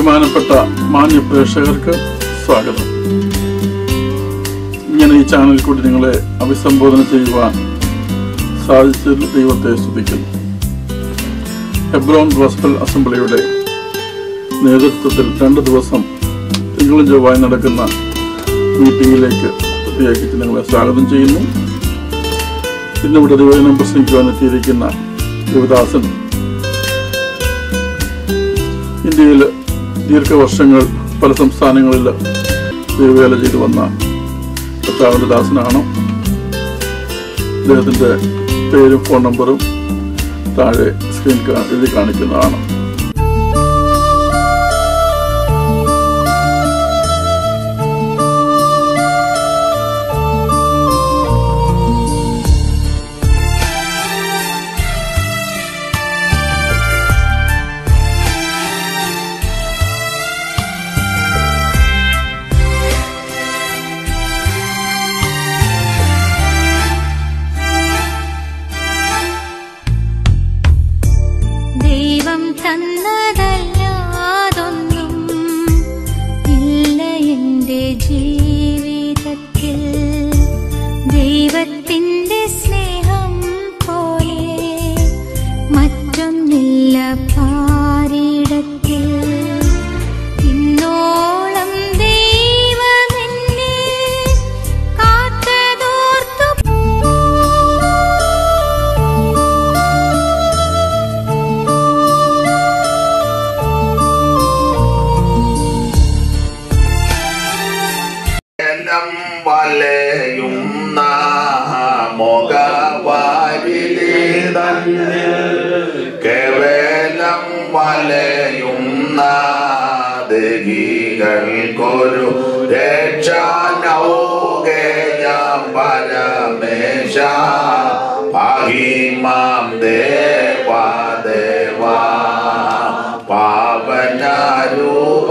ബഹുമാനപ്പെട്ട മാന്യ പ്രേക്ഷകർക്ക് സ്വാഗതം ഇങ്ങനെ ഈ ചാനലിൽ കൂടി നിങ്ങളെ അഭിസംബോധന ചെയ്യുവാൻ സാധിച്ചതിൽ ദൈവത്തെ സ്തുതിക്കുന്നു ഹെബ്രോൺ ഗോസ്ബൽ അസംബ്ലിയുടെ നേതൃത്വത്തിൽ രണ്ട് ദിവസം തിങ്കളും ചൊവ്വായി നടക്കുന്ന മീറ്റിംഗിലേക്ക് പ്രത്യേകിച്ച് നിങ്ങളെ സ്വാഗതം ചെയ്യുന്നു ഇന്നിവിടെ ദൈവജനം പ്രസംഗിക്കുവാൻ എത്തിയിരിക്കുന്ന യുവദാസൻ ഇന്ത്യയിൽ ദീർഘവർഷങ്ങൾ പല സംസ്ഥാനങ്ങളിൽ ദൈവവേല ചെയ്തു വന്ന കർത്താവിൻ്റെ ദാസനാണ് അദ്ദേഹത്തിൻ്റെ പേരും ഫോൺ നമ്പറും താഴെ സ്ക്രീൻ കാ- എഴുതി കാണിക്കുന്നതാണ് ദൈവം തന്നതല്ലാതൊന്നും ഇല്ല എൻ്റെ ജീവിതത്തിൽ ദൈവത്തിൻ്റെ സ്നേഹം പോലെ മറ്റൊന്നില്ല പാരിടത്തിൽ ഇന്നോളം ദൈവമെന്നെ കാത്തതോർത്തു എല്ലാം വലയുന്ന മുഖവാരിലേ തന്നെ കേവലം വലയുന്ന ദേഹികൾക്കൊരു രക്ഷാനൗകേയം പരമേശ പാഹിമാം ദേവാ ദേവാ പാവനരൂപ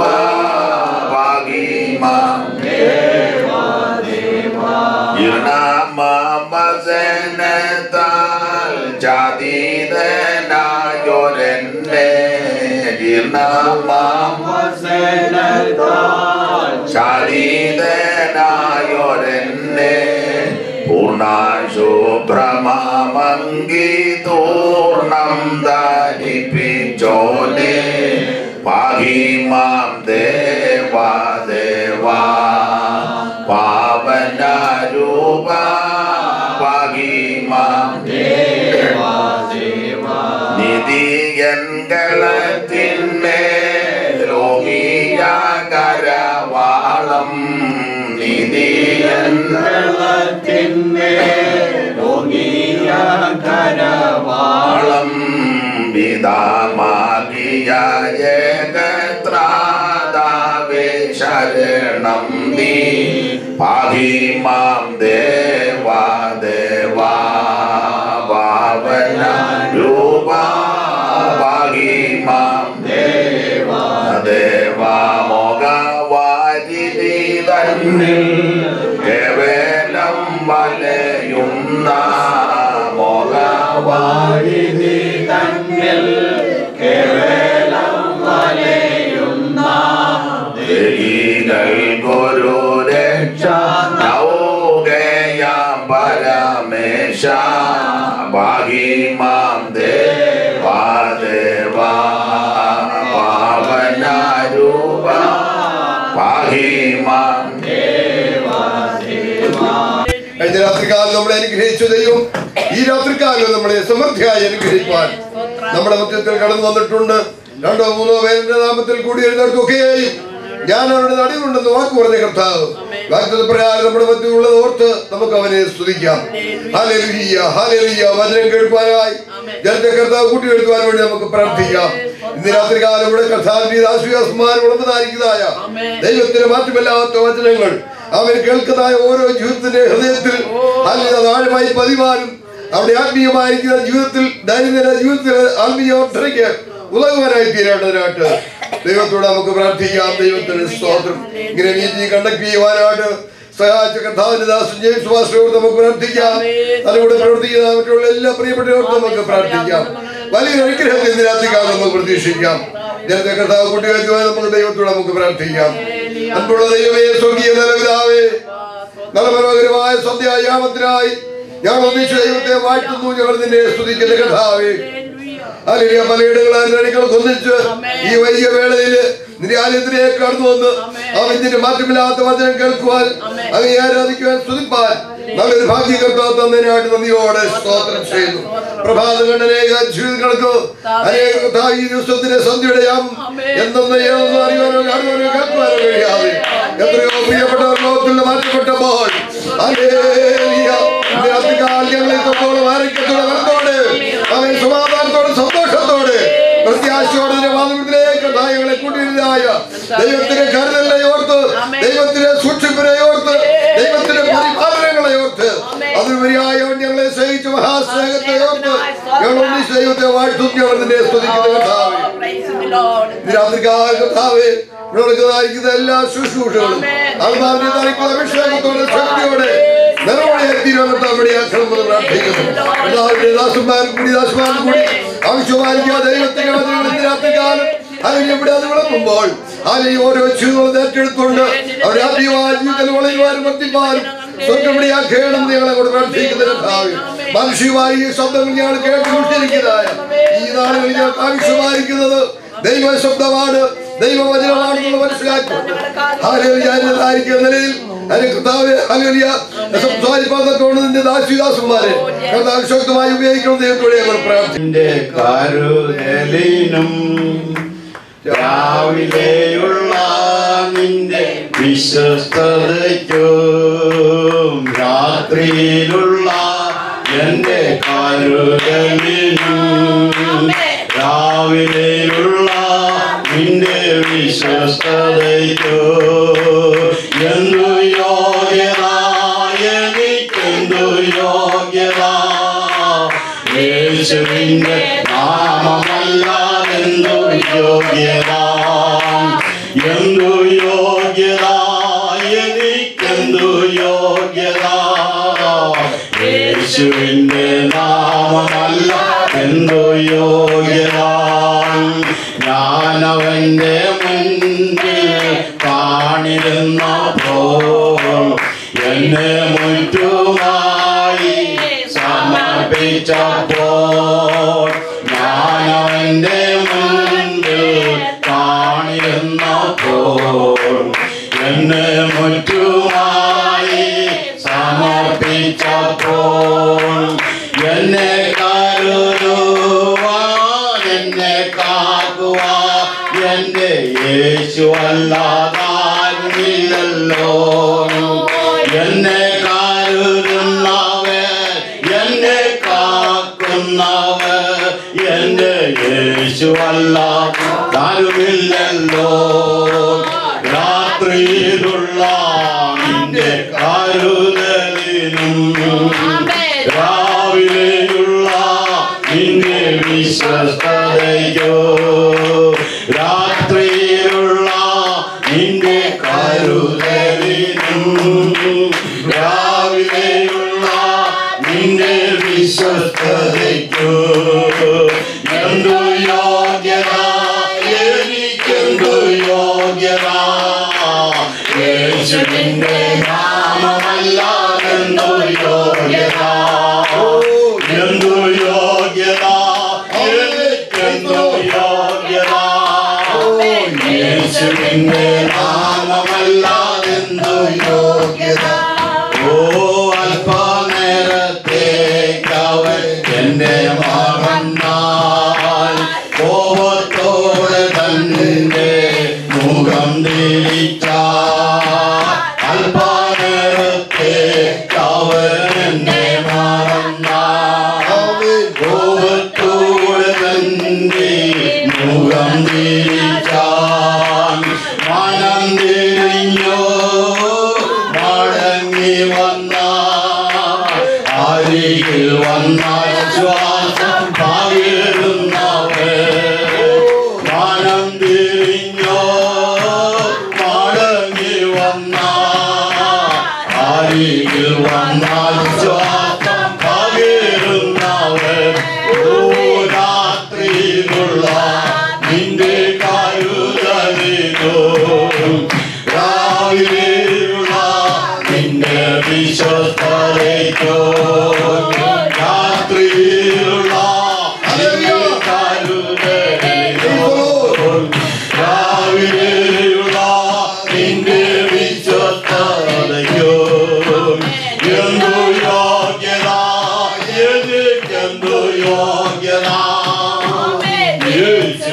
പാഹിമാം ജീർണമസനത്താൽ ജാതീതനായൊരെന്നെ ജീർണമസനത്താൽ ജാതീതനായൊരെന്നെ പൂർണ്ണശുഭ്രമാമങ്കി തൂർണം ധരിപ്പിച്ചോനെ പാഹിമാം ദേവാ ദേവാ പാവന രൂപ പാഹിമാം നിധിയൻകളത്തിന്മേൽ ലോകിയ കരവാളം നിധിയൻകളത്തിന്മേൽ പിതാമാകിയ ഏകത്രാതാവേ ശരണം നീ പാഹിമാം ദേവാ ദേവാ പാവന രൂപ പാഹിമാം ദേവാ ദേവാ മോഗവാരിതി തന്നിൽ കേവലം വലയുന്ന മോഗവാരിതി തന്നിൽ കേവലം വലയുന്ന ദേഹികൾക്കൊരു രക്ഷ നൗകയാം പരമേശ ഭാഗിമാം ദേവാ ദേവാ പാവന രൂപ ഭാഗിമാം കഴിഞ്ഞ രാത്രികാലം നമ്മളെ അനുഗ്രഹിച്ചു ദൈവം ഈ രാത്രികാലം നമ്മളെ സമൃദ്ധിയായി അനുഗ്രഹിക്കുവാൻ നമ്മുടെ മധ്യത്തിൽ കടന്നു വന്നിട്ടുണ്ട് രണ്ടോ മൂന്നോ പേരുടെ നാമത്തിൽ കൂടി എഴുന്നേൽക്കുകയും ഞാൻ അവരുടെ നടിവുണ്ടെന്ന് വാക്ക് പറഞ്ഞ കർത്താവ് വാക്തത്വ പ്രകാരം നമ്മുടെ മധ്യമുള്ളത് ഓർത്ത് നമുക്ക് അവനെ സ്തുതിക്കാം ഹാലേലുയ്യ ഹാലേലുയ്യ വചനം കേൾപ്പാനായി ജനത്തെ കർത്താവ് കൂട്ടിയെടുക്കുവാൻ വേണ്ടി നമുക്ക് പ്രാർത്ഥിക്കാം ഇന്ന് രാത്രികാലം ഇവിടെ കർത്താവിന്റെ ദാസുയാസ്മാർ ഉണർന്നതായിരിക്കുന്നതായ ദൈവത്തിന് മാറ്റമില്ലാത്ത വചനങ്ങൾ അവൻ കേൾക്കുന്നതായ ഓരോ ജീവിതത്തിന്റെ ഹൃദയത്തിൽ അല്ലെങ്കിൽ ആഴമായി പതിവാനും അവിടെ ആത്മീയമായിരിക്കുന്ന ജീവിതത്തിൽ ദൈനംദിന ജീവിതത്തിൽ ആത്മീയ വർദ്ധനയ്ക്ക് ഉതകുവാനായി തീരേണ്ടതിനായിട്ട് ദൈവത്തോട് നമുക്ക് പ്രാർത്ഥിക്കാം ദൈവത്തിന് സ്തോത്രം ഇങ്ങനെ നീതി കണ്ടക്ട് ചെയ്യുവാനായിട്ട് സഹായിച്ച കർത്താവിന്റെ ദാസൻ ജെയിംസ് വാസ്റ്ററോട് നമുക്ക് പ്രാർത്ഥിക്കാം അതിലൂടെ പ്രവർത്തിക്കുന്ന മറ്റുള്ള എല്ലാ പ്രിയപ്പെട്ടവരോടും നമുക്ക് പ്രാർത്ഥിക്കാം വലിയ അനുഗ്രഹത്തെ ഇന്ന് രാത്രികാലം നമുക്ക് പ്രതീക്ഷിക്കാം ജനത്തെ കർത്താവ് കൂട്ടിവെക്കുവാൻ നമുക്ക് ദൈവത്തോട് നമുക്ക് പ്രാർത്ഥിക്കാം അൻപുള്ള ദൈവമേ സ്വർഗീയ നിലവിതാവേ നല്ല മനോഹരമായ സന്ധ്യായാമത്തിനായി ഞങ്ങൾ ഒന്നിച്ച് ദൈവത്തെ വാഴ്ത്തുന്നു ഞങ്ങൾ നിന്നെ സ്തുതിക്കുന്ന കഥാവേ അല്ലെങ്കിൽ പലയിടങ്ങളാൽ ഒന്നിച്ച് ഈ വൈകിയ വേളയിൽ നിന്റെ ആലയത്തിലേക്ക് കടന്നു വന്ന് അവന്റെ മാറ്റമില്ലാത്ത വചനം കേൾക്കുവാൻ അങ്ങനെ ആരാധിക്കുവാൻ സ്തുതിപ്പാൻ നല്ലൊരു ഭാഗ്യം കർത്താവ് തന്നതിനായിട്ട് നന്ദിയോടെ സ്തോത്രം ചെയ്യുന്നു പ്രഭാതം കണ്ട അനേക ജീവിതങ്ങൾക്ക് അനേക കർത്താവ് ഈ ദിവസത്തിന്റെ സന്ധ്യയുടെ യാം എന്തെന്ന് ഏതെന്ന് അറിയുവാനോ കാണുവാനോ കേൾക്കുവാനോ കഴിയാതെ എത്രയോ പ്രിയപ്പെട്ടവർ ലോകത്തിൽ മാറ്റപ്പെട്ടപ്പോൾ ഹല്ലേലൂയ. ഇന്ന് രാത്രികാലം ഞങ്ങളെ തൊട്ടോളം ആരോഗ്യത്തോടെ വരത്തോടെ അവൻ സമാധാനത്തോടെ സന്തോഷത്തോടെ പ്രത്യാശയോടെ നിന്റെ വാദത്തിലേക്ക് ഞങ്ങളെ കൂട്ടിയതായ ദൈവത്തിന്റെ കരുതലിനെ ഓർത്ത് ദൈവത്തിന്റെ സൂക്ഷിപ്പിനെ ഓർത്ത് ദൈവത്തിന്റെ പരിപാലനങ്ങളെ ഓർത്ത് അതിനുപരിയായ അവൻ ഞങ്ങളെ സ്നേഹിച്ച മഹാസ്നേഹത്തെ ഓർത്ത് ഞങ്ങൾ ഒന്നിച്ച് ദൈവത്തെ വാഴ്ത്തും ഞങ്ങൾ നിന്നെ സ്തുതിക്കുന്ന കർത്താവേ ഇന്ന് രാത്രികാല കർത്താവേ ഇവിടെ നടക്കുന്നതായിരിക്കുന്ന എല്ലാ ശുശ്രൂഷകളും ആത്മാവിനെ നയിക്കുന്ന അഭിഷേകത്തോടെ ശക്തിയോടെ നിറവോടെ തീരുമാനത്താവടിയാക്കണമെന്ന് പ്രാർത്ഥിക്കുന്നു കർത്താവിന്റെ ദാസന്മാരും കൂടി ദാസന്മാരും കൂടി ആവശ്യമായിരിക്കുക ദൈവത്തിന്റെ വചനങ്ങൾ ഇന്ന് രാത്രികാലം അല്ലെങ്കിൽ ഇവിടെ അത് വിളമ്പുമ്പോൾ അല്ലെങ്കിൽ ഓരോ ജീവിതങ്ങളും ഏറ്റെടുത്തുകൊണ്ട് അവർ ആദ്യമായ ജീവിതത്തിൽ വളരുവാനും വർദ്ധിപ്പാനും സ്വർഗമിടിയാക്കേണം ഞങ്ങളെ കൂടെ പ്രാർത്ഥിക്കുന്ന കർത്താവ് മാനുഷികമായ ഈ ശബ്ദങ്ങൾ ഞങ്ങൾ കേട്ടുകൊണ്ടിരിക്കുന്നതായ ഈ നാളുകളിൽ ഞങ്ങൾക്ക് ആവശ്യമായിരിക്കുന്നത് ദൈവ ശബ്ദമാണ് ദൈവവചനമാണെന്നുള്ള മനസ്സിലാക്കി ായിരിക്കുന്ന നിലയിൽ അതിന് കർത്താവ് ഹല്ലേലൂയ സംസാരിപ്പാതൊക്കെ നിന്റെ ദാസിദാസന്മാരെ കർത്താവ് ശക്തമായി ഉപയോഗിക്കണം ദൈവത്തോടെ ഞങ്ങൾ പ്രാർത്ഥിക്കുന്നു നിന്റെ കരുതലിനും രാവിലെയുള്ള നിന്റെ വിശ്വസ്തതയ്ക്കും രാത്രിയിലുള്ള എന്റെ കരുതലിനും രാവിലെയുള്ള നിന്റെ വിശ്വസ്തതയ്ക്കോ എന്തു യോഗ്യത എനിക്കെന്തു യോഗ്യത യേശുവിന്റെ നാമമല്ലാതെന്തു യോഗ്യത എന്തു യോഗ്യത എനിക്കെന്തു യോഗ്യത യേശുവിന്റെ നാമമല്ല എന്തു യോഗ്യത ഞാനവന്റെ മുൻപിൽ കാണിരുന്നപ്പോൾ എന്നെ മുറ്റുമായി സമർപ്പിച്ചപ്പോൾ ഞാനവന്റെ മുൻപിൽ കാണിരുന്നപ്പോൾ എന്നെ മുറ്റുമായി സമർപ്പിച്ചപ്പോൾ എന്നെ കരുതുവാൻ എന്നെ കാക്കുവാൻ എന്റെ യേശു അല്ലാതാരുമില്ലല്ലോ എന്നെ കരുതുന്നവൻ എന്നെ കാക്കുന്നവൻ എന്റെ യേശു അല്ലാതാരുമില്ലല്ലോ രാത്രിയിലുള്ള നിന്റെ കരുതലിനും രാവിലെയുള്ള നിന്റെ വിശ്വസ്തതയോ രാത്രിയിലുള്ള നിന്റെ കരുതലിനും രാവിലെയുള്ള നിന്റെ വിശ്വസ്തതയ്ക്കോ എന്തു യോഗ്യത എനിക്കെന്തു യോഗ്യത യേശുവിന്റെ നാമമല്ലാതെന്തു യോഗ്യത എന്തു യോഗ്യത എനിക്കെന്തു യോഗ്യത യേശുവിന്റെ നാമമല്ലാതെന്തു യോഗ്യത ഓ അല്പനേരത്തേക്കവൻ എന്റെ മറന്നാൽ കോപത്തോടെ തന്റെ മുഖം തിരിച്ച അല്പനേരത്തേക്കവൻ എന്നെ മറന്നാൽ കോപത്തോടെ തന്റെ മുഖം തിരിച്ചാൻ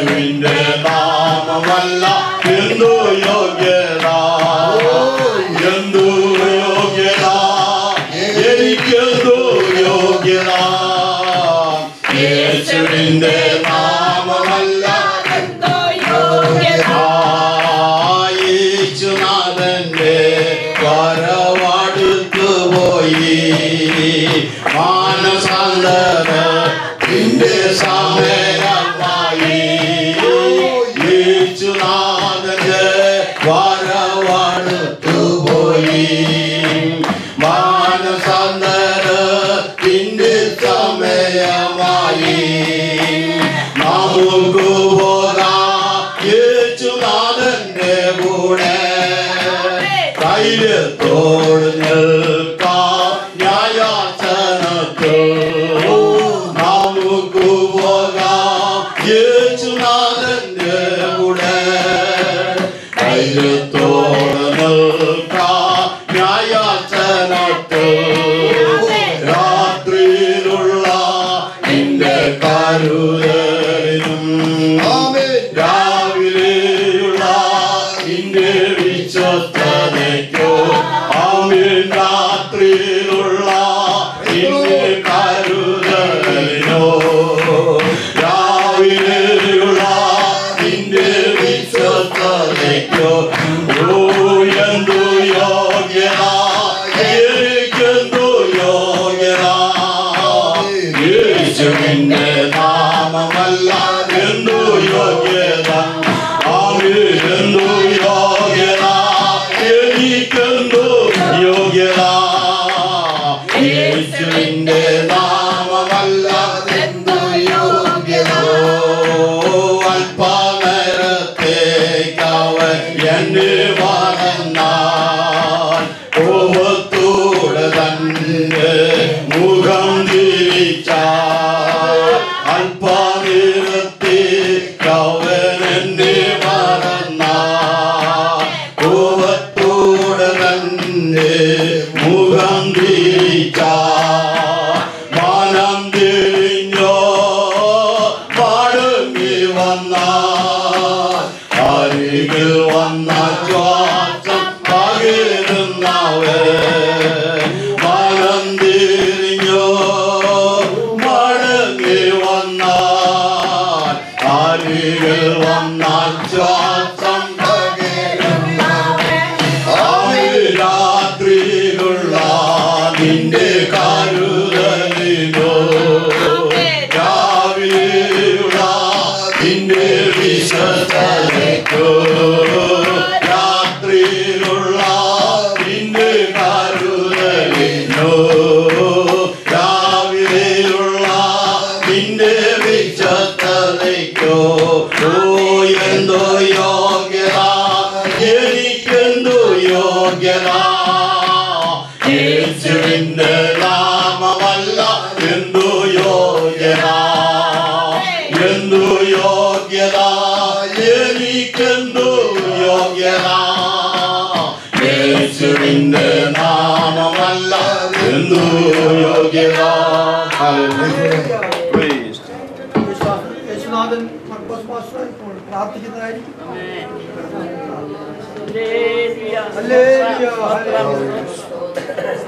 യേശുവിന്റെ നാമമല്ല എന്തു യോഗ്യത എന്തു യോഗ്യത എനിക്കെന്തു യോഗ്യത യേശുവിന്റെ നാമമല്ല യേശുനാഥന്റെ വരവടുത്തു പോയി മാനസാന്തര നിന്റെ സമയമായി യേശുനാഥന്റെ വരവടുത്തു പോയി മാനസാന്തര നിന്റെ സമയമായി നമുക്ക് പോകാം യേശുനാഥന്റെ കൂടെ ധൈര്യത്തോട് നിൽക്കാം ന്യായാസനത്തിൽ നമുക്ക് പോകാം യേശുനാഥന്റെ കൂടെ ധൈര്യത്തോട് നിൽക്കാം ന്യായാസനത്തിൽ രാത്രിയിലുള്ള നിന്റെ കരുതലിനും ആമേൻ രാവിലെയുള്ള നിന്റെ വിശ്വസ്തതയ്ക്കോ ആമീൻ രാത്രിയിലുള്ള നിന്റെ കരുതലിനോ രാവിലെയുള്ള നിന്റെ വിശ്വസ്തതയ്ക്കോ ഓ എന്തു യോഗ്യത എനിക്കെന്തു യോഗ്യത യേശുവിന്റെ നാമമല്ല എന്തു യോഗ്യത ആമേ എന്തു യോഗ്യത എനിക്കെന്തു യോഗ്യത യേശുവിന്റെ നാമമല്ല എന്തു യോഗ്യത അല്പനേരത്തേക്കവൻ എന്നെ മറന്നാൽ കോപത്തോടെ തന്നെ മുഖം തിരിച്ചാൽ അല്പനേരത്തേക്കവൻ എന്നെ മറന്നാൽ കോപത്തോടെ തന്നെ മുഖം തിരിച്ചാൽ മനം തിരിഞ്ഞോ മടങ്ങി വന്നാൽ അരികിൽ വന്ന ശ്വാസം പകരുന്നവൻ മനം തിരിഞ്ഞോ മടങ്ങി വന്നാൽ അരികിൽ വന്ന ശ്വാസം ആമേ രാത്രിയിലുള്ള നിന്റെ കരുതലിനോ രാവിലെയുള്ള നിന്റെ വിശ്വസതയ്ക്കോ രാത്രിയിലുള്ള നിന്റെ കരുതലിനോ രാവിലെയുള്ള നിന്റെ വിശ്വസതയ്ക്കോ ഓ എന്തോ യോഗ്യത എനിക്കെന്തോ യോഗ്യത യേശുവിന്റെ നാമമല്ല എന്തു യോഗ്യത എന്തു യോഗ്യത എനിക്കെന്തു യോഗ്യത യേശുവിന്റെ നാമമല്ല എന്തു യോഗ്യത Praise. യേശുനാഥൻ മർക്കോസ് പാസ്റ്റർ ഇപ്പോൾ പ്രാർത്ഥിക്കുന്നതായിരിക്കും ഹല്ലേലൂയ, ഹല്ലേലൂയ.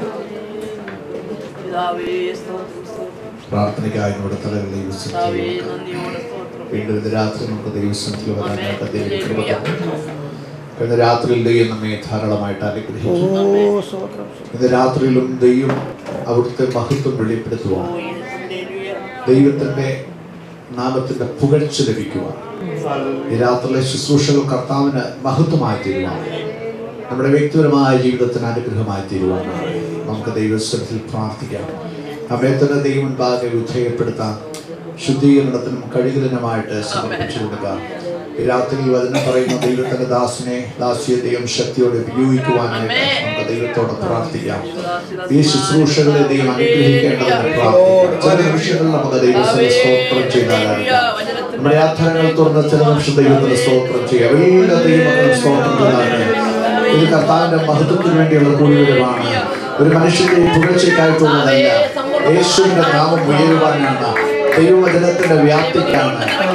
പ്രാർത്ഥനയ്ക്കായി നമ്മുടെ തലകളെ വീണ്ടും ഇത് രാത്രി നമുക്ക് ദൈവസനത്തിൽ വരാനായിട്ട് ദൈവം കൃപ തന്നു. കഴിഞ്ഞ രാത്രിയിൽ ദൈവം നമ്മെ ധാരാളമായിട്ട് അനുഗ്രഹിച്ചു ഓ സ്തോത്രം ഇന്ന് രാത്രിയിലും ദൈവം അവിടുത്തെ മഹത്വം വെളിപ്പെടുത്തുവാൻ ദൈവത്തിന്റെ നാമത്തിന്റെ പുകഴ്ച ലഭിക്കുവാൻ ഈ രാത്രിയിലെ ശുശ്രൂഷകൾ കർത്താവിന് മഹത്വമായി തീരുവാൻ നമ്മുടെ വ്യക്തിപരമായ ജീവിതത്തിന് അനുഗ്രഹമായി തീരുവാൻ നമുക്ക് ദൈവസ്വരത്തിൽ പ്രാർത്ഥിക്കാം നമ്മെ തന്നെ ദൈവം മുൻപാകെ വിധേയപ്പെടുത്താൻ ശുദ്ധീകരണത്തിനും കഴുകലിനുമായിട്ട് സമർപ്പിച്ചു കൊടുക്കാം ഈ രാത്രിയിൽ വചനം പറയുന്ന ദൈവത്തിന്റെ ദാസനെ ദാസിയെ ദൈവം ശക്തിയോടെ ഉപയോഗിക്കുവാനായിട്ട് നമുക്ക് ദൈവത്തോട് പ്രാർത്ഥിക്കാം ഈ ശുശ്രൂഷകളെ ദൈവം അനുഗ്രഹിക്കേണ്ടതിന് പ്രാർത്ഥിക്കാം ചില നിമിഷങ്ങളിൽ നമുക്ക് ദൈവത്തിന് സ്തോത്രം ചെയ്താലായിരിക്കാം നമ്മുടെ യാത്രകൾ തുറന്ന ചില നിമിഷം ദൈവത്തിന് സ്തോത്രം ചെയ്യാം എല്ലാ ദൈവങ്ങളും സ്തോത്രം ചെയ്താലും ഇത് കർത്താവിന്റെ മഹത്വത്തിന് വേണ്ടിയുള്ള കൂടിവരവാണ് ഒരു മനുഷ്യന്റെ പുകഴ്ചയ്ക്കായിട്ടുള്ളതല്ല യേശുവിന്റെ നാമം ഉയരുവാനാണ് ദൈവവചനത്തിന്റെ വ്യാപ്തിക്കാണ്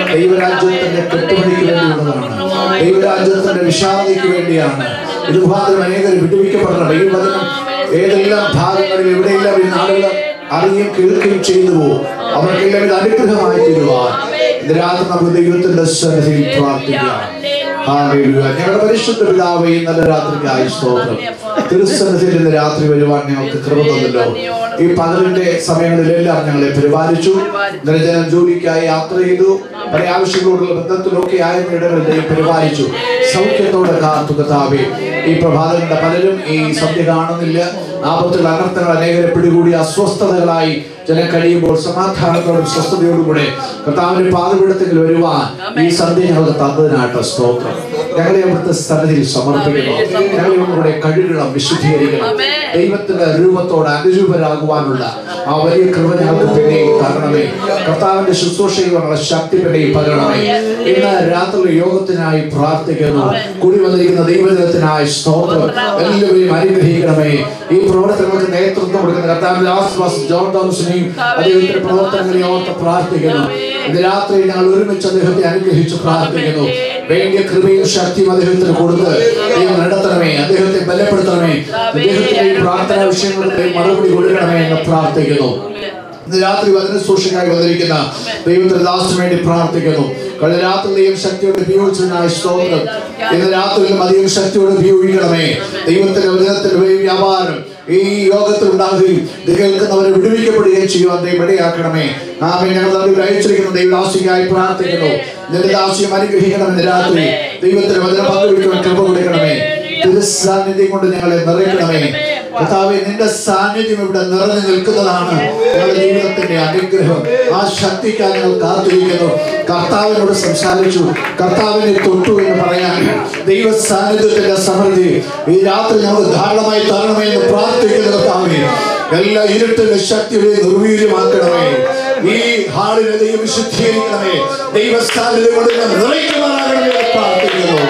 ദൈവരാജ്യത്തിന്റെ കെട്ടുപണിക്ക് വേണ്ടിയുള്ളതാണ് ദൈവരാജ്യത്തിന്റെ വിശാലതയ്ക്ക് വേണ്ടിയാണ് ഇത് മുഖാന്തരം അനേകർ വിടുവിക്കപ്പെടണം ഈ വചനം ഏതെല്ലാം ഭാഗങ്ങളിൽ എവിടെയെല്ലാം ഈ നാളുകൾ അറിയുകയും കേൾക്കുകയും ചെയ്യുന്നുവോ അവർക്കെല്ലാം ഇത് അനുഗ്രഹമായി തീരുവാൻ ഇത് രാത്രി നമുക്ക് ദൈവത്തിന്റെ സന്നിധിയിൽ പ്രാർത്ഥിക്കാം ഹാലേലൂയ. ഞങ്ങളുടെ പരിശുദ്ധ പിതാവേ ഈ നല്ല രാത്രിക്കായി സ്തോത്രം തിരുസന്നിധിയിൽ ഇന്ന് രാത്രി വരുവാൻ ഞങ്ങൾക്ക് കൃപ തന്നല്ലോ ഈ പകലിന്റെ സമയങ്ങളിലെല്ലാം ഞങ്ങളെ പരിപാലിച്ചു നിർജ്ജനം ജോലിക്കായി യാത്ര ചെയ്തു പല ആവശ്യങ്ങളോടുള്ള ബന്ധത്തിലൊക്കെ ആയിരുന്ന ഇടങ്ങളിൽ പരിപാലിച്ചു സൗഖ്യത്തോടെ കാത്തു കഥാവേ ഈ പ്രഭാതങ്ങളുടെ പലരും ഈ സന്ധ്യ കാണുന്നില്ല ആപത്തുകൾ അനർത്ഥങ്ങൾ അനേകരെ പിടികൂടി അസ്വസ്ഥതകളായി ജനം കഴിയുമ്പോൾ സമാധാനത്തോടും സ്വസ്ഥതയോടും കൂടെ കർത്താവിന്റെ പാതപീഠത്തിൽ വരുവാൻ ഈ സന്ധ്യ ഞങ്ങൾക്ക് തന്നതിനായിട്ട് സ്തോത്രം ഞങ്ങളെ അവിടുത്തെ സന്നിധിയിൽ സമർപ്പിക്കണം ഞങ്ങളെ ഒന്നുകൂടെ കഴുകണം വിശുദ്ധീകരിക്കണം ദൈവത്തിന്റെ രൂപത്തോട് അനുരൂപരാകുവാനുള്ള ആ വലിയ കൃപ ഞങ്ങൾക്ക് പിന്നെയും തരണമേ കർത്താവിന്റെ ശുശ്രൂഷയുള്ള ശക്തി പിന്നെയും പകരണമേ ഇന്ന് രാത്രി യോഗത്തിനായി പ്രാർത്ഥിക്കുന്നു കൂടി വന്നിരിക്കുന്ന ദൈവജനത്തിനായി സ്തോത്രം എല്ലാവരെയും അനുഗ്രഹിക്കണമേ ഈ പ്രവർത്തനങ്ങൾക്ക് നേതൃത്വം കൊടുക്കുന്ന കർത്താവിന്റെ ആശ്വാസം ജോൺ തോമസിനെയും അദ്ദേഹത്തിന്റെ പ്രവർത്തനങ്ങളെ ഓർത്ത് പ്രാർത്ഥിക്കുന്നു ഇന്ന് രാത്രി ഞങ്ങൾ ഒരുമിച്ച് അദ്ദേഹത്തെ അനുഗ്രഹിച്ച് പ്രാർത്ഥിക്കുന്നു വേണ്ടിയ കൃപയും ശക്തിയും അദ്ദേഹത്തിന് കൊടുത്ത് ദൈവം നടത്തണമേ അദ്ദേഹത്തെ ബലപ്പെടുത്തണമേ അദ്ദേഹത്തിന്റെ ഈ പ്രാർത്ഥനാ വിഷയങ്ങൾക്ക് മറുപടി കൊടുക്കണമേ എന്ന് പ്രാർത്ഥിക്കുന്നു ഇന്ന് രാത്രി വചന സൂക്ഷിക്കായി വന്നിരിക്കുന്ന ദൈവത്തിന്റെ ദാസിന് വേണ്ടി പ്രാർത്ഥിക്കുന്നു കഴിഞ്ഞ രാത്രി ദൈവം ശക്തിയോടെ ഉപയോഗിച്ചതിനായി സ്തോത്രം ഇന്ന് രാത്രിയിലും അധികം ശക്തിയോടെ ഉപയോഗിക്കണമേ ദൈവത്തിന്റെ വചനത്തിന്റെ വലിയ വ്യാപാരം ഈ യോഗത്തിൽ ഉണ്ടാകുകയും ഇത് കേൾക്കുന്നവരെ വിടുവിക്കപ്പെടുകയും ചെയ്യുവാൻ ദൈവം ഇടയാക്കണമേ ആമേ ഞങ്ങൾ നടുവിൽ അയച്ചിരിക്കുന്ന ദൈവദാസിക്കായി പ്രാർത്ഥിക്കുന്നു നിന്റെ ദാസിയും അനുഗ്രഹിക്കണമെന്ന് രാത്രി ദൈവത്തിന്റെ വചനം പങ്കുവയ്ക്കുവാൻ കൃപ കൊടുക്കണമേ തിരുസാന്നിധ്യം കൊണ്ട് ഞങ്ങളെ നിറയ്ക്കണമേ കർത്താവെ നിന്റെ സാന്നിധ്യം ഇവിടെ നിറഞ്ഞു നിൽക്കുന്നതാണ് ഞങ്ങളുടെ ജീവിതത്തിന്റെ അനുഗ്രഹം ആ ശക്തിക്കായി ഞങ്ങൾ കാത്തിരിക്കുന്നു കർത്താവിനോട് സംസാരിച്ചു കർത്താവിനെ തൊട്ടു എന്ന് പറയാൻ ദൈവ സാന്നിധ്യത്തിന്റെ സമൃദ്ധി ഈ രാത്രി ഞങ്ങൾ ധാരാളമായി തരണമേ എന്ന് പ്രാർത്ഥിക്കുന്നു കർത്താവെ എല്ലാ ഇരുട്ടിന്റെ ശക്തിയുടെ നിർവീര്യമാക്കണമേ ഈ ഹാളിനെ ദൈവം വിശുദ്ധീകരിക്കണമേ ദൈവ സാന്നിധ്യം കൊണ്ട് ഞങ്ങൾ നിറയ്ക്കുവാനാകണമേ എന്ന് പ്രാർത്ഥിക്കുന്നു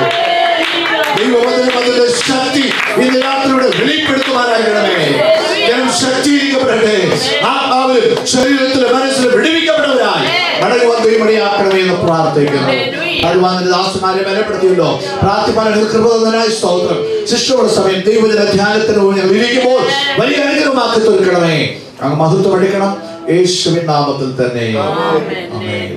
ദൈവവചനം അതിന്റെ ശക്തി ഇന്ന് രാത്രിയുടെ വെളിപ്പെടുത്തുവാനാകണമേ ജനം ശക്തീകരിക്കപ്പെടട്ടെ ആത്മാവിൽ ശരീരത്തിലും മനസ്സിലും വിടുവിക്കപ്പെട്ടവരായി മടങ്ങുവാൻ ദൈവമണിയാക്കണമേ എന്ന് പ്രാർത്ഥിക്കുന്നു അടുവാന്റെ ദാസന്മാരെ ബലപ്പെടുത്തിയല്ലോ പ്രാർത്ഥിപ്പാൻ കൃപ തന്നതിനായി സ്തോത്രം ശിഷ്ടമുള്ള സമയം ദൈവജന ധ്യാനത്തിന് പോയി ഞങ്ങൾ ഇരിക്കുമ്പോൾ വലിയ അനുഗ്രഹമാക്കി തീർക്കണമേ അങ്ങ് മഹത്വം അടിക്കണം യേശുവിൻ നാമത്തിൽ തന്നെ ആമേൻ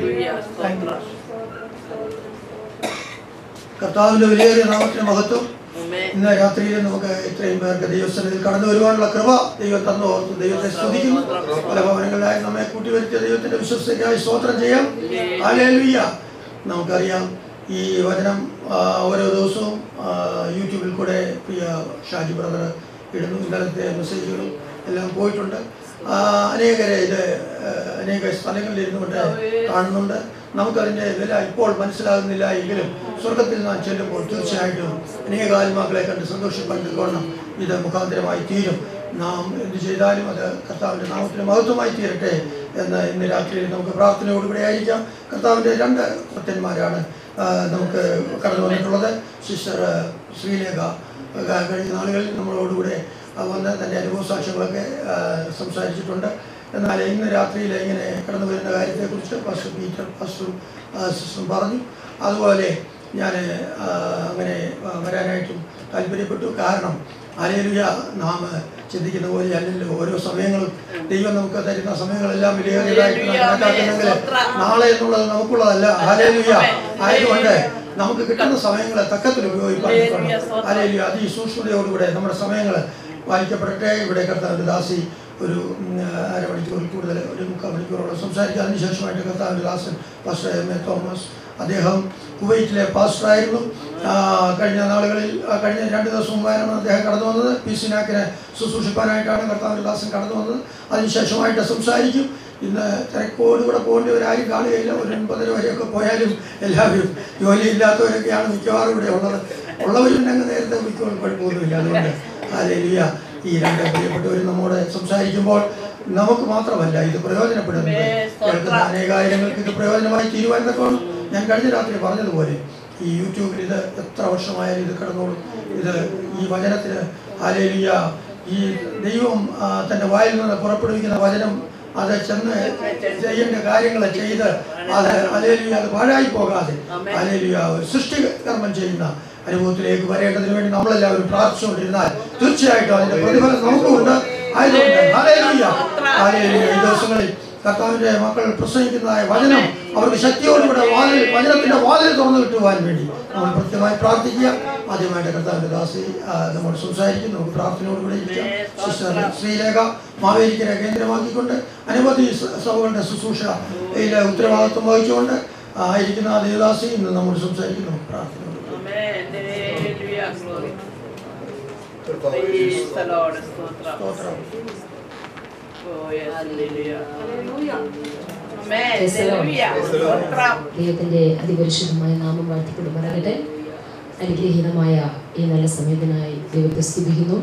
കർത്താവിന്റെ വിലയേറിയ നാമത്തിന് മഹത്വം ഇന്ന് രാത്രിയിൽ നമുക്ക് ഇത്രയും പേർക്ക് ദൈവസ്ഥനിൽ കടന്നു വരുവാനുള്ള കൃപ ദൈവം തന്നു ഓർത്ത് ദൈവത്തെ സ്തുതിക്കുന്നു പല ഭവനങ്ങളിലായി നമ്മെ കൂട്ടിവരുത്തിയ ദൈവത്തിന്റെ വിശ്വസ്തയ്ക്കായി സ്തോത്രം ചെയ്യാം ആലേലുയ്യ നമുക്കറിയാം ഈ വചനം ആ, ഓരോ ദിവസവും ആ, യൂട്യൂബിൽ കൂടെ പ്രിയ ഷാജി ബ്രദർ ഇടുന്നു ഇന്നലത്തെ മെസ്സേജുകളും എല്ലാം പോയിട്ടുണ്ട് ആ, അനേകരെ ഇത് ആ, അനേക സ്ഥലങ്ങളിൽ ഇരുന്നുകൊണ്ട് കാണുന്നുണ്ട് നമുക്കതിൻ്റെ വില ഇപ്പോൾ മനസ്സിലാകുന്നില്ല എങ്കിലും സ്വർഗത്തിൽ നാം ചെല്ലുമ്പോൾ തീർച്ചയായിട്ടും അനേക ആത്മാക്കളെ കണ്ട് സന്തോഷപ്പെട്ടുകൊള്ളും ഇത് മുഖാന്തരമായി തീരും നാം എന്ത് ചെയ്താലും അത് കർത്താവിൻ്റെ നാമത്തിന് മഹത്വമായി തീരട്ടെ എന്ന് ഇന്ന് രാത്രിയിൽ നമുക്ക് പ്രാർത്ഥനയോടുകൂടി ആയിരിക്കാം കർത്താവിൻ്റെ രണ്ട് ഭക്തന്മാരാണ് ആ, നമുക്ക് കടന്നു വന്നിട്ടുള്ളത് സിസ്റ്റർ ശ്രീലേഖ ആ, കഴിഞ്ഞ നാളുകളിൽ നമ്മളോടുകൂടെ ആ, വന്ന് തൻ്റെ അനുഭവ സാക്ഷ്യങ്ങളൊക്കെ ആ, സംസാരിച്ചിട്ടുണ്ട് എന്നാൽ ഇന്ന് രാത്രിയിൽ ഇങ്ങനെ കടന്നു വരുന്ന കാര്യത്തെക്കുറിച്ച് പാസ്റ്റർ പീറ്റർ പാസ്റ്ററും ആ, സിസ്റ്ററും പറഞ്ഞു അതുപോലെ ഞാൻ ആ, അങ്ങനെ ആ, വരാനായിട്ടും താല്പര്യപ്പെട്ടു കാരണം അലേലുയ നാം ചിന്തിക്കുന്ന പോലെ അല്ലല്ലോ ഓരോ സമയങ്ങളും ദൈവം നമുക്ക് തരുന്ന സമയങ്ങളെല്ലാം വിലയേറിയതായിട്ട് നാം കണക്കാക്കുന്നെങ്കിൽ നാളെ എന്നുള്ളത് നമുക്കുള്ളതല്ല അലേലുയ ആയതുകൊണ്ട് നമുക്ക് കിട്ടുന്ന സമയങ്ങളെ തക്കത്തിൽ ഉപയോഗിക്കാൻ അലേലുയ അതി സൂക്ഷ്മതയോടുകൂടെ നമ്മുടെ സമയങ്ങൾ പാലിക്കപ്പെടട്ടെ ഇവിടെ കർത്താവിൻ്റെ ദാസി ഒരു ഉം, അരമണിക്കൂറിൽ കൂടുതൽ ഒരു മുക്കാൽ മണിക്കൂറോളം സംസാരിക്കുക അതിനുശേഷമായിട്ട് കർത്താവിൻ്റെ ദാസൻ പാസ്റ്റർ എം എ തോമസ് അദ്ദേഹം കുവൈറ്റിലെ പാസ്റ്ററായിരുന്നു ആ, കഴിഞ്ഞ നാളുകളിൽ ആ, കഴിഞ്ഞ രണ്ട് ദിവസം മുമ്പായിരുന്നു അദ്ദേഹം കടന്നു വന്നത് പി സിനാക്കിനെ ശുശ്രൂഷിപ്പാനായിട്ടാണ് കർത്താവിൻ്റെ ദാസൻ കടന്നു വന്നത് അതിനുശേഷമായിട്ട് സംസാരിക്കും ഇന്ന് തിരക്കോടുകൂടെ പോകേണ്ടവരാരും കാണുകയില്ല ഒരു ഒൻപതര വരെയൊക്കെ പോയാലും എല്ലാവരും ജോലിയില്ലാത്തവരൊക്കെയാണ് മിക്കവാറും ഇവിടെ ഉള്ളത് ഉള്ളവരുണ്ടെങ്കിൽ നേരത്തെ മിക്കവാറും കുഴപ്പമൊന്നുമില്ല അതുകൊണ്ട് ആലേലിയ ഈ രണ്ട് പ്രിയപ്പെട്ടവരും നമ്മോട് സംസാരിക്കുമ്പോൾ നമുക്ക് മാത്രമല്ല ഇത് പ്രയോജനപ്പെടുന്നത് കേൾക്കുന്ന അനേകായിരങ്ങൾക്ക് ഇത് പ്രയോജനമായി തീരുവാൻ തക്കോണം ഞാൻ കഴിഞ്ഞ രാത്രി പറഞ്ഞതുപോലെ ഈ യൂട്യൂബിൽ ഇത് എത്ര വർഷമായാലും ഇത് കിടന്നോളും ഇത് ഈ വചനത്തിന് ആലേലിയ ഈ ദൈവം ആ, തൻ്റെ വായിൽ നിന്ന് പുറപ്പെടുവിക്കുന്ന വചനം അത് ചെന്ന് ചെയ്യേണ്ട കാര്യങ്ങൾ ചെയ്ത് അത് അലേലിയ അത് പാഴായി പോകാതെ അലേലിയ ഒരു സൃഷ്ടികർമ്മം ചെയ്യുന്ന അനുഭവത്തിലേക്ക് വരേണ്ടതിന് വേണ്ടി നമ്മളെല്ലാവരും പ്രാർത്ഥിച്ചുകൊണ്ടിരുന്നാൽ തീർച്ചയായിട്ടും അതിന്റെ പ്രതിഫലം നമുക്കുണ്ട് ആയതുകൊണ്ട് ഹല്ലേലൂയ. ഹല്ലേലൂയ. ഈ ദിവസങ്ങളിൽ കർത്താവിന്റെ മക്കൾ പ്രസംഗിക്കുന്നതായ വചനം അവർക്ക് ശക്തിയോടുകൂടെ വാതിൽ വചനത്തിന്റെ വാതിൽ തുറന്നു കിട്ടുവാൻ വേണ്ടി നമ്മൾ കൃത്യമായി പ്രാർത്ഥിക്കുക ആദ്യമായിട്ട് കർത്താവിന്റെ ദാസി ആ, നമ്മോട് സംസാരിക്കും നമുക്ക് പ്രാർത്ഥനയോടുകൂടെ ഇരിക്കാം സിസ്റ്റർ ശ്രീലേഖ മാവേലിക്കരെ കേന്ദ്രമാക്കിക്കൊണ്ട് അനവധി സ- സഭകളുടെ ശുശ്രൂഷ ഇതിലെ ഉത്തരവാദിത്വം വഹിച്ചുകൊണ്ട് ആയിരിക്കുന്ന ആ ദേവദാസി ഇന്ന് നമ്മോട് സംസാരിക്കും നമുക്ക് പ്രാർത്ഥനയോടുകൂടെ സ്തോത്രം ദൈവത്തിന്റെ അതിപരിശുദ്ധമായ നാമം വാഴ്ത്തപ്പെടുമാറാകട്ടെ അനുഗ്രഹീതമായ ഈ നല്ല സമയത്തിനായി ദൈവത്തെ സ്തുതിക്കുന്നു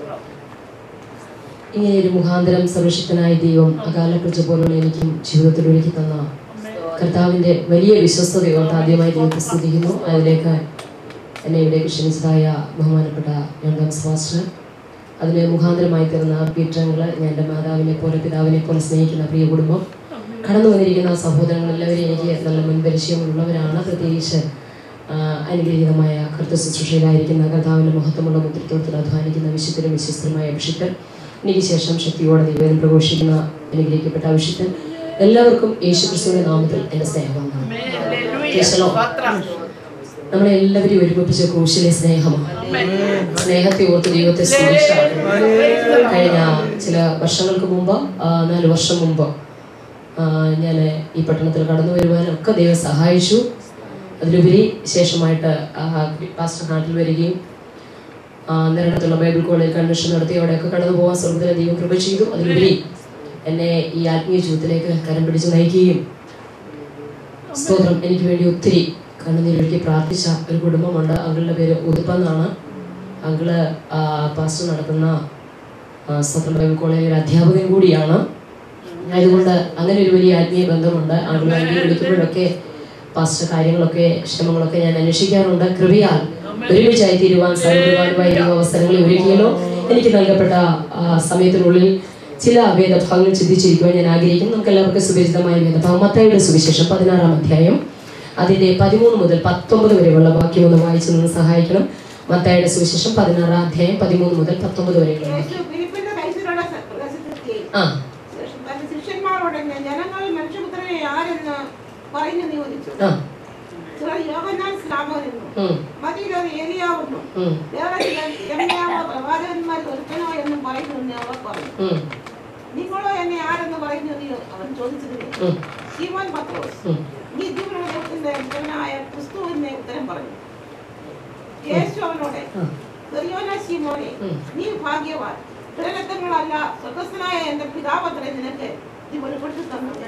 ഇങ്ങനെ ഒരു മുഖാന്തരം സർവശക്തനായ ദൈവം അകാലക്കുറിച്ച് പോലുള്ള എനിക്കും ജീവിതത്തിൽ ഒരുക്കി തന്ന കർത്താവിന്റെ വലിയ വിശ്വസ്തതയോട്ട് ആദ്യമായി ദൈവത്തെ സ്തുതിക്കുന്നു അതിലേക്ക് എന്നെ ഇവിടേക്ക് ക്ഷണിച്ചതായ ബഹുമാനപ്പെട്ട രണ്ടാം സ്വാസ്റ്റർ അതിന് മുഖാന്തരമായി തീർന്ന പീഠങ്ങള് ഞാൻ എൻ്റെ മാതാവിനെ പോലെ പിതാവിനെ പോലെ സ്നേഹിക്കുന്ന പ്രിയ കുടുംബം കടന്നു വന്നിരിക്കുന്ന സഹോദരങ്ങൾ എല്ലാവരും എനിക്ക് നല്ല മുൻപരിചയമുള്ളവരാണ് പ്രത്യേകിച്ച് ആ, അനുഗ്രഹീതമായ കർത്ത ശുശ്രൂഷയിലായിരിക്കുന്ന കർത്താവിൻ്റെ മഹത്വമുള്ള മുദ്രത്വത്തിൽ അധ്വാനിക്കുന്ന വിശുദ്ധരും വിശ്വസ്തരുമായ അഭിഷിക്തൻ എനിക്ക് ശേഷം ശക്തിയോടെ ദൈവം പ്രഘോഷിക്കുന്ന അനുഗ്രഹിക്കപ്പെട്ട അഭിഷിക്തൻ എല്ലാവർക്കും യേശു ക്രിസ്തുവിന്റെ നാമത്തിൽ എൻ്റെ സ്നേഹമാണ് കേശലോ നമ്മളെ എല്ലാവരും ഒരുമിപ്പിച്ച ക്രൂശിലെ സ്നേഹമാണ് സ്നേഹത്തെ ഓർത്ത് ദൈവത്തെ സ്തുതിച്ചാണ് കഴിഞ്ഞ ചില വർഷങ്ങൾക്ക് മുമ്പ് ആ, നാല് വർഷം മുമ്പ് ഞാൻ ഈ പട്ടണത്തിൽ കടന്നു വരുവാനൊക്കെ ദൈവം സഹായിച്ചു അതിലുപരി ശേഷമായിട്ട് ആ, പാസ്റ്റർ നാട്ടിൽ വരികയും ആ, നിരന്തരത്തുള്ള ബൈബിൾ കോളേജ് കൺവെൻഷൻ നടത്തി അവിടെയൊക്കെ കടന്നു പോകാൻ സ്വർഗത്തിലെ ദൈവം കൃപ ചെയ്തു അതിലുപരി എന്നെ ഈ ആത്മീയ ജീവിതത്തിലേക്ക് കരം പിടിച്ച് നയിക്കുകയും സ്തോത്രം എനിക്ക് വേണ്ടി ഒത്തിരി കണ്ണുനീരൊഴുക്കി പ്രാർത്ഥിച്ച ഒരു കുടുംബമുണ്ട് അങ്കിളുടെ പേര് ഉതുപ്പെന്നാണ് അങ്കിള് ആ, പാസ്റ്റർ നടത്തുന്ന ആ, സ്തോത്രം ബൈബിൾ കോളേജിൽ ഒരു അധ്യാപകൻ കൂടിയാണ് ആയതുകൊണ്ട് അങ്ങനെ ഒരു വലിയ ആത്മീയ ബന്ധമുണ്ട് അങ്കിൾ എന്നെ വിളിക്കുമ്പോഴൊക്കെ പാസ്റ്റർ കാര്യങ്ങളൊക്കെ ക്ഷമങ്ങളൊക്കെ ഞാൻ അന്വേഷിക്കാറുണ്ട് കൃപയാൽ ഒരുമിച്ചായി തീരുവാൻ സാധിക്കുവാനുമായി ദൈവം അവസരങ്ങൾ ഒരുക്കിയല്ലോ എനിക്ക് നൽകപ്പെട്ട ആ, സമയത്തിനുള്ളിൽ ചില വേദഭാഗങ്ങൾ ചിന്തിച്ചിരിക്കുവാൻ ഞാൻ ആഗ്രഹിക്കുന്നു നമുക്ക് എല്ലാവർക്കും സുപരിചിതമായ വേദഭാഗം മത്തായിയുടെ സുവിശേഷം പതിനാറാം അധ്യായം അതിന്റെ പതിമൂന്ന് മുതൽ പത്തൊമ്പത് വരെയുള്ള വാക്യം ഒന്ന് വായിച്ചു നിന്ന് സഹായിക്കണം മത്തായിയുടെ സുവിശേഷം പതിനാറാം അധ്യായം പതിമൂന്ന് മുതൽ പത്തൊമ്പത് വരെയുള്ള വാക്യം യേശു ഫിലിപ്പിന്റെ കൈസരോട് പ്രസിദ്ധി ആ തന്റെ ശിഷ്യന്മാരോട് ജനങ്ങൾ മനുഷ്യപുത്രനെ ആരെന്ന് പറഞ്ഞു നിയോഗിച്ചു ആ ചിലർ യോഹന്നാൻ സ്നാപകനെന്നും ഉം, മറ്റൊരു ഏലിയാവെന്നും ഉം, വേറെ ചിലർ യമ്യാവോ പ്രവാചകന്മാർ ഒരുത്തനോ എന്നും പറയുന്നു എന്ന് അവർ പറഞ്ഞു ഉം, നിങ്ങളോ എന്നെ ആരെന്ന് പറയുന്നു എന്ന് അവൻ ചോദിച്ചതിന് ഉം, ശിവൻ പത്രോസ് ഉം. നീ ജീവനുള്ളത്തിന്റെ പുത്രനായ ക്രിസ്തുവിന്റെ ഉത്തരം പറഞ്ഞു യേശു അവനോട് ആ. ദുര്യോന ശിമോനെ ഉം. നീ ഭാഗ്യവാൻ ഗ്രഹത്തങ്ങളല്ല സ്വർഗസ്ഥനായ എന്റെ പിതാപത്രേ നിനക്ക് ഇത് വെളിപ്പെടുത്തി തന്നത്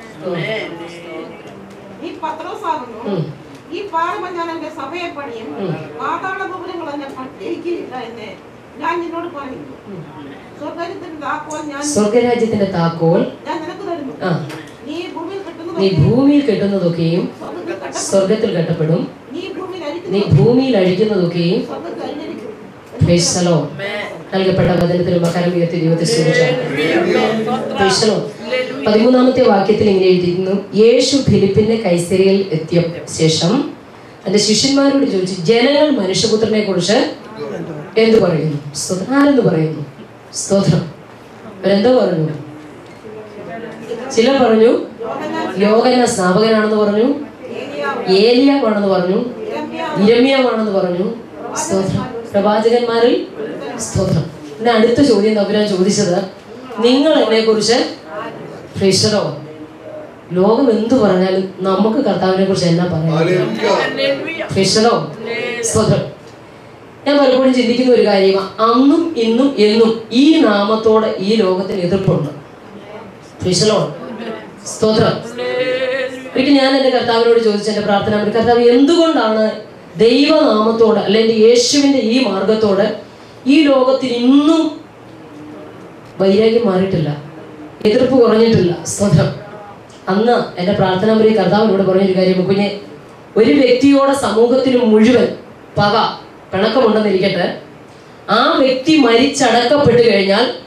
നീ പത്രോസാകുന്നു ഉം. ഈ പാടുമ്പോൾ ഞാൻ എന്റെ സഭയെ പണിയും പാതാള ഗോപുരങ്ങൾ എന്നെ പഠിക്കില്ല എന്ന് ഞാൻ നിന്നോട് പറയുന്നു സ്വർഗത്തിന്റെ താക്കോൽ ഞാൻ സ്വർഗരാജ്യത്തിന്റെ താക്കോൽ ഞാൻ നിനക്ക് തരുന്നു ആ നീ ഭൂമിയിൽ കിട്ടുന്നത് നീ ഭൂമിയിൽ കെട്ടുന്നതൊക്കെയും സ്വർഗത്തിൽ കെട്ടപ്പെടും. സ്വർഗത്തിൽ കെട്ടപ്പെടും നീ ഭൂമിയിൽ നീ അരിക്കുന്നു ഭൂമിയിൽ അഴിക്കുന്നതൊക്കെയും സ്വർഗത്തിൽ അരിഞ്ഞിരിക്കും Praise the Lord. നൽകപ്പെട്ട വചനത്തിൽ മകരം ഉയർത്തി ദൈവത്തെ സ്തുതിച്ചു പതിമൂന്നാമത്തെ വാക്യത്തിൽ ഇങ്ങനെ എഴുതിയിരുന്നു യേശു ഫിലിപ്പിന്റെ കൈസരിയിൽ എത്തിയ ശേഷം തന്റെ ശിഷ്യന്മാരോട് ചോദിച്ചു ജനങ്ങൾ മനുഷ്യപുത്രനെ കുറിച്ച് എന്ത് പറയുന്നു സ്തോത്രം ആരെന്ന് പറയുന്നു സ്തോത്രം അവരെന്തോ പറഞ്ഞു ചില പറഞ്ഞു യോഗന സ്നാപകനാണെന്ന് പറഞ്ഞു ഏലിയാവാണെന്ന് പറഞ്ഞു ഇരമ്യാവാണെന്ന് പറഞ്ഞു സ്തോത്രം പ്രവാചകന്മാരിൽ സ്തോത്രം പിന്നെ അടുത്ത ചോദ്യം തമ്പുരാൻ ചോദിച്ചത് നിങ്ങൾ എന്നെ കുറിച്ച് ഫ്രഷറോ ലോകം എന്തു പറഞ്ഞാലും നമുക്ക് കർത്താവിനെ കുറിച്ച് എന്നാ പറയാം ഫ്രഷറോ സ്തോത്രം ഞാൻ പലപ്പോഴും ചിന്തിക്കുന്ന ഒരു കാര്യമാണ് അന്നും ഇന്നും എന്നും ഈ നാമത്തോടെ ഈ ലോകത്തിന് എതിർപ്പുണ്ട് ഫ്രഷറോ സ്തോത്രം ഒരിക്കൽ ഞാൻ എൻ്റെ കർത്താവിനോട് ചോദിച്ച എൻ്റെ പ്രാർത്ഥന ഒരു കർത്താവ് എന്തുകൊണ്ടാണ് ദൈവനാമത്തോട് അല്ലെങ്കിൽ യേശുവിൻ്റെ ഈ മാർഗത്തോട് ഈ ലോകത്തിൽ ഇന്നും വൈരാഗ്യം മാറിയിട്ടില്ല എതിർപ്പ് കുറഞ്ഞിട്ടില്ല സ്തോത്രം അന്ന് എൻ്റെ പ്രാർത്ഥന മുറി കർത്താവിനോട് പറഞ്ഞൊരു കാര്യം കുഞ്ഞെ ഒരു വ്യക്തിയോടെ സമൂഹത്തിന് മുഴുവൻ പക പിണക്കമുണ്ടെന്നിരിക്കട്ടെ ആ വ്യക്തി മരിച്ചടക്കപ്പെട്ടു കഴിഞ്ഞാൽ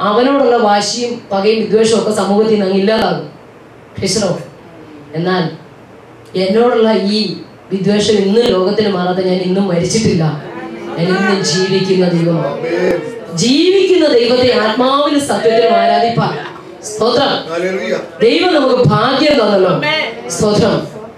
അവനോടുള്ള വാശിയും പകയും വിദ്വേഷവും ഒക്കെ സമൂഹത്തിൽ നിന്ന് അങ്ങ് ഇല്ലാതാകും ക്രിസ്തോ എന്നാൽ എന്നോടുള്ള ഈ വിദ്വേഷം ഇന്ന് ലോകത്തിന് മാറാതെ ഞാൻ ഇന്നും മരിച്ചിട്ടില്ല ഞാൻ ഇന്നും ജീവിക്കുന്ന ദൈവമാണ് ജീവിക്കുന്ന ദൈവത്തെ ആത്മാവിന് സത്യത്തിലും ആരാധിപ്പാൻ സ്തോത്രം ഹല്ലേലൂയ. ദൈവം നമുക്ക് ഭാഗ്യം തന്നല്ലോ സ്തോത്രം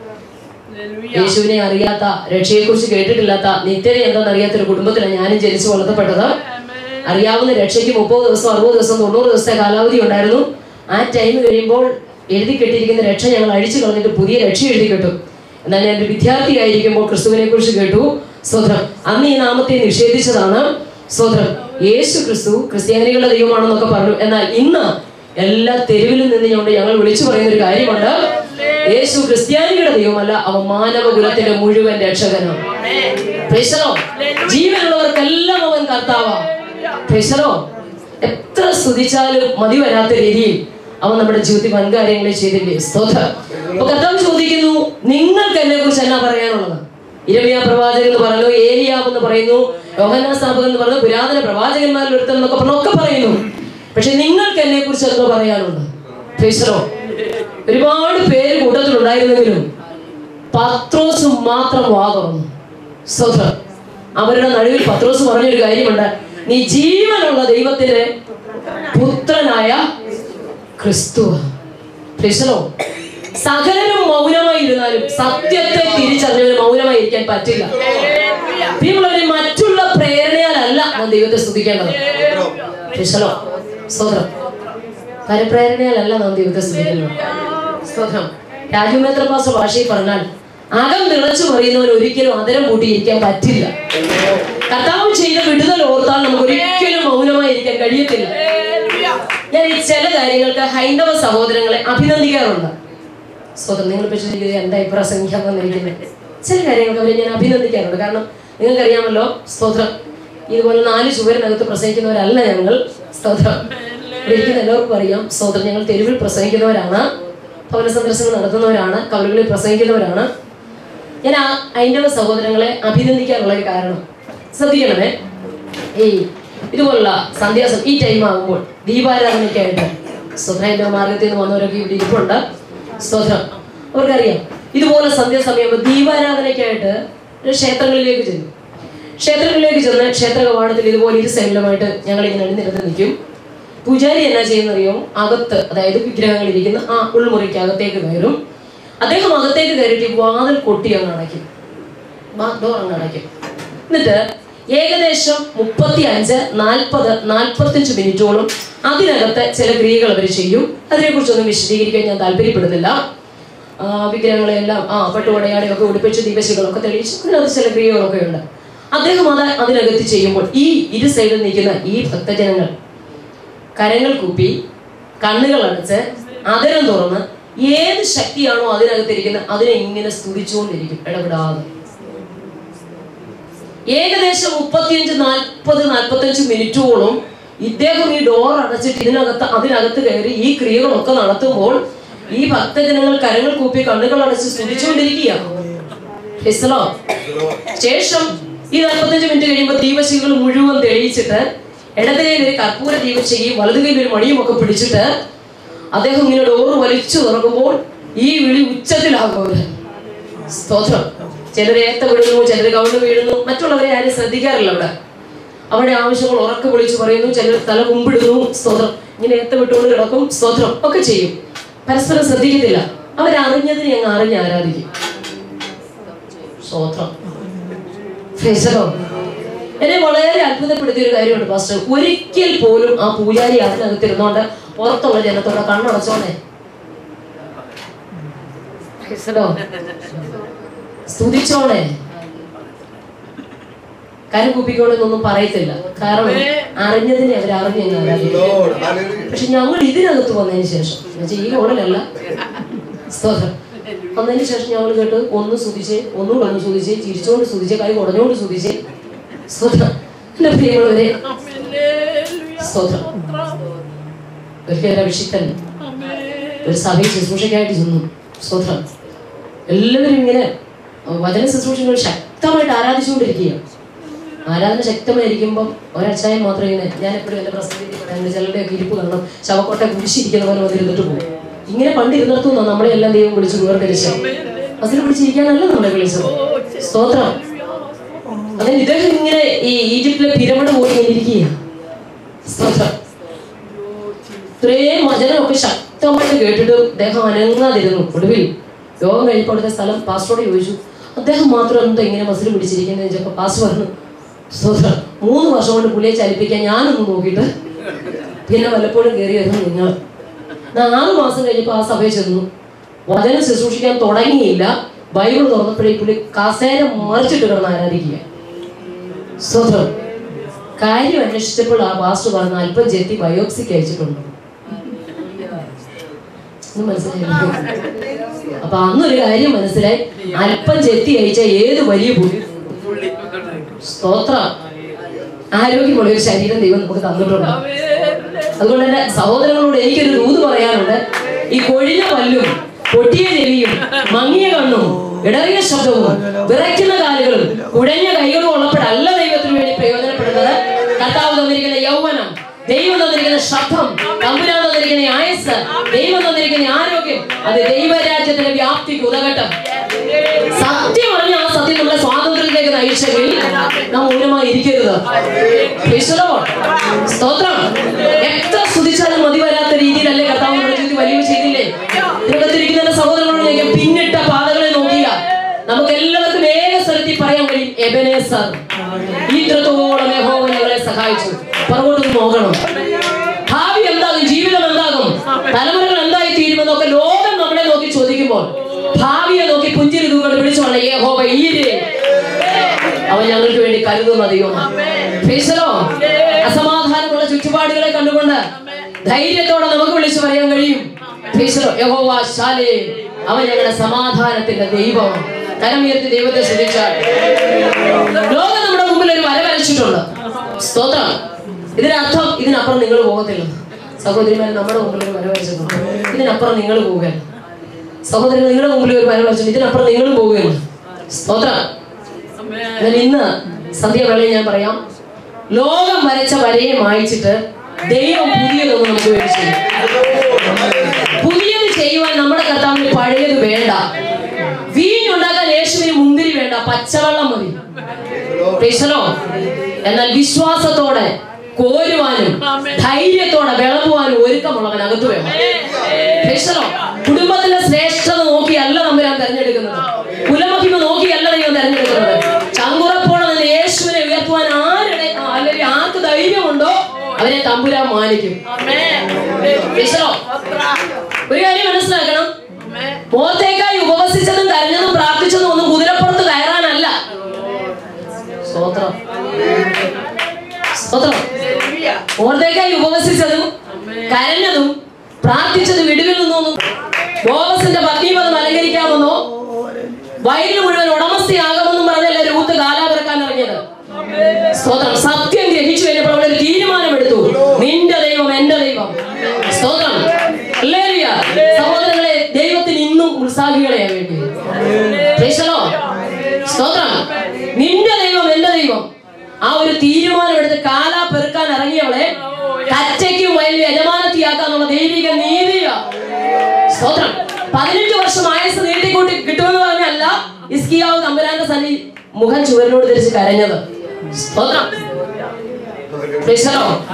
യേശുവിനെ അറിയാത്ത രക്ഷയെക്കുറിച്ച് കേട്ടിട്ടില്ലാത്ത നിത്യത എന്താണെന്ന് അറിയാത്തൊരു കുടുംബത്തിലാണ് ഞാനും ജനിച്ചു വളർത്തപ്പെട്ടത് അറിയാവുന്ന രക്ഷയ്ക്ക് മുപ്പത് ദിവസം അറുപത് ദിവസം തൊണ്ണൂറ് ദിവസത്തെ കാലാവധി ഉണ്ടായിരുന്നു ആ ടൈം കഴിയുമ്പോൾ എഴുതി കെട്ടിയിരിക്കുന്ന രക്ഷ ഞങ്ങൾ അഴിച്ചു കളഞ്ഞിട്ട് പുതിയ രക്ഷ എഴുതി കെട്ടും എന്നാൽ ഞാൻ ഒരു വിദ്യാർത്ഥിയായിരിക്കുമ്പോൾ ക്രിസ്തുവിനെ കുറിച്ച് കേട്ടു സ്വത്രം അന്ന് ഈ നാമത്തെ നിഷേധിച്ചതാണ് സ്വത്രം യേശു ക്രിസ്തു ക്രിസ്ത്യാനികളുടെ ദൈവമാണെന്നൊക്കെ പറഞ്ഞു എന്നാൽ ഇന്ന് എല്ലാ തെരുവിലും നിന്നുകൊണ്ട് ഞങ്ങൾ വിളിച്ചു പറയുന്ന ഒരു കാര്യമുണ്ട് യേശു ക്രിസ്ത്യാനികളുടെ ദൈവമല്ല അവ മാനവകുലത്തിന്റെ മുഴുവൻ രക്ഷകനാണ് Praise the Lord. ജീവനുള്ളവർക്കെല്ലാം അവൻ കർത്താവാ Praise the Lord. എത്ര സ്തുതിച്ചാലും മതി വരാത്ത രീതിയിൽ അവൻ നമ്മുടെ ജീവിതത്തിൽ വൻകാര്യങ്ങളെ ചെയ്തില്ലേ സ്തോത്രം അപ്പൊ കർത്താവ് ചോദിക്കുന്നു നിങ്ങൾക്ക് എന്നെ കുറിച്ച് എന്നാ പറയാനുള്ളത് ഇരമിയ പ്രവാചകൻ എന്ന് പറഞ്ഞു ഏലിയാവ് എന്ന് പറയുന്നു യോഹന്നാ സ്ഥാപകൻ എന്ന് പറഞ്ഞു പുരാതന പ്രവാചകന്മാരിൽ ഒരുത്തൻ എന്നൊക്കെ പറഞ്ഞു ഒക്കെ പറയുന്നു പക്ഷെ നിങ്ങൾക്ക് എന്നെ കുറിച്ച് എന്തോ പറയാനുണ്ട് Praise the Lord. ഒരുപാട് പേര് കൂട്ടത്തിലുണ്ടായിരുന്നെങ്കിലും പത്രോസ് മാത്രം വാ തുറന്നു സ്തോത്രം അവരുടെ നടുവിൽ പത്രോസ് പറഞ്ഞൊരു കാര്യമുണ്ട് നീ ജീവനുള്ള ദൈവത്തിന്റെ പുത്രനായ ക്രിസ്തു ക്രിസ്തോ സകലരും മൗനമായിരുന്നാലും സത്യത്തെ തിരിച്ചറിഞ്ഞവര് മൗനമായിരിക്കാൻ പറ്റില്ല പ്രിയമുള്ളവരെ മറ്റുള്ള പ്രേരണയാലല്ല നാം ദൈവത്തെ സ്തുതിക്കേണ്ടത് ക്രിസ്തലോ സ്തോത്രം പരപ്രേരണയാലല്ല നാം ദൈവത്തെ സ്തുതിക്കുന്നത് സ്തോത്രം രാജുമേത്ര പാസ ഭാഷയിൽ പറഞ്ഞാൽ അകം നിറച്ചു പറയുന്നവൻ ഒരിക്കലും അതരം പൂട്ടിയിരിക്കാൻ പറ്റില്ല കർത്താവ് ചെയ്ത വിടുതൽ ഓർത്താൽ നമുക്ക് ഒരിക്കലും മൗനമായിരിക്കാൻ കഴിയത്തില്ല ഞാൻ ഈ ചില കാര്യങ്ങൾക്ക് ഹൈന്ദവ സഹോദരങ്ങളെ അഭിനന്ദിക്കാറുണ്ട് സ്വതം നിങ്ങൾ പക്ഷേ എന്തായി പ്രസംഗിക്കാൻ വന്നിരിക്കുന്നത് ചില കാര്യങ്ങൾക്ക് അവരെ ഞാൻ അഭിനന്ദിക്കാറുണ്ട് കാരണം നിങ്ങൾക്കറിയാമല്ലോ സ്തോത്രം ഇതുപോലെ നാല് ചുവരിനകത്ത് പ്രസംഗിക്കുന്നവരല്ല ഞങ്ങൾ സ്തോത്രം ഇവിടെ ഇരിക്കുന്ന എല്ലാവർക്കും അറിയാം സ്തോത്രം ഞങ്ങൾ തെരുവിൽ പ്രസംഗിക്കുന്നവരാണ് ഭവന സന്ദർശനം നടത്തുന്നവരാണ് കവലുകളിൽ പ്രസംഗിക്കുന്നവരാണ് ഞാൻ ആ ഹൈന്ദവ സഹോദരങ്ങളെ അഭിനന്ദിക്കാനുള്ള ഒരു കാരണം ശ്രദ്ധിക്കണമേ ഈ ഇതുപോലുള്ള സന്ധ്യാസം ഈ ടൈം ആകുമ്പോൾ ദീപാരാധനയ്ക്കായിട്ട് സ്വതന്ത്ര മാർഗത്തിൽ നിന്ന് വന്നവരൊക്കെ ഇവിടെ ഇരിപ്പുണ്ട് സ്തോത്രം അവർക്കറിയാം ഇതുപോലെ സന്ധ്യാസമയം ദീപാരാധനയ്ക്കായിട്ട് ക്ഷേത്രങ്ങളിലേക്ക് ചെല്ലും ക്ഷേത്രങ്ങളിലേക്ക് ചെന്ന് ക്ഷേത്ര കവാടത്തിൽ ഇതുപോലെ ഇരു സൈഡിലുമായിട്ട് ഞങ്ങൾ ഇങ്ങനെ അണിനിരന്ന് നിൽക്കും പൂജാരി എന്നാ ചെയ്യുന്നറിയോ അകത്ത് അതായത് വിഗ്രഹങ്ങൾ ഇരിക്കുന്ന ആ ഉൾമുറിക്ക് അകത്തേക്ക് കയറും അദ്ദേഹം അകത്തേക്ക് കയറിയിട്ട് ഈ വാതിൽ കൊട്ടി അങ്ങ് അടയ്ക്കും ഡോർ അങ്ങ് അടയ്ക്കും എന്നിട്ട് ഏകദേശം മുപ്പത്തി അഞ്ച് നാൽപ്പത് നാൽപ്പത്തഞ്ച് മിനിറ്റോളം അതിനകത്ത് ചില ക്രിയകൾ അവർ ചെയ്യും അതിനെക്കുറിച്ചൊന്നും വിശദീകരിക്കാൻ ഞാൻ താല്പര്യപ്പെടുന്നില്ല ആ, വിഗ്രഹങ്ങളെല്ലാം ആ പട്ടുപടയാളിയൊക്കെ ഉടുപ്പിച്ച് ദീപശികളൊക്കെ തെളിയിച്ച് അതിനകത്ത് ചില ക്രിയകളൊക്കെ ഉണ്ട് അദ്ദേഹം അത് അതിനകത്ത് ചെയ്യുമ്പോൾ ഈ ഇരു സൈഡിൽ നിൽക്കുന്ന ഈ ഭക്തജനങ്ങൾ കരങ്ങൾ കൂപ്പി കണ്ണുകൾ അടച്ച് അതരം തുറന്ന് ഏത് ശക്തിയാണോ അതിനകത്തിരിക്കുന്നത് അതിനെ ഇങ്ങനെ സ്തുതിച്ചുകൊണ്ടിരിക്കും ഇടപെടാതെ ഏകദേശം മുപ്പത്തിയഞ്ച് നാൽപ്പത് നാൽപ്പത്തഞ്ച് മിനിറ്റോളം ഇദ്ദേഹം ഈ ഡോർ അടച്ചിട്ട് ഇതിനകത്ത് അതിനകത്ത് കയറി ഈ ക്രിയകളൊക്കെ നടത്തുമ്പോൾ ഈ ഭക്തജനങ്ങൾ കരങ്ങൾ കൂപ്പി കണ്ണുകൾ അടച്ച് സ്തുതിച്ചുകൊണ്ടിരിക്കുകയാണ് ഹിസ്ലോ. ശേഷം ഈ നാൽപ്പത്തഞ്ച് മിനിറ്റ് കഴിയുമ്പോൾ ദീപശികൾ മുഴുവൻ തെളിയിച്ചിട്ട് ഇടത് കയ്യിൽ ഒരു കർപ്പൂര ദീപശികയും വലതു കയ്യിൽ ഒരു മണിയും ഒക്കെ പിടിച്ചിട്ട് അദ്ദേഹം ഇങ്ങനെ ഡോറ് വലിച്ചു തുറക്കുമ്പോൾ ഈ വിളി ഉച്ചത്തിലാകും അവര് സ്തോത്രം ചിലർ ഏത്ത വിടുന്നു ചിലർ കവിണ് വീഴുന്നു മറ്റുള്ളവരെ ആരും ശ്രദ്ധിക്കാറില്ല അവിടെ അവരുടെ ആവശ്യങ്ങൾ ഉറക്കെ വിളിച്ചു പറയുന്നു ചിലർ തല കുമ്പിടുന്നു സ്തോത്രം ഇങ്ങനെ ഏത്ത വിട്ടുകൊണ്ട് കിടക്കും സ്തോത്രം ഒക്കെ ചെയ്യും പരസ്പരം ശ്രദ്ധിക്കത്തില്ല അവരറിഞ്ഞതിനെ അങ്ങ് അറിഞ്ഞ് ആരാധിക്കും സ്തോത്രം Praise the Lord. എന്നെ വളരെ അത്ഭുതപ്പെടുത്തിയ ഒരു കാര്യമുണ്ട് പാസ്റ്റർ ഒരിക്കൽ പോലും ആ പൂജാരി അതിനകത്തിരുന്നോണ്ട് പുറത്തുള്ള ജനത്തോടെ കണ്ണടച്ചോണേ Praise the Lord. സ്തുതിച്ചോണേ കരം കുപ്പിക്കോളെന്നൊന്നും പറയത്തില്ല കാരണം അറിഞ്ഞതിനെ അവർ അറിഞ്ഞു ആരാധിക്കും പക്ഷെ ഞങ്ങൾ ഇതിനകത്ത് വന്നതിന് ശേഷം എന്നുവെച്ചാൽ ഈ മോഡലല്ല സ്തോത്രം വന്നതിന് ശേഷം ഞങ്ങൾ കേട്ട് ഒന്ന് സ്തുതിച്ച് ഒന്നുകൂടെ ഒന്ന് സ്തുതിച്ച് ചിരിച്ചോണ്ട് സ്തുതിച്ച് കൈ കുടഞ്ഞോണ്ട് സ്തുതിച്ച് സ്തോത്രം എന്റെ പ്രിയമുള്ളവരെ സ്തോത്രം ഒരിക്കലും അഭിഷിക്തൻ ഒരു സഭയിൽ ശുശ്രൂഷയ്ക്കായിട്ട് ചെന്നു സ്തോത്രം എല്ലാവരും ഇങ്ങനെ വചന ശുശ്രൂഷകൾ ശക്തമായിട്ട് ആരാധിച്ചുകൊണ്ടിരിക്കുകയാണ് ആരാധന ശക്തമായിരിക്കുമ്പം ഒരച്ചായം മാത്രം ഇങ്ങനെ ഞാൻ എപ്പോഴും എൻ്റെ പ്രസംഗത്തിൽ പറയാറുണ്ട് ചിലരുടെയൊക്കെ ഇരിപ്പ് കാണണം ശവക്കോട്ടെ കുരിശിരിക്കുന്ന പോലെ വന്നിരുന്നിട്ട് പോകും ഇങ്ങനെ പണ്ട് ഇരുന്നിടത്തു നിന്നാണ് നമ്മളെ എല്ലാം ദൈവം വിളിച്ച് വേർതിരിച്ച് അതിൽ പിടിച്ചിരിക്കാനല്ല നമ്മളെ വിളിച്ചത് സ്തോത്രം അങ്ങനെ ഇദ്ദേഹം ഇങ്ങനെ ഈ ഈജിപ്തിലെ പിരമിഡ് പോയി ഇങ്ങനെ ഇരിക്കുക സ്തോത്രം ഇത്രയും വചനമൊക്കെ ശക്തമായിട്ട് കേട്ടിട്ട് അദ്ദേഹം അനങ്ങാതിരുന്നു ഒടുവിൽ യോഗം കഴിഞ്ഞപ്പോൾ അവിടുത്തെ സ്ഥലം പാസ്റ്ററോട് ചോദിച്ചു അദ്ദേഹം മാത്രം എന്താ ഇങ്ങനെ മസിൽ പിടിച്ചിരിക്കുന്നത് ചോദിച്ചപ്പോൾ പാസ്റ്റർ പറഞ്ഞു സ്തോത്രം മൂന്ന് വർഷം കൊണ്ട് പുള്ളിയെ ചലിപ്പിക്കാൻ ഞാനൊന്ന് നോക്കിയിട്ട് പിന്നെ വല്ലപ്പോഴും കയറി വരുന്നു നിങ്ങൾ നാല് മാസം കഴിഞ്ഞപ്പോൾ ആ സഭയിൽ ചെന്നു വചനം ശുശ്രൂഷിക്കാൻ തുടങ്ങിയില്ല ബൈബിൾ തുറന്നപ്പോഴേ പുള്ളി കസേര മറിച്ചിട്ട് കിടന്ന് ആരാധിക്കുക സ്തോത്രം കാര്യം അന്വേഷിച്ചപ്പോൾ ആ പാസ്റ്റർ പറഞ്ഞു അല്പം ചെത്തി ബയോപ്സിക്ക് അയച്ചിട്ടുണ്ട് ഒന്ന് മനസ്സിലായില്ലേ? അപ്പൊ അന്നൊരു കാര്യം മനസ്സിലായി അല്പം ചെത്തി അയച്ച ഏത് വലിയ പുള്ളി സ്തോത്ര ആരോഗ്യമുള്ള ഒരു ശരീരം ദൈവം നമുക്ക് തന്നിട്ടുണ്ട് അതുകൊണ്ട് തന്നെ സഹോദരങ്ങളോട് എനിക്കൊരു ദൂത് പറയാനുണ്ട് ഈ കൊഴിഞ്ഞ പല്ലും പൊട്ടിയ ചെവിയും മങ്ങിയ കണ്ണും ഇടറിയ ശബ്ദവും വിറയ്ക്കുന്ന കാലുകളും കുഴഞ്ഞ കൈകളും ഉള്ളപ്പോഴല്ല ദൈവത്തിന് വേണ്ടി പ്രയോജനപ്പെടുന്നത് കർത്താവ് തന്നിരിക്കുന്ന യൗവനം ദൈവം തന്നിരിക്കുന്ന ശബ്ദം തമ്പുരാൻ തന്നിരിക്കുന്ന ആയസ് ദൈവം തന്നിരിക്കുന്ന ആരോഗ്യം അത് ദൈവരാജ്യത്തിന്റെ വ്യാപ്തിക്ക് ഉതകട്ടെ സത്യം പറഞ്ഞ ആ സത്യം നമ്മളെ സ്വാതന്ത്ര്യത്തിലേക്ക് നയിച്ചെങ്കിൽ നാം മൗനമായി ഇരിക്കരുത് Praise the Lord. സ്തോത്രം എത്ര സ്തുതിച്ചാലും മതി വരാത്ത രീതിയിലല്ലേ കർത്താവ് നമ്മുടെ ജീവിതത്തിൽ വലിയ ചെയ്തില്ലേ ദൈവത്തിരിക്കുന്ന സഹോദരങ്ങളോട് ഞാൻ പിന്നിട്ട പാതകളെ നോക്കിയ നമുക്ക് എല്ലാവർക്കും ഏക സ്ഥലത്തിൽ പറയാൻ കഴിയും എബനേസർ ഇത്രത്തോളം യഹോവ ഞങ്ങളെ സഹായിച്ചു പുറകോട്ട് നോക്കണം ഭാവി എന്താകും ജീവിതം എന്താകും തലമുറകൾ എന്തായി തീരുമെന്നൊക്കെ ലോകം നമ്മളെ നോക്കി ചോദിക്കുമ്പോൾ ഭാവിയെ നോക്കി പുഞ്ചിരി തൂക്കൊണ്ട് വിളിച്ചു പറഞ്ഞ യഹോവ ഈരെ അവൻ ഞങ്ങൾക്ക് വേണ്ടി കരുതുന്ന ദൈവം Praise the Lord. അസമാധാനമുള്ള ചുറ്റുപാടുകളെ കണ്ടുകൊണ്ട് ധൈര്യത്തോടെ നമുക്ക് വിളിച്ചു പറയാൻ കഴിയും Praise the Lord. യഹോവ ശാലേ അവൻ ഞങ്ങളുടെ സമാധാനത്തിന്റെ ദൈവം കരമുയർത്തി ദൈവത്തെ ശ്രദ്ധിച്ചാൽ ലോകം നമ്മുടെ മുമ്പിൽ ഒരു വര വരച്ചിട്ടുണ്ട് സ്തോത്രം ഇതിനർത്ഥം ഇതിനപ്പുറം നിങ്ങൾ പോകത്തില്ല സഹോദരിമാർ നമ്മുടെ മുമ്പിൽ ഒരു വര വരച്ചിട്ടുണ്ട് ഇതിനപ്പുറം നിങ്ങൾ പോകുക സഹോദരങ്ങൾ നിങ്ങളുടെ മുമ്പിൽ ഒരു വര വരച്ചിട്ടുണ്ട് ഇതിനപ്പുറം നിങ്ങൾ പോകുകയാണ് സ്തോത്രം എന്നാൽ ഇന്ന് സന്ധ്യാവേളയിൽ ഞാൻ പറയാം ലോകം വരച്ച വരയെ മായിച്ചിട്ട് ദൈവം പുതിയതൊന്നും നമുക്ക് വേണ്ടി ചെയ്യും പുതിയത് ചെയ്യുവാൻ നമ്മുടെ കർത്താവിന് പഴയത് വേണ്ട വീഞ്ഞുണ്ടാക്കാൻ യേശുവിന് മുന്തിരി വേണ്ട പച്ചവെള്ളം മതി Praise the Lord. എന്നാൽ വിശ്വാസത്തോടെ കോരുവാനും ധൈര്യത്തോടെ വിളമ്പുവാനും ഒരുക്കമുള്ളവൻ അകത്ത് വേണം Praise the Lord. കുടുംബത്തിന്റെ ശ്രേഷ്ഠത നോക്കിയല്ല നമ്പുരാൻ തെരഞ്ഞെടുക്കുന്നത് കുലമഹിമ നോക്കിയല്ല ദൈവം തെരഞ്ഞെടുക്കുന്നത് ചങ്കുറപ്പോടെ നിന്ന് യേശുവിനെ ഉയർത്തുവാൻ ആരുടെ അല്ലെങ്കിൽ ആർക്ക് ധൈര്യമുണ്ടോ അവരെ തമ്പുരാൻ മാനിക്കും Praise the Lord. ഒരു കാര്യം മനസ്സിലാക്കണം മോത്തേക്കായി ഉപവസിച്ചതും കരഞ്ഞതും പ്രാർത്ഥിച്ചതും ഒന്നും കുതിരപ്പുറത്ത് കയറാനല്ല സ്തോത്രം സ്തോത്രം മോർത്തേക്കായി ഉപവസിച്ചതും കരഞ്ഞതും പ്രാർത്ഥിച്ചതും വിടുവിൽ നിന്നൊന്നും ബോവസിന്റെ പത്നിപദം അലങ്കരിക്കാമെന്നോ വയലിന് മുഴുവൻ ഉടമസ്ഥയാകാമെന്നും പറഞ്ഞല്ല രൂത്ത് കാലാപിറക്കാൻ ഇറങ്ങിയത് സ്തോത്രം സത്യം ഗ്രഹിച്ചു കഴിഞ്ഞപ്പോൾ അവളൊരു തീരുമാനമെടുത്തു നിന്റെ ദൈവം എന്റെ ദൈവം സ്തോത്രം ഹല്ലേലൂയ. സഹോദരങ്ങളെ ദൈവത്തിന് ഇന്നും ഉത്സാഹികളെയാ വേണ്ടി Praise the Lord. സ്തോത്രം നിന്റെ ദൈവം എന്റെ ദൈവം ആ ഒരു തീരുമാനം എടുത്ത് കാലാ പെറുക്കാൻ ഇറങ്ങിയവളെ കച്ചയ്ക്കും വയലിൽ യജമാനത്തിയാക്കാന്നുള്ള ദൈവിക നീതിയാ സ്തോത്രം പതിനഞ്ച് വർഷം ആയസ് നീട്ടിക്കൂട്ടി കിട്ടുമെന്ന് പറഞ്ഞല്ല ഇസ്കിയാവ് തമ്പുരാന്റെ സന്നി മുഖം ചുവരിനോട് തിരിച്ച് കരഞ്ഞത് സ്തോത്രം Praise the Lord.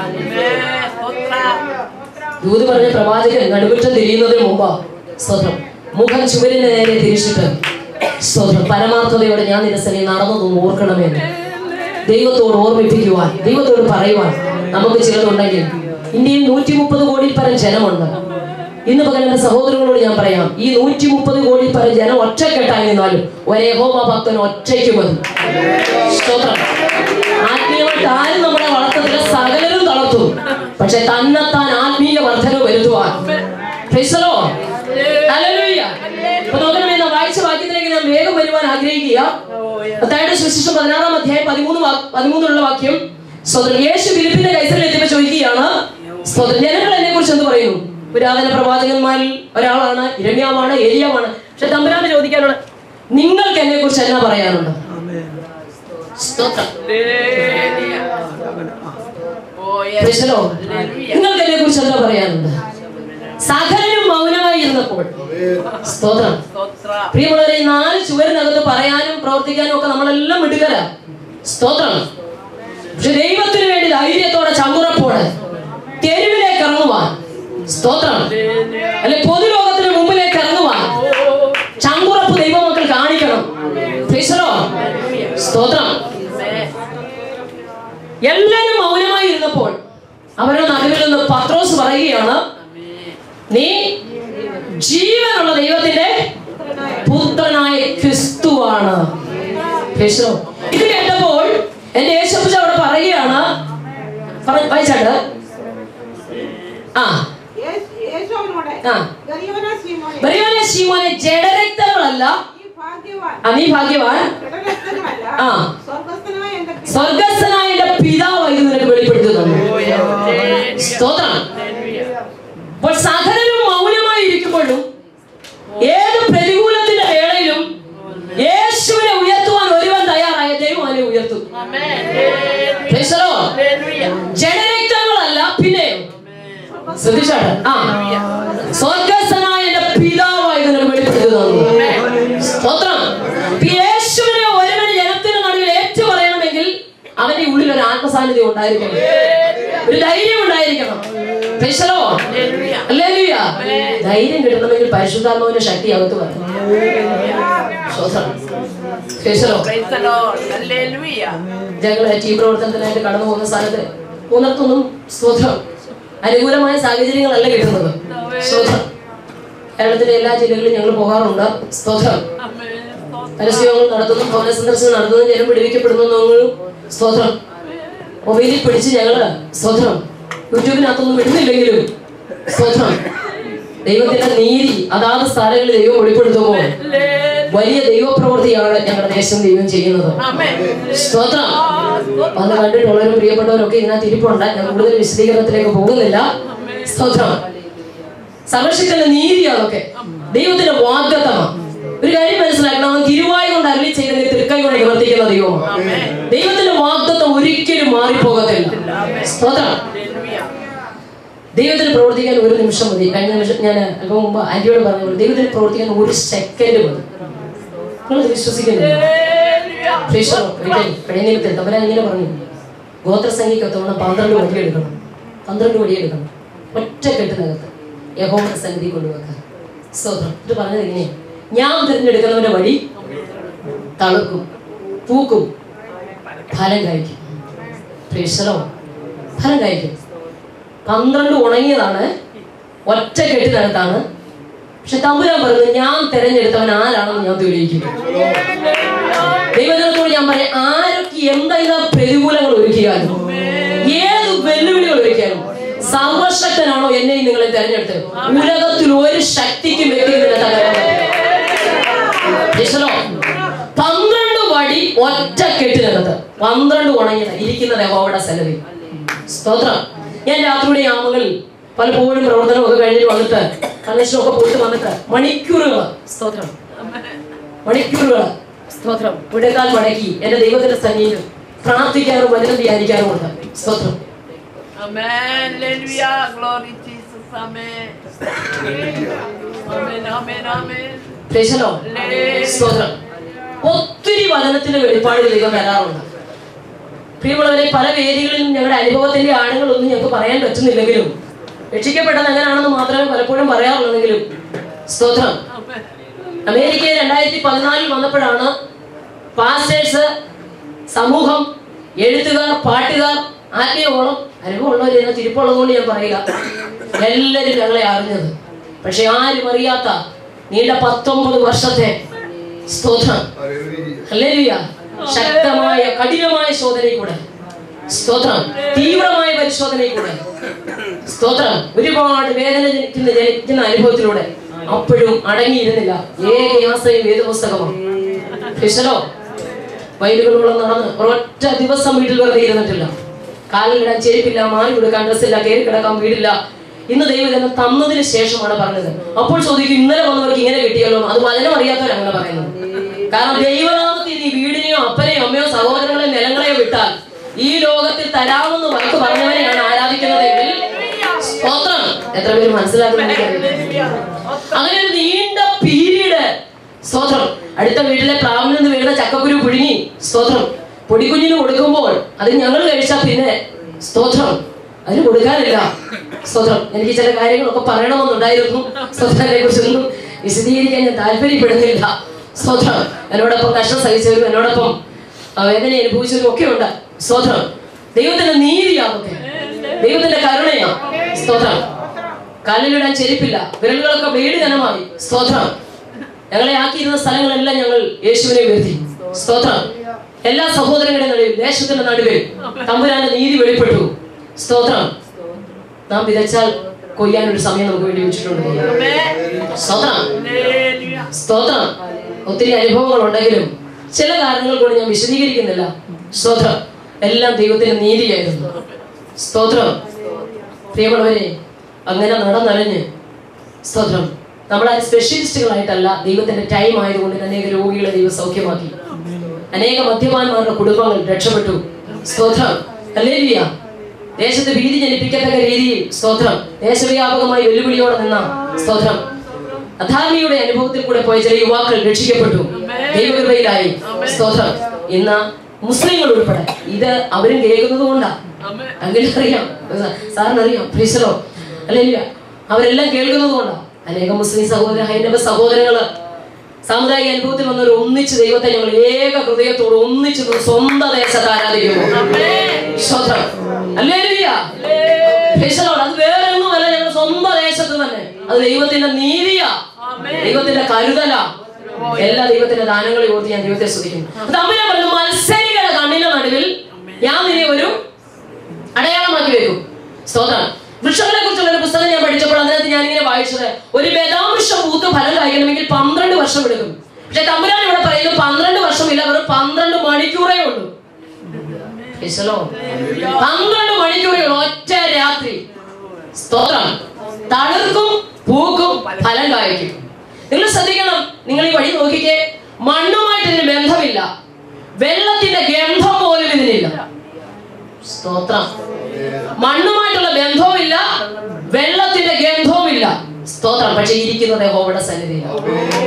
ദൂത് പറഞ്ഞ പ്രവാചകൻ നടുവിറ്റം തിരിയുന്നതിന് മുമ്പ് സ്തോത്രം മുഖം ചുവരിന് നേരെ തിരിച്ചിട്ട് സ്തോത്രം പരമാർത്ഥതയോടെ ഞാൻ നിരസനെ നടന്നതൊന്ന് ഓർക്കണമെന്ന് ദൈവത്തോട് ഓർമ്മിപ്പിക്കുവാൻ ദൈവത്തോട് പറയുവാൻ നമുക്ക് ചിലതുണ്ടെങ്കിൽ ഇന്ത്യയിൽ നൂറ്റി മുപ്പത് കോടി പരം ജനമുണ്ട് ഇന്ന് പകരം എന്റെ സഹോദരങ്ങളോട് ഞാൻ പറയാം ഈ നൂറ്റി മുപ്പത് കോടി പരം ജനം ഒറ്റക്കെട്ടായി നിന്നാലും ഒരേ ഹോമ ഭക്തൻ ഒറ്റയ്ക്ക് മതി സ്തോത്രം ആത്മീയമായിട്ട് ആരും നമ്മളെ വളർത്തത്തില്ല സകലരും തളർത്തും പക്ഷെ തന്നെത്താൻ ആത്മീയ വർധന വരുത്തുവാൻ Praise the Lord. Hallelujah. അപ്പൊ നോക്കണമേ നാം വായിച്ച വാക്യത്തിലേക്ക് ഞാൻ വേഗം വരുവാൻ ആഗ്രഹിക്കുക മത്തായിയുടെ സുവിശേഷം പതിനാറാം അധ്യായം പതിമൂന്ന് വാ- പതിമൂന്നിലുള്ള വാക്യം സ്വതന്ത്രം യേശു ഫിലിപ്പിന്റെ കൈസറിൽ എത്തിയപ്പോൾ ചോദിക്കുകയാണ് സ്വതന്ത്രം ജനങ്ങൾ എന്നെ കുറിച്ച് എന്ത് പറയുന്നു പുരാതന പ്രവാചകന്മാരിൽ ഒരാളാണ് ഇരമ്യാവാണ് ഏലിയാവാണ് പക്ഷെ തമ്പുരാന് ചോദിക്കാനുള്ള നിങ്ങൾക്ക് എന്നെ കുറിച്ച് എന്നാ പറയാനുണ്ട് സ്തോത്രം Praise the Lord. നിങ്ങൾക്ക് എന്നെ കുറിച്ച് എന്താ പറയാനുണ്ട് സകലനും മൗനമായി ഇരുന്നപ്പോൾ സ്തോത്രം പ്രിയമുള്ളവരെ ഈ നാല് ചുവരിനകത്ത് പറയാനും പ്രവർത്തിക്കാനും ഒക്കെ നമ്മളെല്ലാം മിടുക്കല സ്തോത്രം പക്ഷെ ദൈവത്തിന് വേണ്ടി ധൈര്യത്തോടെ ചങ്കുറപ്പോടെ തെരുവിലേക്ക് ഇറങ്ങുവാൻ സ്തോത്രം അല്ലെ പൊതുലോകത്തിന് മുമ്പിലേക്ക് ഇറങ്ങുവാൻ ചങ്കുറപ്പ് ദൈവമക്കൾ കാണിക്കണം Praise the Lord. സ്തോത്രം എല്ലാരും മൗനമായി ഇരുന്നപ്പോൾ അവരുടെ നടുവിൽ നിന്ന് പത്രോസ് പറയുകയാണ് നീ ജീവനുള്ള ദൈവത്തിന്റെ പുത്രനായ ക്രിസ്തുവാണ് Praise the Lord. ഇത് കേട്ടപ്പോൾ എന്റെ യേശുപ്പച്ച അവിടെ പറയുകയാണ് പറ- വായിച്ചാട്ട് ആ യേശു- യേശുവിനോട് ആ. ഗറിയോനാ ശീമോനെ, ബറിയോനെ ശീമോനെ ജഡരക്തങ്ങളല്ല നീ ഭാഗ്യവാൻ ആ, നീ ഭാഗ്യവാൻ ജഡരക്തങ്ങളല്ല, ആ. സ്വർഗ്ഗസ്ഥനായ എന്റെ പിതാവ് സ്വർഗസ്ഥനായ എന്റെ പിതാവ് ഇത് നിനക്ക് വെളിപ്പെടുത്തുന്നു സ്തോത്രം അപ്പോൾ സകലരും മൗനമായി ഇരിക്കുമ്പോഴും ഏത് പ്രതികൂലത്തിന്റെ വേളയിലും യേശുവിനെ ഉയർത്തുവാൻ ഒരുവൻ തയ്യാറായ ദൈവം അവനെ ഉയർത്തും Praise the Lord. ജനരക്തങ്ങളല്ല പിന്നെ ശ്രദ്ധിച്ചാണ് ആ സ്വർഗസ്ഥനായ എന്റെ പിതാവായി ഇതിനെ വെളിപ്പെടുത്തുന്നു സ്തോത്രം ഇപ്പൊ യേശുവിനെ ഒരുവൻ ജനത്തിന് നടുവിൽ ഏറ്റു പറയണമെങ്കിൽ അവന്റെ ഉള്ളിൽ ഒരു ആത്മസാന്നിധ്യം ഉണ്ടായിരിക്കണം ഒരു ധൈര്യം ഉണ്ടായിരിക്കണം Praise the Lord. Hallelujah. ധൈര്യം കിട്ടണമെങ്കിൽ പരിശുദ്ധാത്മാവിന്റെ ശക്തി അകത്ത് വരണം സ്തോത്രം Praise the Lord. ഞങ്ങൾ ടീം പ്രവർത്തനത്തിനായിട്ട് കടന്നു പോകുന്ന സ്ഥലത്ത് മൂന്നിടത്തൊന്നും സ്തോത്രം അനുകൂലമായ സാഹചര്യങ്ങളല്ല കിട്ടുന്നത് സ്തോത്രം കേരളത്തിലെ എല്ലാ ജില്ലകളിലും ഞങ്ങൾ പോകാറുണ്ട് സ്തോത്രം പരസ്യങ്ങൾ നടത്തുന്നു ഭവന സന്ദർശനം നടത്തുന്നു ജനം പിടിവിക്കപ്പെടുന്നു സ്തോത്രം മൊബൈലിൽ പിടിച്ച് ഞങ്ങള് സ്തോത്രം യൂട്യൂബിനകത്തൊന്നും ഇടുന്നില്ലെങ്കിലും സ്തോത്രം ദൈവത്തിന്റെ നീതി അതാത് സ്ഥലങ്ങളിൽ ദൈവം വെളിപ്പെടുത്തുമ്പോൾ വലിയ ദൈവപ്രവൃത്തിയാണ് ഞങ്ങളുടെ ദേശം ദൈവം ചെയ്യുന്നത് സ്തോത്രം അത് കണ്ടിട്ടുള്ളവരും പ്രിയപ്പെട്ടവരൊക്കെ ഇതിനകത്ത് ഇരിപ്പുണ്ട് ഞാൻ കൂടുതൽ വിശദീകരണത്തിലേക്ക് പോകുന്നില്ല സ്തോത്രം സർവശക്തന്റെ നീതിയാണൊക്കെ ദൈവത്തിന്റെ വാഗ്ദത്തമാണ് ഒരു കാര്യം മനസ്സിലാക്കണം അവൻ തിരുവായി കൊണ്ട് അരളി ചെയ്തതിനെ തൃക്കൈ കൊണ്ട് നിവർത്തിക്കുന്ന ദൈവമാണ് ദൈവത്തിന്റെ വാഗ്ദത്തം ഒരിക്കലും മാറിപ്പോകത്തില്ല സ്തോത്രം ദൈവത്തിന് പ്രവർത്തിക്കാൻ ഒരു നിമിഷം മതി കഴിഞ്ഞ നിമിഷം ഞാൻ അല്പം മുമ്പ് ആന്റിയോട് പറഞ്ഞ പോലെ ദൈവത്തിന് പ്രവർത്തിക്കാൻ ഒരു സെക്കൻഡ് മതി നിങ്ങൾ വിശ്വസിക്കുന്നു കഴിഞ്ഞ തമ്പരാൻ ഇങ്ങനെ പറഞ്ഞു ഗോത്രസംഖ്യയ്ക്ക് ഒത്തവണ്ണം പന്ത്രണ്ട് വടിയെടുക്കണം പന്ത്രണ്ട് വടിയെടുക്കണം ഒറ്റ കെട്ടിനകത്ത് യഹോമ സന്നിധി കൊണ്ടുവെക്കുക സ്തോത്രം ഇത് പറഞ്ഞത് ഇങ്ങനെ ഞാൻ തിരഞ്ഞെടുക്കുന്നവന്റെ വഴി തളുക്കും പൂക്കും ഫലം കഴിക്കും പ്രേക്ഷലോ ഫലം കഴിക്കും പന്ത്രണ്ട് ഉണങ്ങിയതാണ് ഒറ്റ കെട്ടിനകത്താണ് പക്ഷെ തമ്പുരാൻ പറയുന്നത് ഞാൻ തെരഞ്ഞെടുത്തവൻ ആരാണെന്ന് ഞാൻ തെളിയിക്കും ദൈവജനത്തോട് ഞാൻ പറയാം ആരൊക്കെ എന്തെയ്ത പ്രതികൂലങ്ങൾ ഒരുക്കിയാലും ഏത് വെല്ലുവിളികൾ ഒരുക്കിയാലും സർവശക്തനാണോ എന്നെയും നിങ്ങളെ തെരഞ്ഞെടുത്തത് ഉലകത്തിൽ ഒരു ശക്തിക്കും വ്യക്തിക്കും നിന്നെ തകരാൻ പറ്റില്ല. ഈശ്വരോ, പന്ത്രണ്ട് വടി ഒറ്റ കെട്ടിനകത്ത് പന്ത്രണ്ട് ഉണങ്ങിയത് ഇരിക്കുന്നത് യഹോവയുടെ സലവി സ്തോത്രം ഞാൻ രാത്രിയുടെ യാമങ്ങളിൽ പലപ്പോഴും പ്രവർത്തനമൊക്കെ കഴിഞ്ഞിട്ട് വന്നിട്ട് കണക്ഷനൊക്കെ പോയിട്ട് വന്നിട്ട് മണിക്കൂറുകൾ സ്തോത്രം മണിക്കൂറുകൾ സ്തോത്രം വിടക്കാൽ മടക്കി എന്റെ ദൈവത്തിന്റെ സന്നിധിയിൽ പ്രാർത്ഥിക്കാറും വചനം ധ്യാനിക്കാറുമുണ്ട് സ്തോത്രം Amen. Hallelujah. Glory Jesus. Amen. Amen. Amen. Amen. പ്രേശലോ സ്തോത്രം ഒത്തിരി വചനത്തിന്റെ വെളിപ്പാട് ദൈവം തരാറുണ്ട് പ്രിയമുള്ളവരെ പല വേദികളിലും ഞങ്ങളുടെ അനുഭവത്തിന്റെ ആഴങ്ങളൊന്നും ഞങ്ങൾക്ക് പറയാൻ പറ്റുന്നില്ലെങ്കിലും രക്ഷിക്കപ്പെട്ടത് എങ്ങനെയാണെന്ന് മാത്രമേ പലപ്പോഴും പറയാറുള്ളെങ്കിലും സ്തോത്രം അമേരിക്കയിൽ രണ്ടായിരത്തി പതിനാലിൽ വന്നപ്പോഴാണ് പാസ്റ്റേഴ്സ് സമൂഹം എഴുത്തുകാർ പാട്ടുകാർ ആത്മീയോളം അനുഭവമുള്ളവർ എന്ന തിരുപ്പുള്ളതുകൊണ്ട് ഞാൻ പറയുക എല്ലാവരും ഞങ്ങളെ അറിഞ്ഞത് പക്ഷെ ആരും അറിയാത്ത നീണ്ട പത്തൊമ്പത് വർഷത്തെ സ്തോത്രം ഹല്ലേലൂയ ശക്തമായ കഠിനമായ ശോധനയിൽ കൂടെ സ്തോത്രം തീവ്രമായ പരിശോധനയിൽ കൂടെ സ്തോത്രം ഒരുപാട് വേദന ജനിക്കുന്ന ജനിക്കുന്ന അനുഭവത്തിലൂടെ അപ്പോഴും അടങ്ങിയിരുന്നില്ല ഏകയാശ്രയം വേദപുസ്തകമാണ് ഫിഷലോ വയലുകളോളം നടന്ന് ഒരൊറ്റ ദിവസം വീട്ടിൽ വെറുതെ ഇരുന്നിട്ടില്ല കാലിലിടാൻ ചെരുപ്പില്ല മാറി കൊടുക്കാൻ ഡ്രസ്സില്ല കയറി കിടക്കാൻ വീടില്ല ഇന്ന് ദൈവം തന്നെ തന്നതിന് ശേഷമാണ് പറഞ്ഞത് അപ്പോൾ ചോദിക്കും ഇന്നലെ വന്നവർക്ക് ഇങ്ങനെ കിട്ടിയല്ലോ എന്ന്. അത് വചനം അറിയാത്തവരങ്ങനെ പറയുന്നത് കാരണം ദൈവനാമത്തിൽ നീ വീടിനെയോ അപ്പനെയോ അമ്മയോ സഹോദരങ്ങളെ വിട്ടാൽ ഈ ലോകത്തിൽ തരാമെന്ന് വാക്ക് പറഞ്ഞവനെയാണ് ആരാധിക്കുന്നതെങ്കിൽ സ്തോത്രം എത്ര പേര് മനസ്സിലാക്കുന്നുണ്ട് എനിക്കറിയില്ല. അങ്ങനെ ഒരു നീണ്ട പീരീഡ് സ്തോത്രം അടുത്ത വീട്ടിലെ പ്രാവിൽ നിന്ന് വീഴുന്ന ചക്കക്കുരു പുഴുങ്ങി സ്തോത്രം പൊടിക്കുഞ്ഞിന് കൊടുക്കുമ്പോൾ അത് ഞങ്ങൾ കഴിച്ചാൽ പിന്നെ സ്തോത്രം അതിന് കൊടുക്കാനില്ല സ്തോത്രം എനിക്ക് ചില കാര്യങ്ങളൊക്കെ പറയണമെന്നുണ്ടായിരുന്നു സ്തോത്രത്തെ കുറിച്ചൊന്നും വിശദീകരിക്കാൻ ഞാൻ താല്പര്യപ്പെടുന്നില്ല സ്തോത്രം എന്നോടൊപ്പം കഷ്ടം സഹിച്ചവരും എന്നോടൊപ്പം ആ, വേദന അനുഭവിച്ചവരും ഒക്കെ ഉണ്ട് സ്തോത്രം ദൈവത്തിന്റെ നീതിയാണൊക്കെ ദൈവത്തിന്റെ കരുണയാ സ്തോത്രം കാലിലിടാൻ ചെരുപ്പില്ല വിരലുകളൊക്കെ ബ്ലേഡ് ഘനമായി സ്തോത്രം ഞങ്ങളെ ആക്കിയിരുന്ന സ്ഥലങ്ങളെല്ലാം ഞങ്ങൾ യേശുവിനെ ഉയർത്തി സ്തോത്രം എല്ലാ സഹോദരങ്ങളുടെ നടുവിൽ ദേശത്തിന്റെ നടുവിൽ തമ്പുരാന്റെ നീതി വെളിപ്പെട്ടു സ്തോത്രം നാം വിതച്ചാൽ കൊയ്യാൻ ഒരു സമയം നമുക്ക് വേണ്ടി വെച്ചിട്ടുണ്ട് സ്തോത്രം സ്തോത്രം ഒത്തിരി അനുഭവങ്ങൾ ഉണ്ടെങ്കിലും ചില കാരണങ്ങൾ കൊണ്ട് ഞാൻ വിശദീകരിക്കുന്നില്ല സ്തോത്രം എല്ലാം ദൈവത്തിന്റെ നീതിയായിരുന്നു സ്തോത്രം പ്രിയമുള്ളവരെ അങ്ങനെ നടന്നലഞ്ഞ് സ്തോത്രം നമ്മൾ ആ സ്പെഷ്യലിസ്റ്റുകളായിട്ടല്ല ദൈവത്തിന്റെ ടൈം ആയതുകൊണ്ട് അനേക രോഗികളെ ദൈവം സൗഖ്യമാക്കി അനേക മദ്യപാന്മാരുടെ കുടുംബങ്ങൾ രക്ഷപ്പെട്ടു സ്തോത്രം അല്ലേലിയ ദേശത്ത് ഭീതി ജനിപ്പിക്കത്തക്ക രീതിയിൽ സ്തോത്രം ദേശവ്യാപകമായി വെല്ലുവിളിയോടെ നിന്ന സ്തോത്രം അധാർമിയുടെ അനുഭവത്തിൽ കൂടെ പോയ ചില യുവാക്കൾ രക്ഷിക്കപ്പെട്ടു ദൈവകൃപയിലായി സ്തോത്രം ഇന്ന് മുസ്ലിങ്ങൾ ഉൾപ്പെടെ ഇത് അവരും കേൾക്കുന്നത് കൊണ്ടാ അങ്ങനെ അറിയാം സാറിനറിയാം പ്രീസലോ അല്ലില്ല അവരെല്ലാം കേൾക്കുന്നത് കൊണ്ടാ അനേകം മുസ്ലിം സഹോദര ഹൈന്ദവ സഹോദരങ്ങള് സാമുദായിക അനുഭവത്തിൽ വന്നവർ ഒന്നിച്ച് ദൈവത്തെ ഞങ്ങൾ ഏക ഹൃദയത്തോട് ഒന്നിച്ച് നിന്ന് സ്വന്തം ദേശത്ത് ആരാധിക്കുന്നു സ്തോത്രം ഹല്ലേലൂയ. Praise the Lord. അത് വേറെ ഒന്നുമല്ല ഞങ്ങളുടെ സ്വന്തം ദേശത്ത് തന്നെ അത് ദൈവത്തിന്റെ നീതിയാ ദൈവത്തിന്റെ കരുതല എല്ലാ ദൈവത്തിന്റെ ദാനങ്ങളെ ഓർത്ത് ഞാൻ ദൈവത്തെ സ്തുതിക്കുന്നു തമ്മിലെ പറഞ്ഞു മത്സരികളുടെ കണ്ണിന്റെ നടുവിൽ ഞാൻ നിന്നെ ഒരു അടയാളമാക്കി വെക്കും സ്തോത്രം വൃക്ഷങ്ങളെ കുറിച്ചുള്ള ഒരു പുസ്തകം ഞാൻ പഠിച്ചപ്പോൾ അതിനകത്ത് ഞാൻ ഇങ്ങനെ വായിച്ചത് ഒരു ബദാംവൃക്ഷം പൂത്ത് ഫലം കായ്ക്കണമെങ്കിൽ പന്ത്രണ്ട് വർഷം എടുക്കും പക്ഷെ തമ്പുരാൻ ഇവിടെ പറയുന്നു പന്ത്രണ്ട് വർഷമില്ല വെറും പന്ത്രണ്ട് മണിക്കൂറേ ഉള്ളൂ Praise the Lord. പന്ത്രണ്ട് മണിക്കൂറേ ഉള്ളൂ ഒറ്റ രാത്രി സ്തോത്രം തളിർക്കും പൂക്കും ഫലം കായ്ക്കും നിങ്ങൾ ശ്രദ്ധിക്കണം നിങ്ങൾ ഈ വഴി നോക്കിക്കേ മണ്ണുമായിട്ട് ഇതിന് ബന്ധമില്ല വെള്ളത്തിന്റെ ഗന്ധം പോലും ഇതിനില്ല സ്തോത്രം മണ്ണുമായിട്ടുള്ള ബന്ധവുമില്ല വെള്ളത്തിന്റെ ഗന്ധവുമില്ല സ്തോത്രം പക്ഷെ ഇരിക്കുന്നത് യഹോവയുടെ സന്നിധിയിലാണ്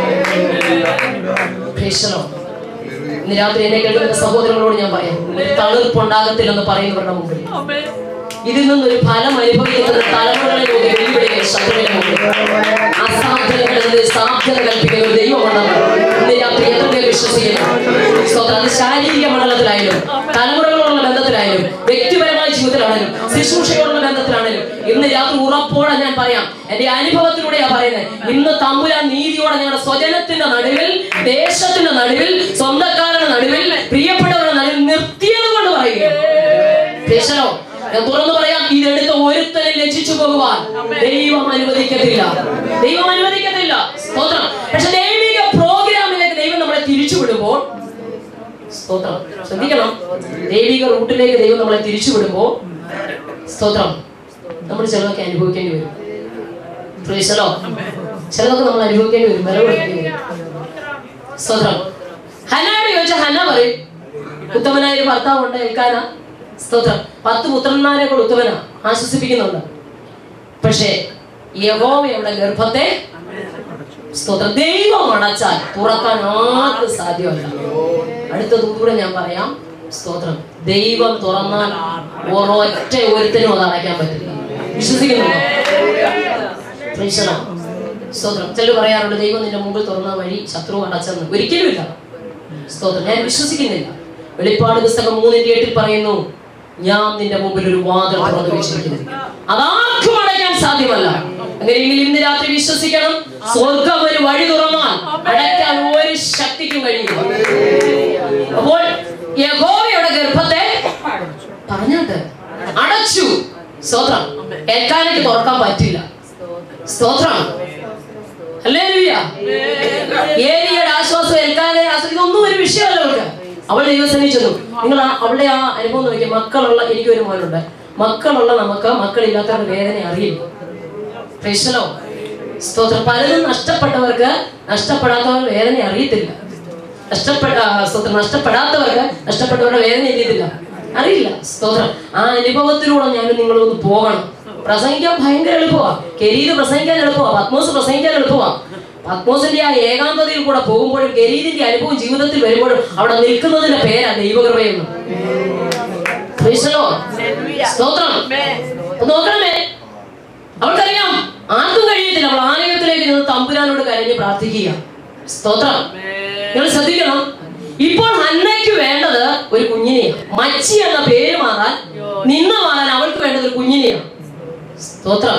Praise the Lord. ഇന്ന് രാത്രി എന്നെ കേൾക്കുന്ന സഹോദരങ്ങളോട് ഞാൻ പറയാം ഒരു തളിർപ്പുണ്ടാകത്തില്ലെന്ന് പറയുന്നവരുടെ മുമ്പിൽ ഇതിൽ നിന്നൊരു ഫലം അനുഭവിക്കുന്നത് തലമുറകളെ നോക്കി വെല്ലുവിളികൾ ശത്രുവിനെ നോക്കി അസാധ്യതകളിൽ സാധ്യത കൽപ്പിക്കുന്ന ഒരു ദൈവമുണ്ടെന്ന് ഇന്ന് രാത്രി എത്ര പേർ വിശ്വസിക്കുന്നു സ്തോത്രം അത് ശാരീരിക മണ്ഡലത്തിലായാലും തലമുറകളോടുള്ള ബന്ധത്തിലായാലും വ്യക്തിപരമായ ജീവിതത്തിലാണെങ്കിലും ശുശ്രൂഷയോടുള്ള ബന്ധത്തിലാണെങ്കിലും ഇന്ന് രാത്രി ഉറപ്പോടെ ഞാൻ പറയാം എന്റെ അനുഭവത്തിലൂടെയാ പറയുന്നത് ഇന്ന് തമ്പുരാൻ നീതിയോടെ ഞങ്ങളുടെ സ്വജനത്തിന്റെ നടുവിൽ ദേശത്തിന്റെ നടുവിൽ സ്വന്തക്കാരുടെ നടുവിൽ പ്രിയപ്പെട്ടവരുടെ നടുവിൽ നിർത്തിയത് കൊണ്ട് പറയുക ദേശനോ ഞാൻ തുറന്നു പറയാം ഇതെടുത്ത് ഒരുത്തനെ ലജ്ജിച്ചു പോകുവാൻ ദൈവം അനുവദിക്കത്തില്ല ദൈവം അനുവദിക്കത്തില്ല സ്തോത്രം പക്ഷെ ദൈവിക പ്രോഗ്രാമിലേക്ക് ദൈവം നമ്മളെ തിരിച്ചുവിടുമ്പോൾ സ്തോത്രം ശ്രദ്ധിക്കണം ദൈവിക റൂട്ടിലേക്ക് ദൈവം നമ്മളെ തിരിച്ചുവിടുമ്പോൾ സ്തോത്രം നമ്മൾ ചിലതൊക്കെ അനുഭവിക്കേണ്ടി വരും പ്രീശലോ ചിലതൊക്കെ നമ്മൾ അനുഭവിക്കേണ്ടി വരും വില കൊടുക്കേണ്ടി വരും സ്തോത്രം ഹനയോട് ചോദിച്ച ഹന പറയും ഉത്തമനായ ഒരു ഭർത്താവുണ്ട് ഏൽക്കാന സ്തോത്രം പത്ത് പുത്രന്മാരെ കൂടെ ഉത്തമന ആശ്വസിപ്പിക്കുന്നുണ്ട് പക്ഷേ യഹോവയുടെ ഗർഭത്തെ സ്തോത്രം ദൈവം അടച്ചാൽ തുറക്കാൻ ആർക്കും സാധ്യമല്ല അടുത്ത ദൂരെ ഞാൻ പറയാം സ്തോത്രം ദൈവം തുറന്നാൽ ഒരൊറ്റ ഒരുത്തനും അത് അടയ്ക്കാൻ പറ്റില്ല വിശ്വസിക്കുന്നുണ്ടോ Praise the Lord. സ്തോത്രം ചിലർ പറയാറുണ്ട് ദൈവം നിന്റെ മുമ്പിൽ തുറന്ന വഴി ശത്രു അടച്ചെന്ന് ഒരിക്കലുമില്ല സ്തോത്രം ഞാൻ വിശ്വസിക്കുന്നില്ല വെളിപ്പാട് പുസ്തകം മൂന്നിന്റെ എട്ടിൽ പറയുന്നു ഞാൻ നിന്റെ മുമ്പിൽ ഒരു വാതിൽ തുറന്നു വെച്ചിരിക്കുന്നു അതാർക്കും അടയ്ക്കാൻ സാധ്യമല്ല അങ്ങനെയെങ്കിൽ ഇന്ന് രാത്രി വിശ്വസിക്കണം സ്വർഗം ഒരു വഴി തുറന്നാൽ അടയ്ക്കാൻ ഒരു ശക്തിക്കും കഴിയില്ല അപ്പോൾ യഹോവയുടെ ഗർഭത്തെ പറഞ്ഞിട്ട് അടച്ചു സ്തോത്രം എൽക്കാനയ്ക്ക് തുറക്കാൻ പറ്റില്ല സ്തോത്രം ഹല്ലേലൂയ. ഏലിയയുടെ ആശ്വാസം എൽക്കാനെ ആശ്വാസം ഇതൊന്നും ഒരു വിഷയമല്ല അവൾക്ക് അവൾ ദൈവസേനയിൽ ചെന്നു നിങ്ങൾ ആ- അവളുടെ ആ അനുഭവം നോക്കിയ മക്കളുള്ള എനിക്കൊരു മോനുണ്ട് മക്കളുള്ള നമുക്ക് മക്കളില്ലാത്തവരുടെ വേദന അറിയില്ല പ്രശ്നോ സ്തോത്രം പലതും നഷ്ടപ്പെട്ടവർക്ക് നഷ്ടപ്പെടാത്തവർ വേദന അറിയത്തില്ല നഷ്ടപ്പെട്ട ആ, സ്തോത്രം നഷ്ടപ്പെടാത്തവർക്ക് നഷ്ടപ്പെട്ടവരുടെ വേദന അറിയത്തില്ല അറിയില്ല സ്തോത്രം ആ അനുഭവത്തിലൂടെ ഞാൻ നിങ്ങളൊന്ന് പോകണം പ്രസംഗിക്കാൻ ഭയങ്കര എളുപ്പമാണ് കെരീത് പ്രസംഗിക്കാൻ എളുപ്പമാണ് പത്മോസ് പ്രസംഗിക്കാൻ എളുപ്പമാണ് പത്മോസിന്റെ ആ ഏകാന്തതയിൽ കൂടെ പോകുമ്പോഴും ഗരീതിന്റെ അനുഭവം ജീവിതത്തിൽ വരുമ്പോഴും അവിടെ നിൽക്കുന്നതിന്റെ പേരാ ദൈവകൃപയെന്ന് Praise the Lord. സ്തോത്രം അപ്പൊ നോക്കണമേ അവൾക്കറിയാം ആർക്കും കഴിയത്തില്ല അവൾ ആലയത്തിലേക്ക് നിന്ന് തമ്പുരാനോട് കരഞ്ഞ് പ്രാർത്ഥിക്കുക സ്തോത്രം നിങ്ങൾ ശ്രദ്ധിക്കണം ഇപ്പോൾ ഹന്നയ്ക്ക് വേണ്ടത് ഒരു കുഞ്ഞിനെയാണ് മച്ചി എന്ന പേര് മാറാൻ നിന്ന് മാറാൻ അവൾക്ക് വേണ്ടത് ഒരു കുഞ്ഞിനെയാണ് സ്തോത്രം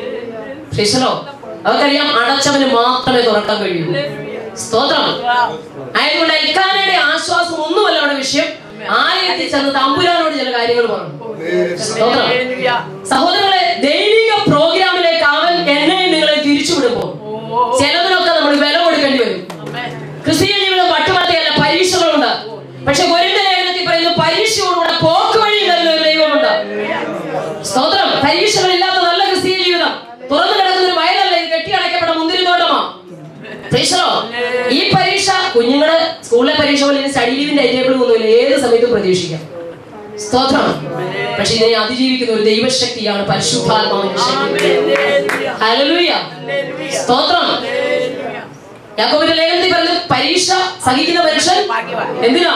ശിശലോ അവർക്കറിയാം അടച്ചവന് മാത്രമേ തുറക്കാൻ കഴിയൂ സ്തോത്രം ആയതുകൊണ്ട് എൽക്കാനയുടെ ആശ്വാസം ഒന്നുമല്ല അവിടെ വിഷയം ആലയത്തിൽ ചെന്ന് തമ്പുരാനോട് ചില കാര്യങ്ങൾ പറഞ്ഞു സ്തോത്രം സഹോദരങ്ങളെ ദൈവിക പ്രോഗ്രാമിലേക്ക് അവൻ എന്നെ നിങ്ങളെ തിരിച്ചുവിടുമ്പോ ചിലതിനൊക്കെ നമ്മൾ വില കൊടുക്കേണ്ടി വരും ക്രിസ്തീയ ജീവിതം പട്ടുപത്തയല്ല പരീക്ഷകളുണ്ട് പക്ഷെ ഗുരുന്റെ ലേഖനത്തിൽ പറയുന്നു പരീക്ഷയോടുകൂടെ പോക്ക് വഴി തരുന്ന ഒരു ദൈവമുണ്ട് സ്തോത്രം പരീക്ഷകളില്ലാത്ത നല്ല ക്രിസ്തീയ ജീവിതം തുറന്നു കിടക്കുന്ന ഒരു വയലല്ല ഇത് കെട്ടിയടക്കപ്പെട്ട മുന്തിരിത്തോട്ടമാ Praise the Lord. ഈ പരീക്ഷ കുഞ്ഞുങ്ങള് സ്കൂളിലെ പരീക്ഷ പോലെ ഇനി സ്റ്റഡി ലീവിന്റെ ടേബിൾ ഒന്നുമില്ല ഏത് സമയത്തും പ്രതീക്ഷിക്കാം സ്തോത്രം പക്ഷെ ഇതിനെ അതിജീവിക്കുന്ന ഒരു ദൈവശക്തിയാണ് പരിശുദ്ധാത്മാവിന്റെ ശക്തി ഹല്ലേലൂയ സ്തോത്രം യാക്കോബിന്റെ ലേഖനത്തിൽ പറയുന്നത് പരീക്ഷ സഹിക്കുന്ന മനുഷ്യൻ എന്തിനാ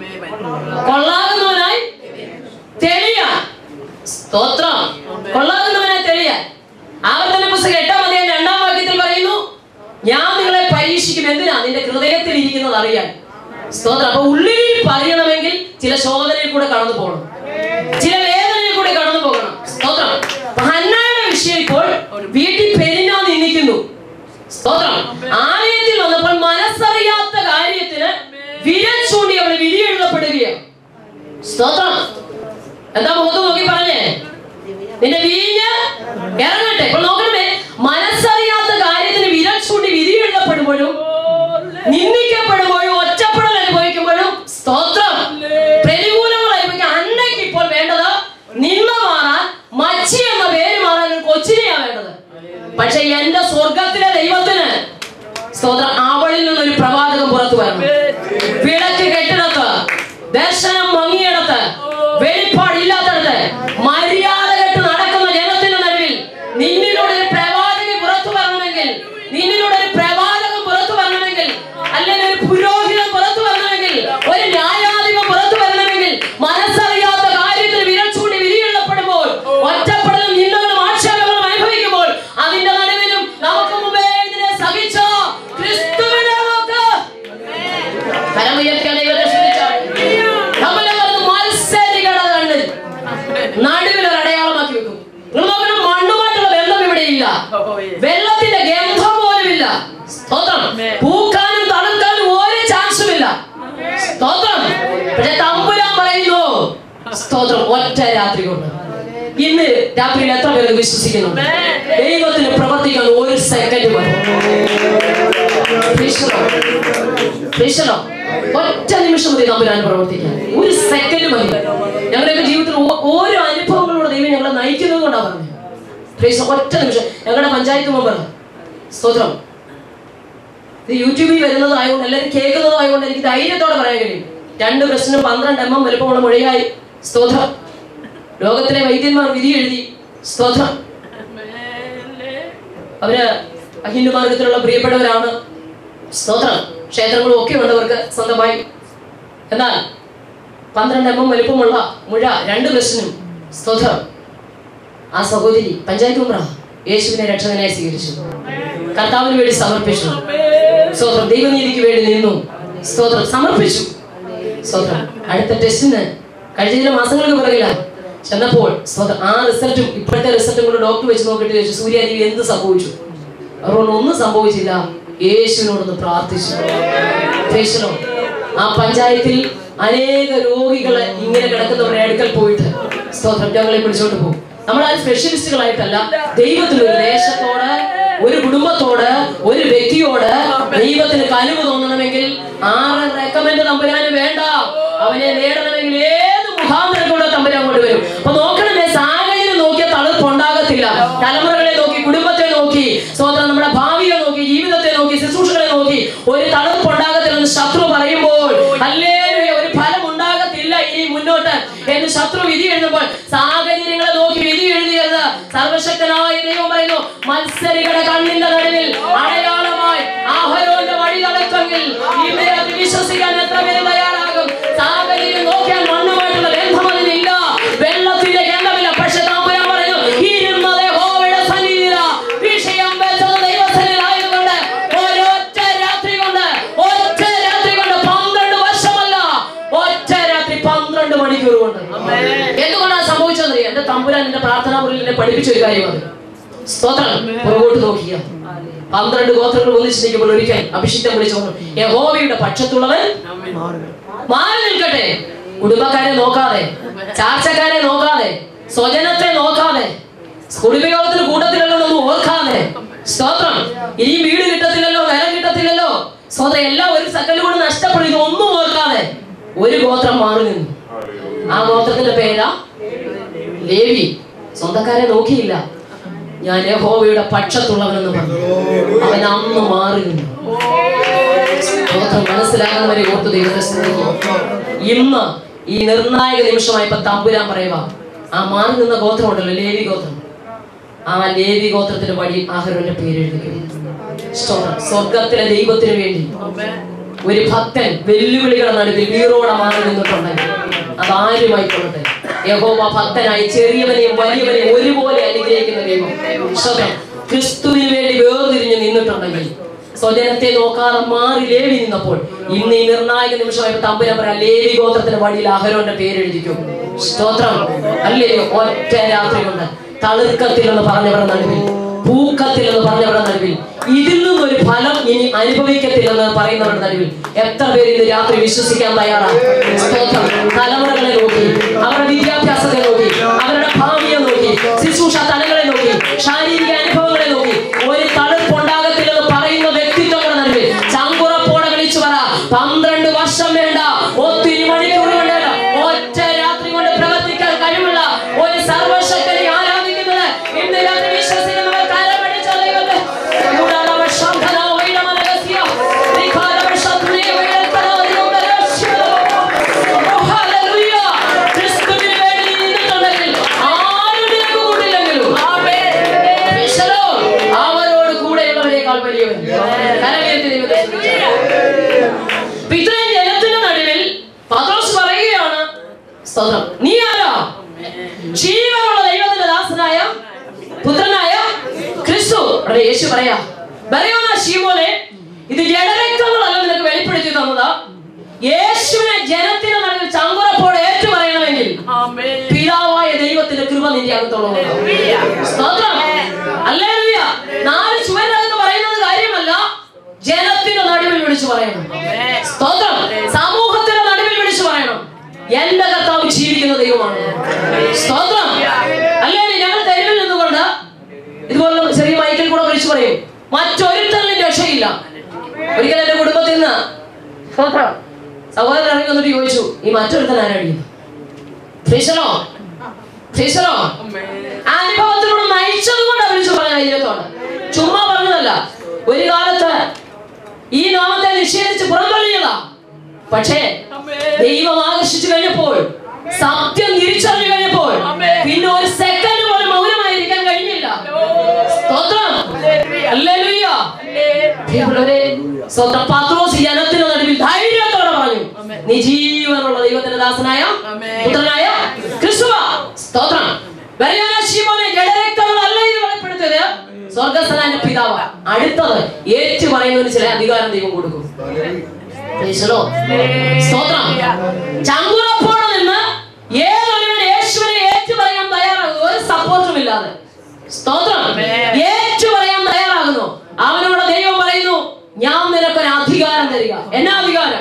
കൊള്ളാകുന്നവനായി തെളിയാൻ സ്തോത്രം കൊള്ളാകുന്നവനായി തെളിയാൻ ആവർത്തന പുസ്തകം എട്ടാം അധ്യായം രണ്ടാം വാക്യത്തിൽ പറയുന്നു ഞാൻ നിങ്ങളെ പരീക്ഷിക്കും എന്തിനാ നിന്റെ ഹൃദയത്തിൽ ഇരിക്കുന്നത് അറിയാൻ സ്തോത്രം അപ്പൊ ഉള്ളിൽ പറയണമെങ്കിൽ ചില ശോധനയിൽ കൂടെ കടന്നു പോകണം ചില വേദനയിൽ കൂടെ കടന്നു പോകണം സ്തോത്രം അപ്പൊ ഹന്നായുടെ വിഷയം ഇപ്പോൾ വീട്ടിൽ പെരിഞ്ഞാ നിന്നിക്കുന്നു സ്തോത്രം ആലയത്തിൽ വന്നപ്പോൾ മനസ്സറിയാത്ത കാര്യത്തിന് വിരൽ ചൂണ്ടി അവൾ വിധി എഴുതപ്പെടുകയാണ് സ്തോത്രം എന്താ മുഖത്ത് നോക്കി പറഞ്ഞേ നിന്റെ വീഞ്ഞ് ഇറങ്ങട്ടെ ഇപ്പോൾ നോക്കണമേ മനസ്സറിയാത്ത കാര്യത്തിന് വിരൽ ചൂണ്ടി വിധി എഴുതപ്പെടുമ്പോഴും നിന്ദിക്കപ്പെടുമ്പോഴും ഒറ്റപ്പെടൽ അനുഭവിക്കുമ്പോഴും സ്തോത്രം പ്രതികൂലങ്ങൾ അനുഭവിക്കാൻ അന്നയ്ക്ക് ഇപ്പോൾ വേണ്ടത് നിന്ന മാറാൻ മച്ചി എന്ന പേര് മാറാൻ ഒരു കൊച്ചിനെയാ വേണ്ടത് പക്ഷെ എന്റെ സ്വർഗത്തിലെ ദൈവത്തിന് സ്തോത്രം അവളിൽ നിന്നൊരു പ്രവാചകം പുറത്തു വരണം വിളക്ക് കെട്ടിടത്ത് ദർശനം മങ്ങിയിടത്ത് വെളിപ്പാടില്ലാത്തടത്ത് മര്യാദ കെട്ട് നടക്കുന്ന ജനത്തിന്റെ നടുവിൽ നിന്നിലൂടെ ഒരു പ്രവാചകൻ പുറത്തു വരണമെങ്കിൽ നിന്നിലൂടെ ഒരു പ്രവാചകൻ പുറത്തു വരണമെങ്കിൽ അല്ലെങ്കിൽ ഒരു പുരോഹിതൻ പുറത്തു വരണമെങ്കിൽ ഒരു ന്യായാധിപൻ പുറത്തു വരണമെങ്കിൽ മനസ്സറിയാത്ത കാര്യത്തിൽ വിരൽ ചൂണ്ടി വിധിയെഴുതപ്പെടുമ്പോൾ ഒറ്റപ്പെടലും നിന്നകളും ആക്ഷേപങ്ങളും അനുഭവിക്കുമ്പോൾ അതിന്റെ നടുവിലും നമുക്ക് മുമ്പേ ഇതിനെ സഹിച്ച ക്രിസ്തുവിനെ നോക്ക് കരമുയർത്തിയ ദൈവത്തെ സ്തുതിച്ചാൽ നമ്മളെ പറഞ്ഞ് മത്സരികളുടെ കണ്ണിൽ നടുവിൽ ഒരു അടയാളമാക്കി വെക്കും നിങ്ങൾ നോക്കണം മണ്ണുമായിട്ടുള്ള ബന്ധം ഇവിടെ ഇല്ല വെള്ളത്തിന്റെ ഗന്ധം പോലും ഇല്ല സ്തോത്രം പൂക്കാനും തണുക്കാനും ഒരു ചാൻസും ഇല്ല സ്തോത്രം പക്ഷെ തമ്പുരാൻ പറയുന്നു സ്തോത്രം ഒറ്റ രാത്രി കൊണ്ട് ഇന്ന് രാത്രിയിൽ എത്ര പേർക്ക് വിശ്വസിക്കുന്നു ദൈവത്തിന് പ്രവർത്തിക്കാൻ ഒരു സെക്കൻഡ് മതി Praise the Lord. Praise the Lord. ഒറ്റ നിമിഷം മതി തമ്പുരാൻ പ്രവർത്തിക്കാൻ ഒരു സെക്കൻഡ് മതി ഞങ്ങളുടെയൊക്കെ ജീവിതത്തിൽ ഓ- ഓരോ അനുഭവങ്ങളിലൂടെ ദൈവം ഞങ്ങളെ നയിക്കുന്നത് കൊണ്ടാണ് പറഞ്ഞത് Praise the Lord. ഒറ്റ നിമിഷം ഞങ്ങളുടെ പഞ്ചായത്ത് മെമ്പർ സ്തോത്രം ഇത് യൂട്യൂബിൽ വരുന്നതായതുകൊണ്ട് എല്ലാവരും കേൾക്കുന്നതായതുകൊണ്ട് എനിക്ക് ധൈര്യത്തോടെ പറയാൻ കഴിയും രണ്ട് പ്രശ്നം പന്ത്രണ്ട് എം എം വലുപ്പമുള്ള മൊഴിയായി സ്തോത്രം ലോകത്തിലെ വൈദ്യന്മാർ വിധി എഴുതി സ്തോത്രം അവര് അഹിന്ദുമാർഗത്തിലുള്ള പ്രിയപ്പെട്ടവരാണ് സ്തോത്രം ക്ഷേത്രങ്ങളും ഒക്കെ ഉള്ളവർക്ക് സ്വന്തമായി എന്നാൽ പന്ത്രണ്ട് എം എം വലുപ്പമുള്ള മുഴ രണ്ട് പ്രശ്നം സ്തോത്രം ആ സഹോദരി പഞ്ചായത്ത് മെമ്പറ യേശുവിനെ രക്ഷകനായി സ്വീകരിച്ചു കർത്താവിന് വേണ്ടി സമർപ്പിച്ചു സ്തോത്രം ദൈവനീതിക്ക് വേണ്ടി നിന്നു സ്തോത്രം സമർപ്പിച്ചു സ്തോത്രം അടുത്ത ടെസ്റ്റിന് കഴിഞ്ഞ ചില മാസങ്ങൾക്ക് പിറകില്ല ചെന്നപ്പോൾ സ്തോത്രം ആ റിസൾട്ടും ഇപ്പോഴത്തെ റിസൾട്ടും കൂടെ ഡോക്ടർ വെച്ച് നോക്കിയിട്ട് ചോദിച്ചു സൂര്യാദേവി എന്ത് സംഭവിച്ചു അവരോട് ഒന്നും സംഭവിച്ചില്ല യേശുവിനോടൊന്ന് പ്രാർത്ഥിച്ചു Praise the Lord. ആ പഞ്ചായത്തിൽ അനേക രോഗികളെ ഇങ്ങനെ കിടക്കുന്നവരുടെ അടുക്കൽ പോയിട്ട് സ്തോത്രം ഞങ്ങളെ പിടിച്ചോണ്ട് പോകും നമ്മളാരും സ്പെഷ്യലിസ്റ്റുകളായിട്ടല്ല ദൈവത്തിന് ഒരു ദേശത്തോട് ഒരു കുടുംബത്തോട് ഒരു വ്യക്തിയോട് ദൈവത്തിന് കനിവ് തോന്നണമെങ്കിൽ ആറ് റെക്കമെൻഡ് തമ്പുരാന് വേണ്ട അവനെ നേടണമെങ്കിൽ ഏത് മുഖാന്തരത്തോടെ തമ്പുരാൻ കൊണ്ടുവരും അപ്പൊ നോക്കണമേ സാഹചര്യം നോക്കിയ തളർപ്പുണ്ടാകത്തില്ല തലമുറകളെ നോക്കി കുടുംബത്തെ നോക്കി സ്വതന്ത്രം നമ്മുടെ ഭാവിയെ നോക്കി ജീവിതത്തെ നോക്കി ശുശ്രൂഷകളെ നോക്കി ഒരു തളർപ്പുണ്ടാകത്തില്ലെന്ന് ശത്രു പറയുമ്പോൾ ഹല്ലേലൂയ ഒരു ഫലം ഉണ്ടാകത്തില്ല ഇനി മുന്നോട്ട് എന്ന് ശത്രു വിധി എഴുതുമ്പോൾ സാഹചര്യങ്ങളെ നോക്കി വിധി എഴുതിയത് സർവശക്തനായ ദൈവം പറയുന്നു മത്സരികളുടെ കണ്ണിന്റെ നടുവിൽ അടയാളമായി ആഹരോന്റെ വഴി നടക്കുമെങ്കിൽ ഇവരെ അത് വിശ്വസിക്കാൻ എത്ര പേര് തയ്യാറാകും സാഹചര്യം നോക്കിയാൽ മണ്ണുമായിട്ടുള്ള ബന്ധം അതിനില്ല വെള്ളത്തിന്റെ ഗന്ധമില്ല പക്ഷെ തമ്പുരാൻ പറയുന്നു ഇരുന്നത് യഹോവയുടെ സന്നിധിയിലാ. വിഷയം വെച്ചത് ദൈവസന്നിധിയിലായതുകൊണ്ട് ഒരൊറ്റ രാത്രി കൊണ്ട് ഒറ്റ രാത്രി കൊണ്ട് പന്ത്രണ്ട് വർഷമല്ല ഒറ്റ രാത്രി പന്ത്രണ്ട് മണിക്കൂർ കൊണ്ട് എന്തുകൊണ്ടാണ് സംഭവിച്ചത് എന്റെ തമ്പുരാൻ എന്റെ പ്രാർത്ഥനാ മുറിയിൽ എന്നെ പഠിപ്പിച്ച ഒരു കാര്യമാണ് സ്തോത്രം പുറകോട്ട് നോക്കിയ പന്ത്രണ്ട് ഗോത്രങ്ങൾ ഒന്നിച്ച് നിൽക്കുമ്പോൾ ഒരിക്കൽ അഭിഷിക്തം വിളിച്ചു പറഞ്ഞു, യഹോവയുടെ പക്ഷത്തുള്ളവൻ മാറി നിൽക്കട്ടെ കുടുംബക്കാരെ നോക്കാതെ ചാർച്ചക്കാരെ നോക്കാതെ സ്വജനത്തെ നോക്കാതെ കുടുംബയോഗത്തിന് കൂട്ടത്തിലല്ലോ ഒന്നും ഓർക്കാതെ സ്തോത്രം ഈ വീട് കിട്ടത്തില്ലല്ലോ നിലം കിട്ടത്തില്ലല്ലോ സ്വതം എല്ലാം ഒരു സെക്കൻഡ് കൊണ്ട് നഷ്ടപ്പെടും ഇതൊന്നും ഓർക്കാതെ ഒരു ഗോത്രം മാറി നിന്നു ആ ഗോത്രത്തിന്റെ പേരാ ലേവി സ്വന്തക്കാരെ നോക്കിയില്ല ഞാൻ യഹോവയുടെ പക്ഷത്തുള്ളവനെന്ന് പറഞ്ഞു അവൻ അന്ന് മാറി നിന്നു സ്തോത്രം മനസ്സിലാകുന്നവരെ ഓർത്ത് ദൈവത്തെ സ്നേഹിക്കും ഇന്ന് ഈ നിർണായക നിമിഷമായപ്പോ തമ്പുരാൻ പറയുക ആ മാറി നിന്ന ഗോത്രം ഉണ്ടല്ലോ ലേവി ഗോത്രം ആ ലേവി ഗോത്രത്തിന്റെ വഴി ആഹരോന്റെ പേര് എഴുതുകയും സ്തോത്രം സ്വർഗത്തിലെ ദൈവത്തിന് വേണ്ടി ഒരു ഭക്തൻ വെല്ലുവിളികളുടെ നടുവിൽ വീറോടെ മാറി നിന്നിട്ടുണ്ടെങ്കിൽ അതാരുമായിക്കൊള്ളട്ടെ യഹോവ ഭക്തനായി ചെറിയവനെയും വലിയവനെയും ഒരുപോലെ അനുഗ്രഹിക്കുന്ന ദൈവം സ്തോത്രം ക്രിസ്തുവിന് വേണ്ടി വേർതിരിഞ്ഞ് നിന്നിട്ടുണ്ടെങ്കിൽ സ്വജനത്തെ നോക്കാതെ മാറി ലേവി നിന്നപ്പോൾ ഇന്ന് ഈ നിർണായക നിമിഷമായപ്പോൾ തമ്പുരാൻ പറയാം ലേവി ഗോത്രത്തിന്റെ വഴിയിൽ അഹരോന്റെ പേരെഴുതിക്കും സ്തോത്രം അല്ലേ ഒറ്റ രാത്രി കൊണ്ട് തളിർക്കത്തിൽ എന്ന് പറഞ്ഞവരുടെ നടുവിൽ പൂക്കത്തിൽ എന്ന് പറഞ്ഞവരുടെ നടുവിൽ ഇതിൽ നിന്നൊരു ഫലം ഇനി അനുഭവിക്കത്തില്ലെന്ന് പറയുന്നവരുടെ നടുവിൽ എത്ര പേര് ഇന്ന് രാത്രി വിശ്വസിക്കാൻ തയ്യാറാണ് സ്തോത്രം തലമുറകളെ നോക്കി അവരുടെ വിദ്യാഭ്യാസത്തെ നോക്കി അവരുടെ ഭാവിയെ നോക്കി ശുശ്രൂഷ തലങ്ങളെ നോക്കി ശാരീരിക അനുഭവങ്ങളെ നോക്കി ഒരു തളിർപ്പുണ്ടാകത്തില്ലെന്ന് പറയുന്ന വ്യക്തിത്വങ്ങളുടെ നടുവിൽ ചങ്കുറപ്പോടെ വിളിച്ചു പറ പന്ത്രണ്ട് വർഷം വേണ്ട ഒത്തിരി മണിക്കൂർ കൊണ്ട് വേണ്ട ഒറ്റ രാത്രി കൊണ്ട് പ്രവർത്തിക്കാൻ കഴിവുള്ള ഒരു സർവശക്തനെ ആരാധിക്കുന്നത് ഇന്ന് രാത്രി വിശ്വസിക്കുന്നവർ കരമടിച്ച ദൈവത്തെ കൂടാതെ ശാന്തന വൈഡമനഗസ്യ നിഖാരവ ശത്രുനെ വൈഡൽക്കരാദിയുടെ രഹസ്യമോ. ഓ, ഹല്ലേലൂയ. ക്രിസ്തുവിന് വേണ്ടി നിന്നിട്ടുണ്ടെങ്കിൽ ആരും നിനക്ക് കൂട്ടില്ലെങ്കിലും ഈശ്വരോ, അവരോട് കൂടെയുള്ളവരെക്കാൾ വലിയവൻ കരമേറ്റി ദൈവത്തെ സ്തുതിച്ചാൽ. അപ്പൊ ഇത്രയും ജനത്തിന്റെ നടുവിൽ പത്രോസ് പറയുകയാണ് സ്തോത്രം നീ ആരാ ജീവനുള്ള ദൈവത്തിന്റെ ദാസനായ പുത്രനായ ക്രിസ്തു അവിടെ യേശു പറയാ ബലയോന ശീമോനെ ഇത് ജഡരക്തങ്ങളല്ല നിനക്ക് വെളിപ്പെടുത്തി തന്നത് യേശുവിനെ ജനത്തിന്റെ നടുവിൽ ചങ്കുറപ്പോടെ ഏറ്റു പറയണമെങ്കിൽ പിതാവായ ദൈവത്തിന്റെ കൃപ നിന്റെ അകത്തുള്ളത് സ്തോത്രം അല്ലേലൂയ നാല് ചുവരിനകത്ത് പറയുന്നത് കാര്യമല്ല ജനത്തിന്റെ നടുവിൽ വിളിച്ചു പറയണം സ്തോത്രം സമൂഹത്തിന്റെ നടുവിൽ വിളിച്ചു പറയണം എന്റെ കർത്താവ് ജീവിക്കുന്ന ദൈവമാണ് സ്തോത്രം അല്ലേ ഞങ്ങൾ തെരുവിൽ നിന്നുകൊണ്ട് ഇതുപോലുള്ള ചെറിയ മൈക്കിൽ കൂടെ വിളിച്ചു പറയും മറ്റൊരുത്തരിലും രക്ഷയില്ല ഒരിക്കൽ എന്റെ കുടുംബത്തിൽ നിന്ന് സ്തോത്രം സഹോദരൻ ഇറങ്ങി വന്നിട്ട് ചോദിച്ചു ഈ മറ്റൊരുത്തൻ ആരടിയുന്നു ഫിഷറോ ഫിഷറോ അനുഭവത്തിലൂടെ നയിച്ചത് കൊണ്ട് വിളിച്ചു പറഞ്ഞ ധൈര്യത്തോടെ ചുമ്മാ പറഞ്ഞതല്ല ഒരു കാലത്ത് ഈ നാമത്തെ നിഷേധിച്ച് പുറന്തള്ളിയതാ പക്ഷേ ദൈവം ആകർഷിച്ചു കഴിഞ്ഞപ്പോൾ സത്യം തിരിച്ചറിഞ്ഞു കഴിഞ്ഞപ്പോൾ പിന്നെ ഒരു സെക്കൻഡ് പോലും മൗനമായിരിക്കാൻ കഴിഞ്ഞില്ല സ്തോത്രം ഹല്ലേലൂയ. പ്രിയമുള്ളവരെ, സ്തോത്രം പത്രോസ് ജനത്തിന് നടുവിൽ ധൈര്യത്തോടെ പറഞ്ഞു നീ ജീവനുള്ള ദൈവത്തിന്റെ ദാസനായ പുത്രനായ ക്രിസ്തുവ സ്തോത്രം ബലിയാന ശീമോനെ ജഡരക്തങ്ങളല്ല ഇത് വെളിപ്പെടുത്തിയത് സ്വർഗസ്ഥനായ പിതാവ് അടുത്തത് ഏറ്റു പറയുന്നതിന് ചില അധികാരം ദൈവം കൊടുക്കും Praise the Lord. സ്തോത്രം ചങ്കുറപ്പോടെ നിന്ന് ഏതൊരുവൻ യേശുവിനെ ഏറ്റു പറയാൻ തയ്യാറാകുന്നു ഒരു സപ്പോർട്ടും ഇല്ലാതെ സ്തോത്രം ഏറ്റു പറയാൻ തയ്യാറാകുന്നു അവനോട് ദൈവം പറയുന്നു ഞാൻ നിനക്കൊരു അധികാരം തരിക എന്നാ അധികാരം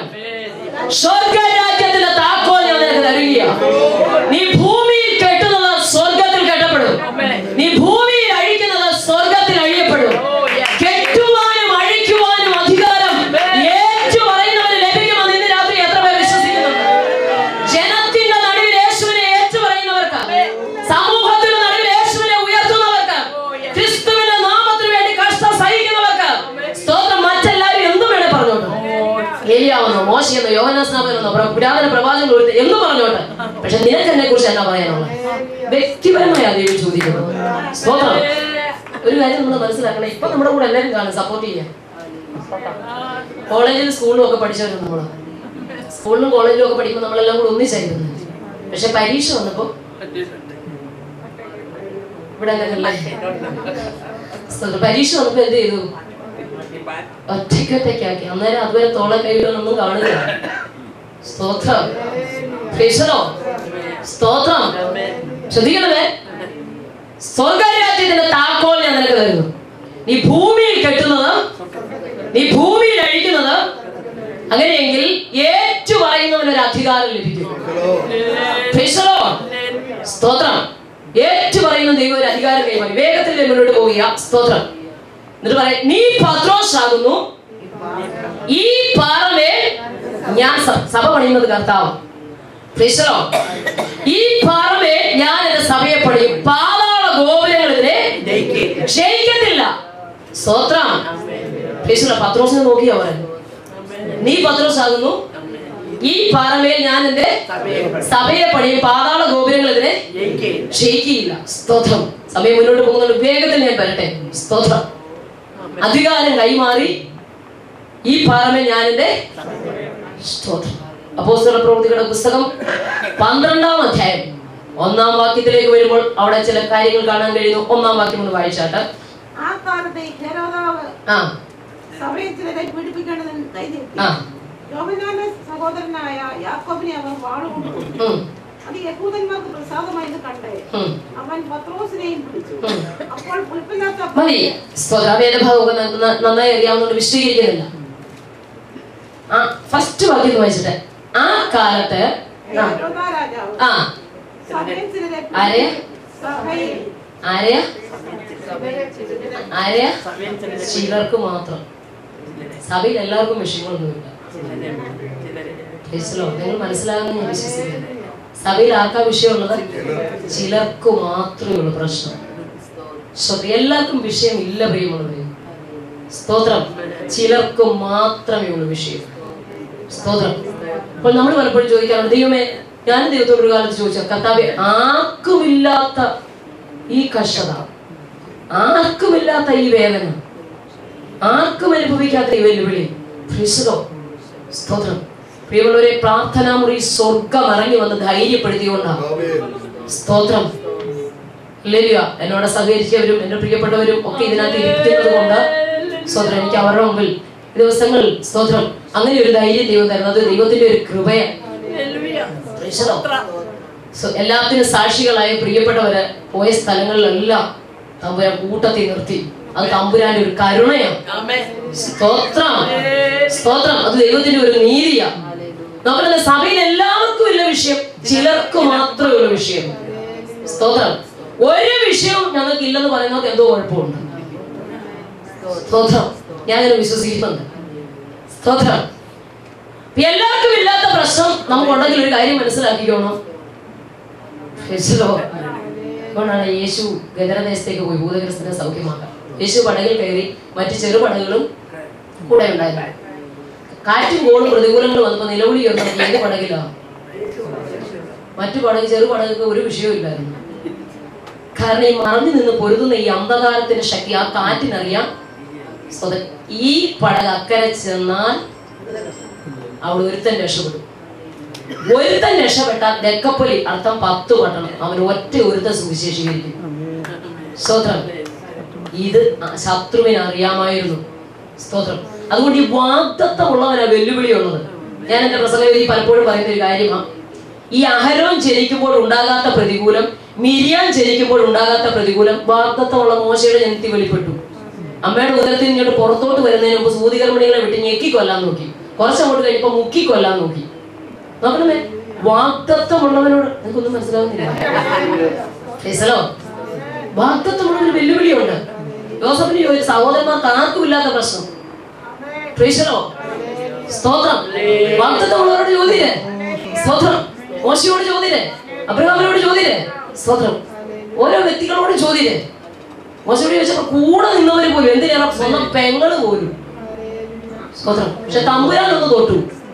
സ്വർഗരാജ്യത്തിന്റെ താക്കോൽ ഞാൻ നിനക്ക് തരിക നീ ഭൂമിയിൽ കെട്ടുന്നത് സ്വർഗത്തിൽ കെട്ടപ്പെടും നീ ഭൂമിയിൽ അഴിക്കുന്നത് സ്വർഗത്തിൽ അഴിയപ്പെടും കെട്ടുവാനും അഴിക്കുവാനും അധികാരം ഏറ്റു പറയുന്നവന് ലഭിക്കുമെന്ന് ഇന്ന് രാത്രി എത്ര പേർ വിശ്വസിക്കുന്നുണ്ട് ജനത്തിന്റെ നടുവിൽ യേശുവിനെ ഏറ്റു പറയുന്നവർക്ക് സമൂഹത്തിന്റെ നടുവിൽ യേശുവിനെ ഉയർത്തുന്നവർക്ക് ക്രിസ്തുവിന്റെ നാമത്തിന് വേണ്ടി കഷ്ടം സഹിക്കുന്നവർക്ക് സ്തോത്രം മറ്റെല്ലാവരും എന്തും വേണേ പറഞ്ഞോട്ടോ ഏലിയാവെന്നോ മോശ മോശയെന്നോ യോഹനാസ്നാമനെന്നോ പ്ര- പുരാതന പ്രവാചകൻ ഒരുത്തൻ എന്ന് പറഞ്ഞോട്ടെ പക്ഷെ നിനക്ക് എന്നെ കുറിച്ച് എന്നാ പറയാനുള്ളത് വ്യക്തിപരമായ ദൈവം ചോദിക്കുന്നത് സ്തോത്രം ഒരു കാര്യം നമ്മൾ മനസ്സിലാക്കണം ഇപ്പൊ നമ്മുടെ കൂടെ എല്ലാവരും കാണും സപ്പോർട്ട് ചെയ്യാൻ കോളേജിലും സ്കൂളിലും ഒക്കെ പഠിച്ചവരും നമ്മള് സ്കൂളിലും കോളേജിലും ഒക്കെ പഠിക്കുമ്പോൾ നമ്മളെല്ലാം കൂടെ ഒന്നിച്ചായിരുന്നു പക്ഷെ പരീക്ഷ വന്നപ്പോ ഇവിടെ അങ്ങനെയല്ല സ്തോത്രം. പരീക്ഷ വന്നപ്പോ എന്ത് ചെയ്തു ഒറ്റയ്ക്കൊറ്റയ്ക്കാക്കി അന്നേരം അതുവരെ തോളെ കൈകളൊന്നും കാണുക സ്തോത്രം ഫേസലോ സ്തോത്രം ശ്രദ്ധിക്കണമേ സ്വർഗരാജ്യത്തിന്റെ താക്കോൽ ഞാൻ നിനക്ക് തരുന്നു നീ ഭൂമിയിൽ കെട്ടുന്നത് നീ ഭൂമിയിൽ അഴിക്കുന്നത് അങ്ങനെയെങ്കിൽ ഏറ്റു പറയുന്നവന് ഒരു അധികാരം ലഭിക്കും ഫേസലോ സ്തോത്രം ഏറ്റു പറയുന്ന ദൈവം ഒരു അധികാരം കൈമാറി വേഗത്തിൽ മുന്നോട്ട് പോവുക സ്തോത്രം എന്നിട്ട് പറയാം നീ പത്രോസ് ആകുന്നു ഈ പാറമേൽ ഞാൻ സ- സഭ പണിയുന്നത് കർത്താവ് ക്രിസ്തോ ഈ പാറമേൽ ഞാൻ എന്റെ സഭയെ പണിയും പാതാള ഗോപുരങ്ങൾ ഇതിനെ ക്ഷയിക്കത്തില്ല സ്തോത്രം ക്രിസ്തോ പത്രോസിനെ നോക്കിയാ പറയുന്നത് നീ പത്രോസ് ആകുന്നു ഈ പാറമേൽ ഞാൻ എന്റെ സഭയെ പണിയും പാതാള ഗോപുരങ്ങൾ ഇതിനെ ക്ഷയിക്കുകയില്ല സ്തോത്രം സമയം മുന്നോട്ട് പോകുന്നുണ്ട് വേഗത്തിൽ ഞാൻ വരട്ടെ സ്തോത്രം അധികാരം കൈമാറി ഈ പാറമേൽ ഞാൻ എന്റെ സ്തോത്രം അപ്പോസ്തല പ്രവൃത്തികളുടെ പുസ്തകം പന്ത്രണ്ടാം അധ്യായം ഒന്നാം വാക്യത്തിലേക്ക് വരുമ്പോൾ അവിടെ ചില കാര്യങ്ങൾ കാണാൻ കഴിയുന്നു ഒന്നാം വാക്യം ഒന്ന് വായിച്ചാട്ട് ആ കാലത്തെ ഹെരോദാവ് ആ സഭയിൽ ചിലരെ പീഡിപ്പിക്കേണ്ടതിന് കൈനീട്ടി ആ യോഹന്നാന്റെ സഹോദരനായ യാക്കോബിനെ അവൻ വാളുകൊണ്ട് കൊന്നു. ഉം, അത് യഹൂദന്മാർക്ക് പ്രസാദമായത് കണ്ട് ഉം. അവൻ പത്രോസിനെയും പിടിച്ചു ഉം. അപ്പോൾ പുളിപ്പില്ലാത്ത മതി സ്തോത്ര വേദഭാഗമൊക്കെ ന- ന- നന്നായി അറിയാവുന്നതുകൊണ്ട് വിശദീകരിക്കുന്നില്ല ആ ഫസ്റ്റ് വാക്യം ഒന്ന് വായിച്ചിട്ട് ആ കാലത്ത് ആ, ഹെരോദാ രാജാവ് ആ സഭയിൽ ചിലരെ ആരെയാ? സഭയിൽ ആരെയാ ആരെയാ ചിലർക്ക് മാത്രം സഭയിൽ എല്ലാവർക്കും വിഷയങ്ങളൊന്നുമില്ല ക്രൈസ്തലോ, നിങ്ങൾ മനസ്സിലാകുന്ന ഞാൻ വിശ്വസിക്കുന്നു സഭയിൽ ആർക്കാ വിഷയമുള്ളത് ചിലർക്ക് മാത്രമേ ഉള്ളൂ പ്രശ്നം ശ്രോത എല്ലാവർക്കും വിഷയം ഇല്ല പ്രിയമുള്ളത് സ്തോത്രം ചിലർക്ക് മാത്രമേ ഉള്ളൂ വിഷയം സ്തോത്രം അപ്പോൾ നമ്മൾ പലപ്പോഴും ചോദിക്കാറുണ്ട് ദൈവമേ ഞാൻ ദൈവത്തോട് ഒരു കാലത്ത് ചോദിച്ചു കർത്താവെ ആർക്കുമില്ലാത്ത ഈ കഷ്ടത ആർക്കുമില്ലാത്ത ഈ വേദന ആർക്കും അനുഭവിക്കാത്ത ഈ വെല്ലുവിളി ക്രിസ്തോ സ്തോത്രം പ്രിയമുള്ളവരെ പ്രാർത്ഥനാ മുറി സ്വർഗം ഇറങ്ങി വന്ന് ധൈര്യപ്പെടുത്തിക്കൊണ്ടാണ് സ്തോത്രം ലേലിയ എന്നോട് സഹകരിച്ചവരും എന്റെ പ്രിയപ്പെട്ടവരും ഒക്കെ ഇതിനകത്ത് ഇരിക്കുന്നത് കൊണ്ട് സ്തോത്രം എനിക്ക് അവരുടെ മുമ്പിൽ ഈ ദിവസങ്ങളിൽ സ്തോത്രം അങ്ങനെ ഒരു ധൈര്യം ദൈവം തരുന്നത് ദൈവത്തിന്റെ ഒരു കൃപയാണ് പ്രേക്ഷതോ. സോ, എല്ലാത്തിനും സാക്ഷികളായ പ്രിയപ്പെട്ടവര് പോയ സ്ഥലങ്ങളിലെല്ലാം തമ്പുരാൻ കൂട്ടത്തിൽ നിർത്തി അത് തമ്പുരാന്റെ ഒരു കരുണയാണ് സ്തോത്രം സ്തോത്രം അത് ദൈവത്തിന്റെ ഒരു നീതിയാ നമ്മുടെ സഭയിൽ എല്ലാവർക്കും ഇല്ല വിഷയം ചിലർക്ക് മാത്രമേ ഉള്ള വിഷയം സ്തോത്രം ഒരു വിഷയവും ഞങ്ങൾക്ക് ഇല്ലെന്ന് പറയുന്നവർക്ക് എന്തോ കുഴപ്പമുണ്ട് സ്തോത്രം ഞാനത് വിശ്വസിക്കുന്നുണ്ട് സ്തോത്രം ഇപ്പൊ എല്ലാവർക്കും ഇല്ലാത്ത പ്രശ്നം നമുക്കുണ്ടെങ്കിൽ ഒരു കാര്യം മനസ്സിലാക്കിക്കോണം യേശുവോ? അതുകൊണ്ടാണ് യേശു ഗദരദേശത്തേക്ക് പോയി ഭൂതഗ്രസ്തനെ സൗഖ്യമാക്കാൻ യേശു പടകിൽ കയറി മറ്റു ചെറു പടകുകളും കൂടെ ഉണ്ടായിരുന്നു കാറ്റും കോളും പ്രതികൂലങ്ങളും വന്നപ്പോ നിലവിളി ഉയർന്നത് ഏത് പടകിലാ മറ്റു പടക് ചെറു പടകൊക്കെ ഒരു വിഷയവും ഇല്ലായിരുന്നു കാരണം ഈ മറഞ്ഞു നിന്ന് പൊരുതുന്ന ഈ അന്ധകാരത്തിന്റെ ശക്തി ആ കാറ്റിനറിയാം സ്വത ഈ പടക് അക്കരെ ചെന്നാൽ അവിടെ ഒരുത്തൻ രക്ഷപ്പെടും ഒരുത്തൻ രക്ഷപ്പെട്ടാൽ ദക്കപ്പൊലി അർത്ഥം പത്ത് പട്ടണം അവൻ ഒറ്റ ഒരുത്തൻ സുവിശേഷീകരിക്കും സ്തോത്രം ഇത് ആ ശത്രുവിന് അറിയാമായിരുന്നു സ്തോത്രം അതുകൊണ്ട് ഈ വാഗ്ദത്തമുള്ളവനാ വെല്ലുവിളിയുള്ളത് ഞാൻ എന്റെ പ്രസംഗവേദി പലപ്പോഴും പറയുന്ന ഒരു കാര്യമാണ് ഈ അഹരോൻ ജനിക്കുമ്പോൾ ഉണ്ടാകാത്ത പ്രതികൂലം മിരിയാൻ ജനിക്കുമ്പോൾ ഉണ്ടാകാത്ത പ്രതികൂലം വാഗ്ദത്തമുള്ള മോശയുടെ ജനത്തി വെളിപ്പെട്ടു അമ്മയുടെ ഉദരത്തിൽ ഇങ്ങോട്ട് പുറത്തോട്ട് വരുന്നതിന് മുമ്പ് സൂതികർമ്മിണികളെ വിട്ട് ഞെക്കി കൊല്ലാൻ നോക്കി കുറച്ചങ്ങോട്ട് കഴിഞ്ഞപ്പോ മുക്കി കൊല്ലാൻ നോക്കി നോക്കണമേ വാഗ്ദത്തമുള്ളവനോട് നിനക്കൊന്നും മനസ്സിലാവുന്നില്ല ഫൈസലോ വാഗ്ദത്തമുള്ള ഒരു വെല്ലുവിളിയുണ്ട് ജോസഫിന് ചോദിച്ചു സഹോദരന്മാർക്ക് ആർക്കും ഇല്ലാത്ത പ്രശ്നം ഫൈസലോ സ്തോത്രം വാഗ്ദത്തമുള്ളവരോട് ചോദ്യരെ സ്തോത്രം മോശയോട് ചോദ്യരെ അബ്രഹാമിനോട് ചോദ്യരെ സ്തോത്രം ഓരോ വ്യക്തികളോട് ചോദ്യരെ മോശയോട് ചോദിച്ചപ്പോ കൂടെ നിന്നവര് പോലും എന്തിനേറെ സ്വന്തം പെങ്ങള് പോലും സ്തോത്രം പക്ഷെ തമ്പുരാൻ ഒന്ന് തൊട്ടു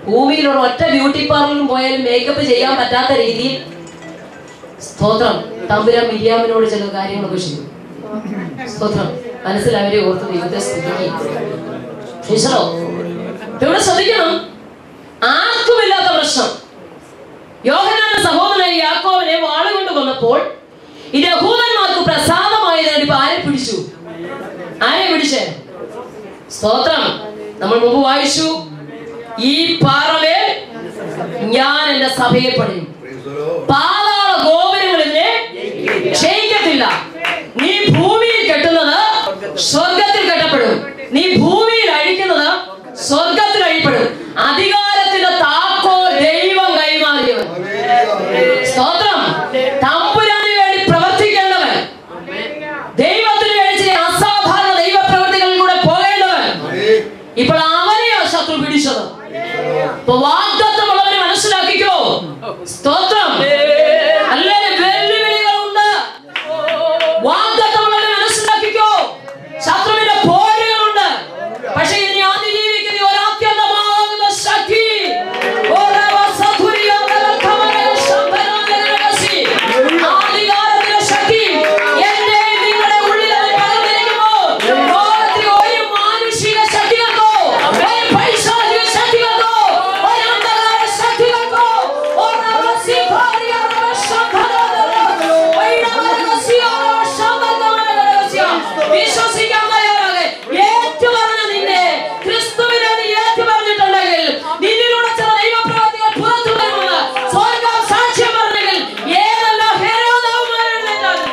ഭൂമിയിലുള്ള ഒറ്റ ബ്യൂട്ടി പാർലറിലും പോയാലും മേക്കപ്പ് ചെയ്യാൻ പറ്റാത്ത രീതിയിൽ സ്തോത്രം തമ്പുരാൻ മിരിയാമിനോട് ചില കാര്യങ്ങളൊക്കെ ചെയ്തു സ്തോത്രം മനസ്സിലവരെ ഓർത്ത് ദൈവത്തെ സ്തുതിക്കുകയും ഈശ്വരോ ഇവിടെ ശ്രദ്ധിക്കണം ആർക്കുമില്ലാത്ത പ്രശ്നം യോഹനാന്റെ സഹോദരൻ യാക്കോവിനെ വാളുകൊണ്ട് കൊന്നപ്പോൾ ഈ യഹൂദന്മാർക്ക് പ്രസാദമായതിന് ഇപ്പൊ ആരെ പിടിച്ചു ആരെ പിടിച്ചേ സ്തോത്രം നമ്മൾ മുമ്പ് വായിച്ചു ഈ പാറമേൽ ഞാൻ എന്റെ സഭയെ പണിയും പാതാള ഗോപുരങ്ങൾ ഇതിനെ ക്ഷയിക്കത്തില്ല നീ ഭൂമിയിൽ കെട്ടുന്നത് സ്വർഗത്തിൽ കെട്ടപ്പെടും നീ ഭൂമിയിൽ അഴിക്കുന്നത് സ്വർഗത്തിൽ അഴിപ്പെടും അധികാരത്തിന്റെ താക്കോൽ ദൈവം കൈമാറിയവൻ സ്തോത്രം തമ്പുരാന് വേണ്ടി പ്രവർത്തിക്കേണ്ടവൻ ദൈവത്തിന് വേണ്ടി ചില അസാധാരണ ദൈവപ്രവൃത്തികളിൽ കൂടെ പോകേണ്ടവൻ ഇപ്പോൾ അവനെയാ ശത്രു പിടിച്ചത് ഇപ്പൊ വാഗ്ദത്തമുള്ളവനെ മനസ്സിലാക്കിക്കോ സ്തോത്രം അല്ലേ വെല്ലുവിളികളുണ്ട് വാഗ്ദത്തമുള്ളവനെ മനസ്സിലാക്കിക്കോ ശത്രുവിന്റെ പോരുകളുണ്ട് പക്ഷെ ഇനി അതിജീവിക്കുന്ന ഒരു അത്യന്തമാകുന്ന ശക്തി ഓരോ സധുരിയോടെ കമലയ ശബ്ദനാദരകസി. ആദികാലത്തിന്റെ ശക്തി എന്റെ നിങ്ങളുടെ ഉള്ളിൽ അവൻ പകർന്നിരിക്കുമ്പോൾ ലോകത്തിൽ ഒരു മാനുഷിക ശക്തികൾക്കോ ഒരു പൈശാചിക ശക്തികൾക്കോ ഒരു അന്ധകാര ശക്തികൾക്കോ ഒരു സിഫാരിയുടെ ശബ്ദനാദരകസി. വൈഡവരകസിയോടെ ശബ്ദനാദരകസി. വിശ്വസിക്കാൻ തയ്യാറാകെ ഏറ്റുപറഞ്ഞ നിന്നെ ക്രിസ്തുവിനെ നീ ഏറ്റുപറഞ്ഞിട്ടുണ്ടെങ്കിൽ നിന്നിലൂടെ ചില ദൈവപ്രവർത്തികൾ പുറത്തു വരുമെന്ന് സ്വർഗം സാക്ഷ്യം പറഞ്ഞെങ്കിൽ ഏതെല്ലാം ഹേരോദാവുമാരെഴുന്നേറ്റാലും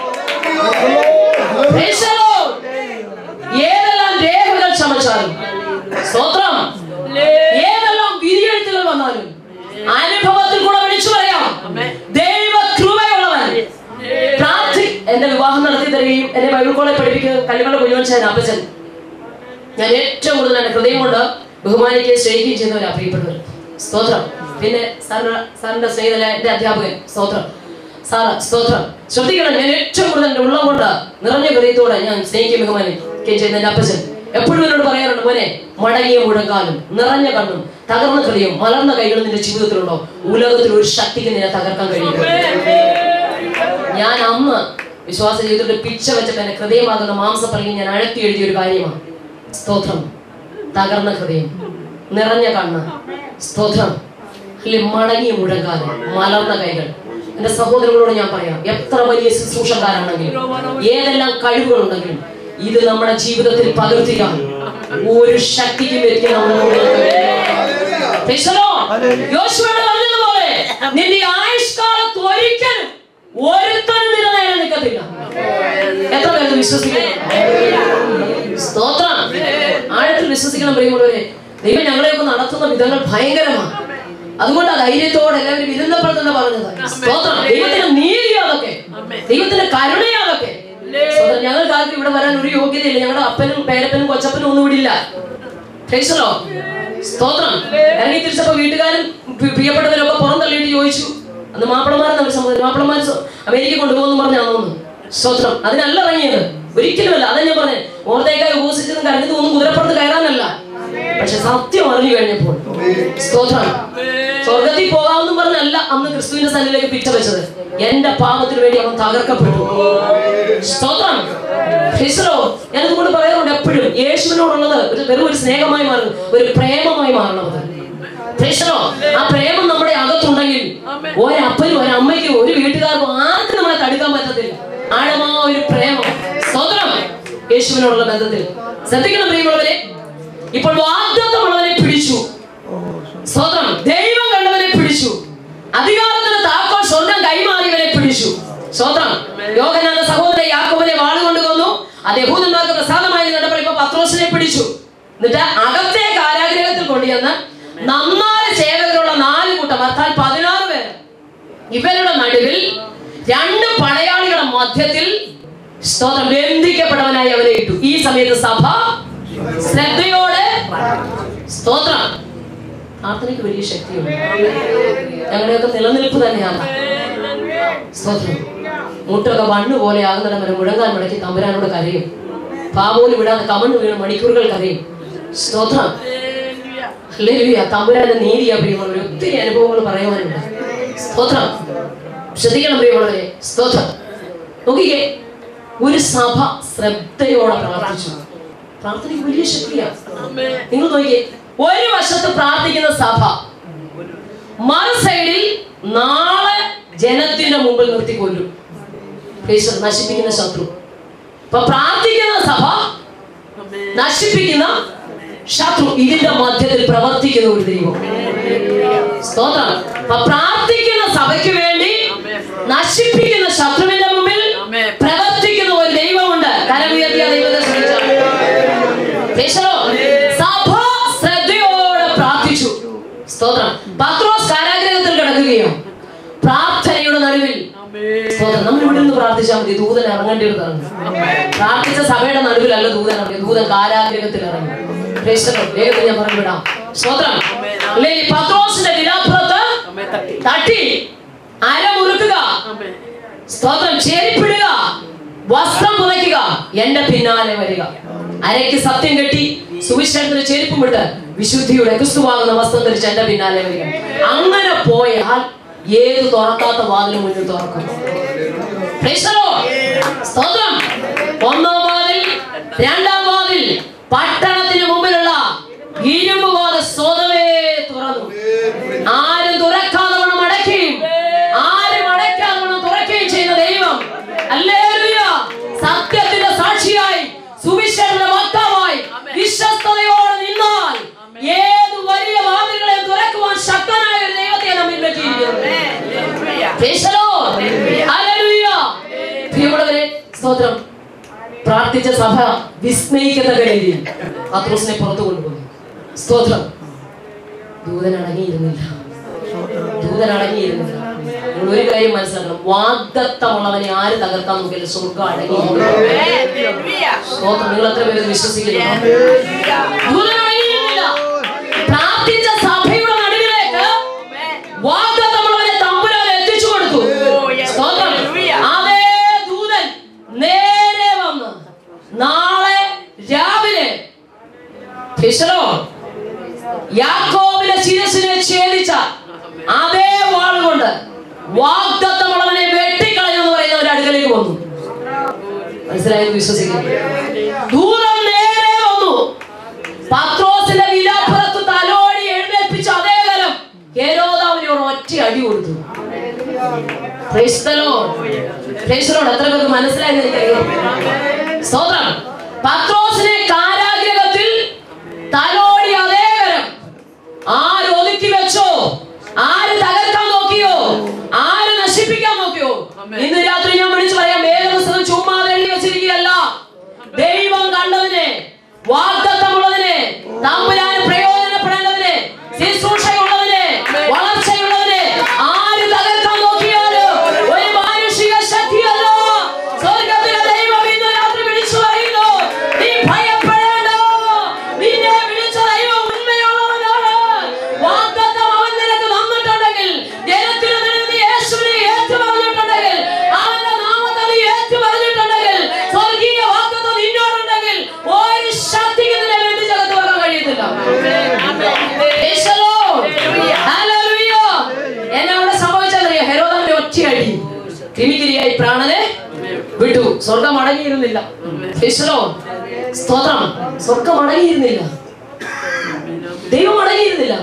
Praise the Lord. ഏതെല്ലാം രേഖകൾ ചമച്ചാലും സ്തോത്രം ഏതെല്ലാം വിധിയെഴുത്തുകൾ വന്നാലും അനുഭവത്തിൽ കൂടെ വിളിച്ചു പറയാം ദൈവ കൃപയുള്ളവൻ പ്രാർത്ഥി എന്റെ വിവാഹം നടത്തി തരികയും എന്നെ ബൈബിൾ കോളേജ് പഠിപ്പിക്കുന്ന കല്ലുമല കുഞ്ഞുവച്ചാൻ അപ്പച്ചൻ ഞാൻ ഏറ്റവും കൂടുതൽ എന്റെ ഹൃദയം കൊണ്ട് ബഹുമാനിക്കുകയും സ്നേഹിക്കുകയും ചെയ്യുന്നവരാ പ്രിയപ്പെട്ടവർ സ്തോത്രം പിന്നെ സാറിന്റെ സാറിന്റെ സ്നേഹിതല എന്റെ അധ്യാപകൻ സ്തോത്രം സാറ് സ്തോത്രം ശ്രദ്ധിക്കണം ഞാൻ ഏറ്റവും കൂടുതൽ എന്റെ ഉള്ളം കൊണ്ട് നിറഞ്ഞ ഹൃദയത്തോടെ ഞാൻ സ്നേഹിക്കുകയും ബഹുമാനിക്കുകയും ചെയ്യുന്ന എന്റെ അപ്പച്ചൻ എപ്പോഴും എന്നോട് പറയാറുണ്ട് മോനെ മടങ്ങിയ മുഴങ്കാലും നിറഞ്ഞ കണ്ണും തകർന്ന ഹൃദയവും മലർന്ന കൈകളും നിന്റെ ജീവിതത്തിലുണ്ടോ ഉലകത്തിൽ ഒരു ശക്തിക്ക് നിന്നെ തകർക്കാൻ കഴിയും ഞാൻ അന്ന് വിശ്വാസ ജീവിതത്തിൽ പിച്ച വെച്ചപ്പോ എന്റെ ഹൃദയമാകുന്ന മാംസപ്പറങ്ങി ഞാൻ അഴത്തി എഴുതിയ ഒരു കാര്യമാണ് സ്തോത്രം തകർന്ന ഹൃദയം നിറഞ്ഞ കണ്ണ് സ്തോത്രം അല്ലെ മടങ്ങിയ മുഴങ്കാല് മലർന്ന കൈകൾ എന്റെ സഹോദരങ്ങളോട് ഞാൻ പറയാം എത്ര വലിയ ശുശ്രൂഷക്കാരാണെങ്കിലും ഏതെല്ലാം കഴിവുകളുണ്ടെങ്കിലും ഇത് നമ്മുടെ ജീവിതത്തിൽ പകർത്തിയാൽ ഒരു ശക്തിക്കും വ്യക്തി നമ്മുടെ മുമ്പിൽ കഴിയില്ല. Praise the Lord. യോശുവയോട് പറഞ്ഞതുപോലെ നിന്റെ ആയുഷ്കാലത്ത് ഒരിക്കലും ഒരുത്തനും നില നേരെ നിൽക്കത്തില്ല എത്ര പേർക്ക് വിശ്വസിക്കുന്നു സ്തോത്രം ആഴത്തിൽ വിശ്വസിക്കണം പ്രിയമുള്ളവരെ ദൈവം ഞങ്ങളെയൊക്കെ നടത്തുന്ന വിധങ്ങൾ ഭയങ്കരമാണ് അതുകൊണ്ട് ആ ധൈര്യത്തോടെ എല്ലാവരും ഇരുന്നപ്പോൾ തന്നെ പറഞ്ഞത് സ്തോത്രം ദൈവത്തിന്റെ നീതി അതൊക്കെ ദൈവത്തിന്റെ കരുണയാ അതൊക്കെ സ്തോത്രം ഞങ്ങൾക്ക് ആർക്കും ഇവിടെ വരാൻ ഒരു യോഗ്യതയില്ല ഞങ്ങളുടെ അപ്പനും പേരപ്പനും കൊച്ചപ്പനും ഒന്നും ഇവിടെ ഇല്ല Praise the Lord. സ്തോത്രം ഇറങ്ങി തിരിച്ചപ്പോ വീട്ടുകാരും പ്രി- പ്രിയപ്പെട്ടവരൊക്കെ പുറം തള്ളിയിട്ട് ചോദിച്ചു അന്ന് മാപ്പിളമാരെന്ന് അവർ സമ്മതിച്ചു മാപ്പിളമാർ അമേരിക്ക കൊണ്ടുപോകുന്നു പറഞ്ഞാ തോന്നുന്നു സ്തോത്രം അതിനല്ല ഇറങ്ങിയത് ഒരിക്കലുമല്ല അതാ ഞാൻ പറഞ്ഞത് ഓർത്തേക്കായി ഉപസിച്ചതും കരഞ്ഞതും ഒന്നും കുതിരപ്പുറത്ത് കയറാനല്ല പക്ഷെ സത്യം അറിഞ്ഞു കഴിഞ്ഞപ്പോൾ സ്തോത്രം സ്വർഗത്തിൽ പോകാമെന്നും പറഞ്ഞല്ല അന്ന് ക്രിസ്തുവിന്റെ സന്നിധിയിലേക്ക് പിച്ച വെച്ചത് എന്റെ പാപത്തിന് വേണ്ടി അവൻ തകർക്കപ്പെട്ടു സ്തോത്രം ഹിസ്രോ ഞാൻ ഇതുകൊണ്ട് പറയാറുണ്ട് എപ്പോഴും യേശുവിനോടുള്ളത് ഒരു വെറും ഒരു സ്നേഹമായി മാറും ഒരു പ്രേമമായി മാറണം അത് ഹിസ്രോ ആ പ്രേമം നമ്മുടെ അകത്തുണ്ടെങ്കിൽ ഒരപ്പനും ഒരമ്മയ്ക്കും ഒരു വീട്ടുകാർക്കും ആർക്കും നമ്മളെ തടുക്കാൻ പറ്റത്തില്ല ആഴമായ ഒരു പ്രേമം സ്തോത്രം യേശുവിനോടുള്ള ബന്ധത്തിൽ ശ്രദ്ധിക്കണം പ്രിയമുള്ളവരെ ഇപ്പോൾ വാഗ്ദത്തമുള്ളവനെ പിടിച്ചു സ്തോത്രം ദൈവം കണ്ടവനെ പിടിച്ചു അധികാരത്തിന് താക്കോൽ സ്വർഗം കൈമാറിയവനെ പിടിച്ചു സ്തോത്രം യോഹനാന സഹോദരൻ യാക്കോബിനെ വാളുകൊണ്ട് കൊന്നു അത് യഹൂദന്മാർക്ക് പ്രസാദമായി കണ്ടപ്പോൾ ഇപ്പൊ പത്രോസിനെ പിടിച്ചു എന്നിട്ട് അകത്തെ കാരാഗ്രഹത്തിൽ കൊണ്ടുചെന്ന് നന്നാല് സേവകരുള്ള നാല് കൂട്ടം അർത്ഥാൽ പതിനാറ് പേര് ഇവരുടെ നടുവിൽ രണ്ട് പടയാളികളുടെ മധ്യത്തിൽ സ്തോത്രം ബന്ധിക്കപ്പെട്ടവനായി അവരെ ഇട്ടു ഈ സമയത്ത് സഭ ശ്രദ്ധയോടെ സ്തോത്രം പ്രാർത്ഥനയ്ക്ക് വലിയ ശക്തിയുണ്ട് ഞങ്ങളുടെയൊക്കെ നിലനിൽപ്പ് തന്നെയാണ് സ്തോത്രം മുട്ടൊക്കെ മണ്ണ് പോലെ ആകുന്നിടം വരെ മുഴങ്ങാൻ മുടക്കി തമ്പുരാനോട് കരയും പാപോലും വിടാതെ കമണ്ണ് വീണ് മണിക്കൂറുകൾ കരയും സ്തോത്രം ഹല്ലേലൂയ തമ്പുരാന്റെ നീതിയാ പ്രിയമുള്ളവരെ ഒത്തിരി അനുഭവങ്ങൾ പറയുവാനുണ്ട് സ്തോത്രം ശ്രദ്ധിക്കണം പ്രിയമുള്ളവരെ സ്തോത്രം നോക്കിക്കേ ഒരു സഭ ശ്രദ്ധയോടെ പ്രാർത്ഥിച്ചു പ്രാർത്ഥനയ്ക്ക് വലിയ ശക്തിയാണ് നിങ്ങൾ നോക്കിക്കേ ഒരു വശത്ത് പ്രാർത്ഥിക്കുന്ന സഭ മറു സൈഡിൽ നാളെ ജനത്തിന്റെ മുമ്പിൽ നിർത്തി കൊല്ലും ക്രൈസ്തവർ നശിപ്പിക്കുന്ന ശത്രു ഇപ്പൊ പ്രാർത്ഥിക്കുന്ന സഭ നശിപ്പിക്കുന്ന ശത്രു ഇതിന്റെ മധ്യത്തിൽ പ്രവർത്തിക്കുന്ന ഒരു ദൈവം സ്തോത്രം അപ്പൊ പ്രാർത്ഥിക്കുന്ന സഭയ്ക്ക് വേണ്ടി നശിപ്പിക്കുന്ന ശത്രുവിന്റെ മുമ്പിൽ പ്രവർത്തിക്കുന്ന ഒരു ദൈവമുണ്ട് കരമുയർത്തിയ ദൈവത്തെ സ്തുതിച്ചാൽ. Praise the Lord. സഭ ശ്രദ്ധയോടെ പ്രാർത്ഥിച്ചു സ്തോത്രം പത്രോസ് കാരാഗ്രഹത്തിൽ കിടക്കുകയോ പ്രാർത്ഥനയുടെ നടുവിൽ സ്തോത്രം നമ്മൾ ഇവിടെ നിന്ന് പ്രാർത്ഥിച്ചാൽ മതി ദൂതൻ ഇറങ്ങേണ്ടി ഒരു ഇറങ്ങും പ്രാർത്ഥിച്ച സഭയുടെ നടുവിലല്ല ദൂതൻ ഇറങ്ങി ദൂതൻ കാരാഗ്രഹത്തിൽ ഇറങ്ങി Praise the Lord. വേഗത്തിൽ ഞാൻ പറഞ്ഞു വിടാം സ്തോത്രം അല്ലെങ്കിൽ പത്രോസിന്റെ വിലാപ്പുറത്ത് തട്ടി അര മുറുക്കുക സ്തോത്രം ചേരിപ്പിടുക വസ്ത്രം പുതയ്ക്കുക എന്റെ പിന്നാലെ വരിക അരയ്ക്ക് സത്യം കെട്ടി സുവിശേഷത്തിന് ചെരുപ്പും വിട്ട് വിശുദ്ധിയുടെ ക്രിസ്തുവാകുന്ന വസ്ത്രം ധരിച്ച് എന്റെ പിന്നാലെ വരിക അങ്ങനെ പോയാൽ ഏത് തുറക്കാത്ത വാതിലും മുന്നിൽ തുറക്കും Praise the Lord. സ്തോത്രം ഒന്നാം വാതിൽ രണ്ടാം വാതിൽ പട്ടണത്തിന് മുമ്പിലുള്ള ഇരുമ്പ് വാതിൽ സ്വതവേ തുറന്നു ആരും തുറക്കാതെ വണ്ണം അടയ്ക്കുകയും ആരും അടയ്ക്കാതെ വണ്ണം തുറക്കുകയും ചെയ്യുന്ന ദൈവം ഹല്ലേലൂയ സത്യത്തിന്റെ സാക്ഷിയായി സുവിശേഷന്റെ വക്താവായി വിശ്വസ്തയോടെ നിന്നാൽ ഏത് വലിയ വാതിലുകളെ തുറക്കുവാൻ ശക്തനായ ഒരു ദൈവത്തെ നമ്മിൽ പറ്റിയിരിക്കുന്നു Praise the Lord. Hallelujah. പ്രിയമുള്ളവരെ സ്തോത്രം പ്രാർത്ഥിച്ച സഭ വിസ്മയിക്കത്തക്ക രീതിയിൽ പത്രോസിനെ പുറത്തു കൊണ്ടുപോയി സ്തോത്രം ദൂതൻ അടങ്ങിയിരുന്നില്ല ദൂതൻ അടങ്ങിയിരുന്നില്ല നിങ്ങൾ ഒരു കാര്യം മനസ്സിലാക്കണം വാഗ്ദത്തമുള്ളവനെ ആര് തകർക്കാൻ നോക്കിയാലും സ്വർഗം അടങ്ങിയിരിക്കുന്നു സ്തോത്രം നിങ്ങൾ എത്ര പേര് ഇത് വിശ്വസിക്കുന്നു ദൂതൻ അടങ്ങിയിരുന്നില്ല പ്രാർത്ഥിച്ച സഭയുടെ നടുവിലേക്ക് വാഗ്ദത്തമുള്ളവനെ തമ്പുരാൻ എത്തിച്ചു കൊടുത്തു സ്തോത്രം അതേ ദൂതൻ നേരെ വന്ന് നാളെ രാവിലെ ഫിഷറോ യാക്കോബിലെ ശിരസിനെ ഛേദിച്ച അതേ വാളുകൊണ്ട് വാഗ്ദത്തമുള്ളവനെ വെട്ടിക്കളഞ്ഞെന്ന് പറയുന്ന ഒരു അടുക്കലേക്ക് വന്നു മനസ്സിലായെന്ന് വിശ്വസിക്കുന്നു ദൂതം നേരെ വന്നു പത്രോസിന്റെ വിലാപ്പുറത്ത് തലോടി എഴുന്നേൽപ്പിച്ച അതേ കലം ഹേരോദാവിനെ ഒരു ഒറ്റ അടി കൊടുത്തു Praise the Lord. Praise the Lord. എത്ര പേർക്ക് മനസ്സിലായെന്ന് എനിക്കറിയാം സ്തോത്രം പത്രോസിനെ കാരാഗ്രഹത്തിൽ തലോടി അതേ കരം ആര് ഒതുക്കി വെച്ചോ ആര് തകർക്കാൻ നോക്കിയോ ആര് നശിപ്പിക്കാൻ നോക്കിയോ ഇന്ന് രാത്രി ഞാൻ വിളിച്ചു പറയാം വേദപുസ്തകം ചുമ്മാതെ എഴുതി വെച്ചിരിക്കുകയല്ല ദൈവം കണ്ടതിനെ വാഗ്ദത്തമുള്ളതിനെ തമ്പുരാന് പ്രയോജനപ്പെടേണ്ടതിനെ ശുശ്രൂഷയുള്ളതിനെ വളർച്ചയുള്ളതിനെ ആര് തകർക്കാൻ നോക്കിയാലും ഒരു മാനുഷിക ശക്തിയല്ല സ്വർഗത്തിലെ ദൈവം ഇന്ന് രാത്രി വിളിച്ചു പറയുന്നു നീ ഭയപ്പെടേണ്ട നിന്നെ വിളിച്ച ദൈവം ഉണ്മയുള്ളവനാണ് വാഗ്ദത്തം അവൻ നിനക്ക് തന്നിട്ടുണ്ടെങ്കിൽ ജനത്തിന് നിനക്ക് നീ യേശുവിനെ ഏറ്റു പറഞ്ഞിട്ടുണ്ടെങ്കിൽ അവന്റെ നാമത്തെ നീ ഏറ്റു പറഞ്ഞിട്ടുണ്ടെങ്കിൽ സ്വർഗീയ വാഗ്ദത്തം നിന്നോടുണ്ടെങ്കിൽ ഒരു ശക്തിക്ക് നിന്നെ വേണ്ടി ജഗത്ത് വരാൻ കഴിയത്തില്ല Praise the Lord. Hallelujah. എന്നെ അവിടെ സംഭവിച്ചതറിയോ ഹെരോദാന്റെ ഒറ്റയടി ക്രിമികിരിയായി പ്രാണനെ വിട്ടു സ്വർഗം അടങ്ങിയിരുന്നില്ല Praise the Lord. സ്തോത്രം സ്വർഗം അടങ്ങിയിരുന്നില്ല ദൈവം അടങ്ങിയിരുന്നില്ല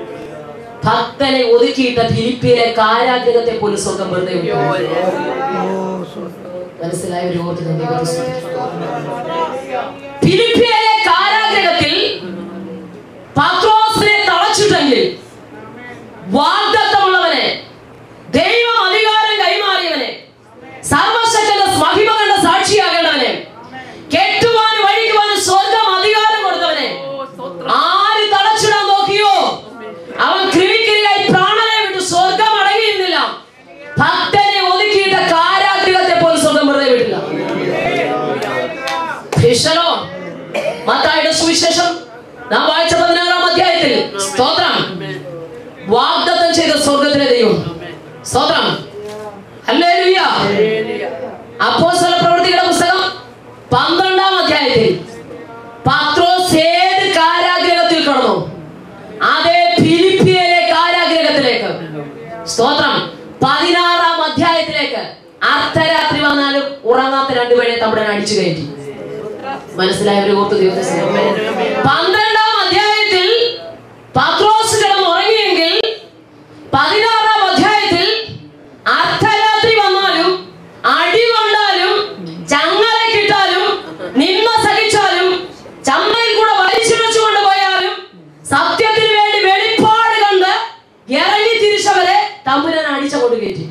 ഭക്തനെ ഒതുക്കിയിട്ട ഫിലിപ്പിയിലെ കാരാഗ്രഹത്തെ പോലും സ്വർഗം വെറുതെ വിട്ടു. മനസ്സിലായ ഒരു ഓർക്കുന്ന ദൈവത്തെ സ്തുതിക്കുന്നു. ഫിലിപ്പിയിലെ കാരാഗ്രഹത്തിൽ പത്രോസിനെ തളച്ചിട്ടെങ്കിൽ വാഗ്ദത്തമുള്ളവനെ ദൈവം അധികാരം കൈമാറിയവനെ സർവശക്തന്റെ മഹിമ കണ്ട സാക്ഷിയാകേണ്ടവനെ കെട്ടുവാനും വഴിക്കുവാനും സ്വർഗം അധികാരം കൊടുത്തവനെ ആര് തളച്ചിടാൻ നോക്കിയോ അവൻ ക്രിമിക്കിരിയായി പ്രാണനെ വിട്ടു സ്വർഗം അടങ്ങിയിരുന്നില്ല ഭക്തനെ ഒതുക്കിയിട്ട കാരാഗ്രഹത്തെ പോലും സ്വർഗം വെറുതെ വിട്ടില്ല ഭീഷണോ മത്തായിയുടെ സുവിശേഷം നാം വായിച്ച പതിനാറാം അധ്യായത്തിൽ സ്തോത്രം വാഗ്ദത്തം ചെയ്ത സ്വർഗത്തിലെ ദൈവം സ്തോത്രം ഹല്ലേലൂയ അപ്പോസ്തല പ്രവൃത്തികളുടെ പുസ്തകം പന്ത്രണ്ടാം അധ്യായത്തിൽ പത്രോസ് ഏത് കാരാഗ്രഹത്തിൽ കിടന്നു സ്തോത്രം പതിനാറാം അധ്യായത്തിലേക്ക് അർദ്ധരാത്രി വന്നാലും ഉറങ്ങാത്ത രണ്ടുപേരെ തമ്പുരാൻ അടിച്ചു കയറ്റി മനസ്സിലായവര് ഓർത്ത് ദൈവത്തെ പന്ത്രണ്ടാം അധ്യായത്തിൽ പത്രോസ് കിടന്ന് ഉറങ്ങിയെങ്കിൽ പതിനാറാം അധ്യായത്തിൽ അർദ്ധരാത്രി വന്നാലും അടി കൊണ്ടാലും ചങ്ങല കിട്ടാലും നിന്ന സഹിച്ചാലും ചമ്മയിൽ കൂടെ വലിച്ചിഴച്ചു കൊണ്ടുപോയാലും സത്യത്തിന് വേണ്ടി വെളിപ്പാട് കണ്ട് ഇറങ്ങി തിരിച്ചവരെ തമ്പുരാൻ അടിച്ചങ്ങോട്ട് കയറ്റി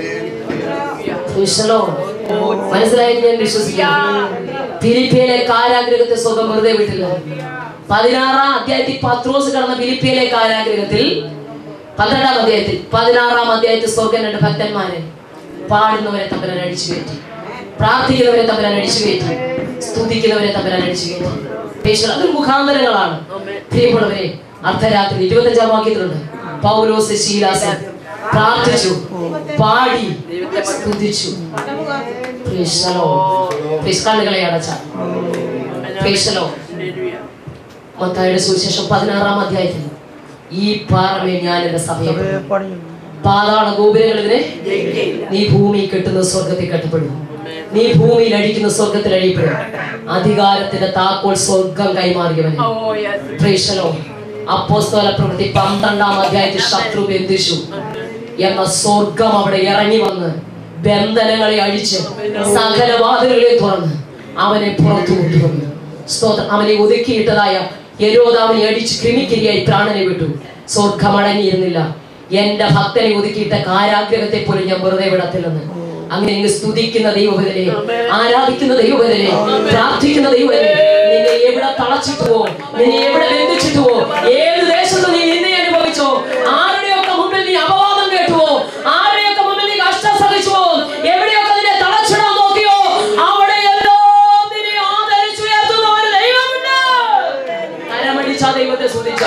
ഈശ്വരോ, മനസ്സിലായി ഞാൻ വിശ്വസിക്കുന്നു ഫിലിപ്പിയിലെ കാരാഗ്രഹത്തെ സുഖം വെറുതെ വിട്ടില്ല പതിനാറാം അധ്യായത്തിൽ പത്രോസ് കടന്ന ഫിലിപ്പിയിലെ കാരാഗ്രഹത്തിൽ പന്ത്രണ്ടാം അധ്യായത്തിൽ പതിനാറാം അധ്യായത്തിൽ സ്വർഗം രണ്ട് ഭക്തന്മാരെ പാടുന്നവരെ തമ്പരാൻ അടിച്ചു കയറ്റി പ്രാർത്ഥിക്കുന്നവരെ തമ്പരാൻ അടിച്ചു കയറ്റി സ്തുതിക്കുന്നവരെ തമ്പരാൻ അടിച്ചു കയറ്റി പേശുകൾ അതൊരു മുഖാന്തരങ്ങളാണ് പ്രിയമുള്ളവരെ അർദ്ധരാത്രി ഇരുപത്തഞ്ചാം വാക്യത്തിലുണ്ട് പൗലോസ് ശീലാസ് പ്രാർത്ഥിച്ചു പാടി സ്തുതിച്ചു Praise the Lord. Praise കണ്ണുകളെ അടച്ച Praise the Lord. മത്തായിയുടെ സുവിശേഷം പതിനാറാം അധ്യായത്തിൽ ഈ പാറമേ ഞാൻ എന്റെ സഭയെ പാതാള ഗോപുരങ്ങളിതിനെ നീ ഭൂമി കെട്ടുന്ന സ്വർഗത്തിൽ കെട്ടപ്പെടും നീ ഭൂമിയിൽ അടിക്കുന്ന സ്വർഗത്തിൽ അഴിയപ്പെടും അധികാരത്തിന്റെ താക്കോൽ സ്വർഗം കൈമാറിയവൻ പ്രേഷലോ അപ്പോസ്തല പ്രവൃത്തി പന്ത്രണ്ടാം അധ്യായത്തിൽ ശത്രു ബന്ധിച്ചു എന്ന സ്വർഗം അവിടെ ഇറങ്ങി വന്ന് ബന്ധനങ്ങളെ അഴിച്ച് സകല വാതിലുകളെ തുറന്ന് അവനെ പുറത്തു കൊണ്ടുവന്നു സ്തോത്രം അവനെ ഒതുക്കിയിട്ടതായ യരോദാവിനെ അടിച്ച് ക്രിമിക്കിരിയായി പ്രാണനെ വിട്ടു സ്വർഗം അടങ്ങിയിരുന്നില്ല എന്റെ ഭക്തനെ ഒതുക്കിയിട്ട കാരാഗ്രഹത്തെ പോലും ഞാൻ വെറുതെ വിടത്തില്ലെന്ന് അങ്ങനെ ഇങ്ങ് സ്തുതിക്കുന്ന ദൈവബദലെ ആരാധിക്കുന്ന ദൈവബദലെ പ്രാർത്ഥിക്കുന്ന ദൈവബദലെ നിന്നെ എവിടെ തളച്ചിട്ടുവോ നിന്നെ എവിടെ ബന്ധിച്ചിട്ടുവോ ഏത് ദേശത്ത് നീ നിന്നെ അനുഭവിച്ചോ ആരുടെയൊക്കെ മുമ്പിൽ നീ അപവാദം കേട്ടുവോ ആരുടെയൊക്കെ മുമ്പിൽ നീ കഷ്ടം സഹിച്ചുവോ എവിടെയൊക്കെ നിന്നെ തളച്ചിടാൻ നോക്കിയോ അവിടെയെല്ലാം നിന്നെ ആദരിച്ചുയർത്തുന്ന ഒരു ദൈവമുണ്ട് കരമടിച്ച ദൈവത്തെ സ്തുതിച്ചോ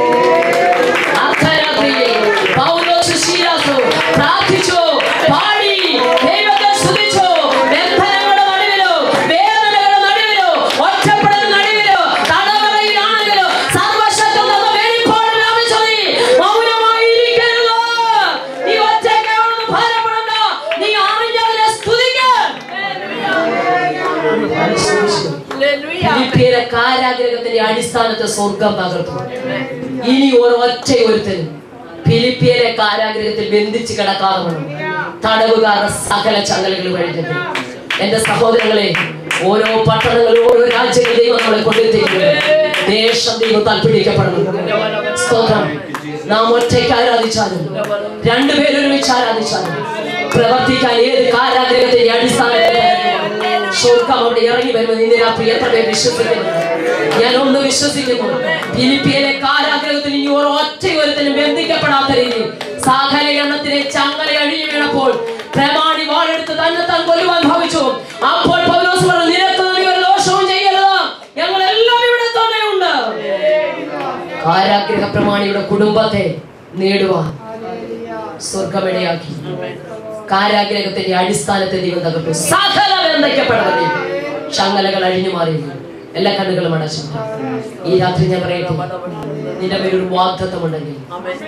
അർദ്ധരാത്രിയിൽ പൗലോസ് ശീലാസു പ്രാർത്ഥിച്ചു പാടി ദൈവത്തെ സ്തുതിച്ചു ബന്ധനങ്ങളുടെ നടുവിലോ വേദനകളുടെ നടുവിലോ ഒറ്റപ്പെടൽ നടുവിലോ തടവറയിലാണെങ്കിലോ സർവശക്തൻ തന്ന വെളിപ്പാട് വ്യാപിച്ചു നീ മൗനമായിരിക്കരുത് നീ ഒറ്റയ്ക്കാണെന്ന് ഭാരപ്പെടണ്ട നീ അറിഞ്ഞതിനെ ഫിലിപ്പിയരെ കാരാഗ്രഹത്തിന്റെ അടിസ്ഥാനത്തെ സ്വർഗം തകർത്തു ഇനി ഒരൊറ്റ ഒരുത്തനും ഫിലിപ്പിയരെ കാരാഗ്രഹത്തിൽ ബന്ധിച്ച് കിടക്കാതെ വേണം തടവുകാരുടെ സകല ചങ്ങലകൾ വഴിഞ്ഞത് എന്റെ സഹോദരങ്ങളെ ഓരോ പട്ടണങ്ങളും ഓരോ രാജ്യങ്ങൾ ദൈവം നമ്മളെ കൊണ്ടെത്തിക്കുന്നത് ദേശം ദൈവം താല്പര്യപ്പെടണം സ്തോത്രം നാം ഒറ്റയ്ക്ക് ആരാധിച്ചാലും രണ്ടുപേരും ഒരുമിച്ച് ആരാധിച്ചാലും പ്രവർത്തിക്കാൻ ഏത് കാരാഗ്രഹത്തിന്റെ അടിസ്ഥാനത്തിൽ സ്വർഗം അവിടെ ഇറങ്ങി വരുമെന്ന് ഇന്ന് രാത്രി എത്ര പേർ വിശ്വസിക്കുന്നു ഞാൻ ഒന്ന് വിശ്വസിക്കുന്നു ഫിലിപ്പിയിലെ കാരാഗ്രഹത്തിൽ ഇനി ഒരൊറ്റ ഒരുത്തനും ബന്ധിക്കപ്പെടാത്ത രീതിയിൽ സകല എണ്ണത്തിനെ ചങ്ങല അഴിഞ്ഞു വീണപ്പോൾ പ്രമാണി വാളെടുത്ത് തന്നെ താൻ കൊല്ലുവാൻ ഭാവിച്ചു അപ്പോൾ പൗലോസ് പറഞ്ഞു നിനക്ക് നീ ഒരു ദോഷവും ചെയ്യരുത് ഞങ്ങൾ എല്ലാം ഇവിടെ തന്നെയുണ്ട് കാരാഗ്രഹ പ്രമാണിയുടെ കുടുംബത്തെ നേടുവാൻ സ്വർഗമിടയാക്കി കാരാഗ്രഹത്തിന്റെ അടിസ്ഥാനത്തെ ദൈവം തകർത്തു സകല ബന്ധക്കപ്പെടുന്നത് ചങ്ങലകൾ അഴിഞ്ഞു മാറി എല്ലാ കണ്ണുകളും അടച്ചു ഈ രാത്രി ഞാൻ പറയട്ടെ നിന്റെ മേലൊരു വാഗ്ദത്വം ഉണ്ടെങ്കിൽ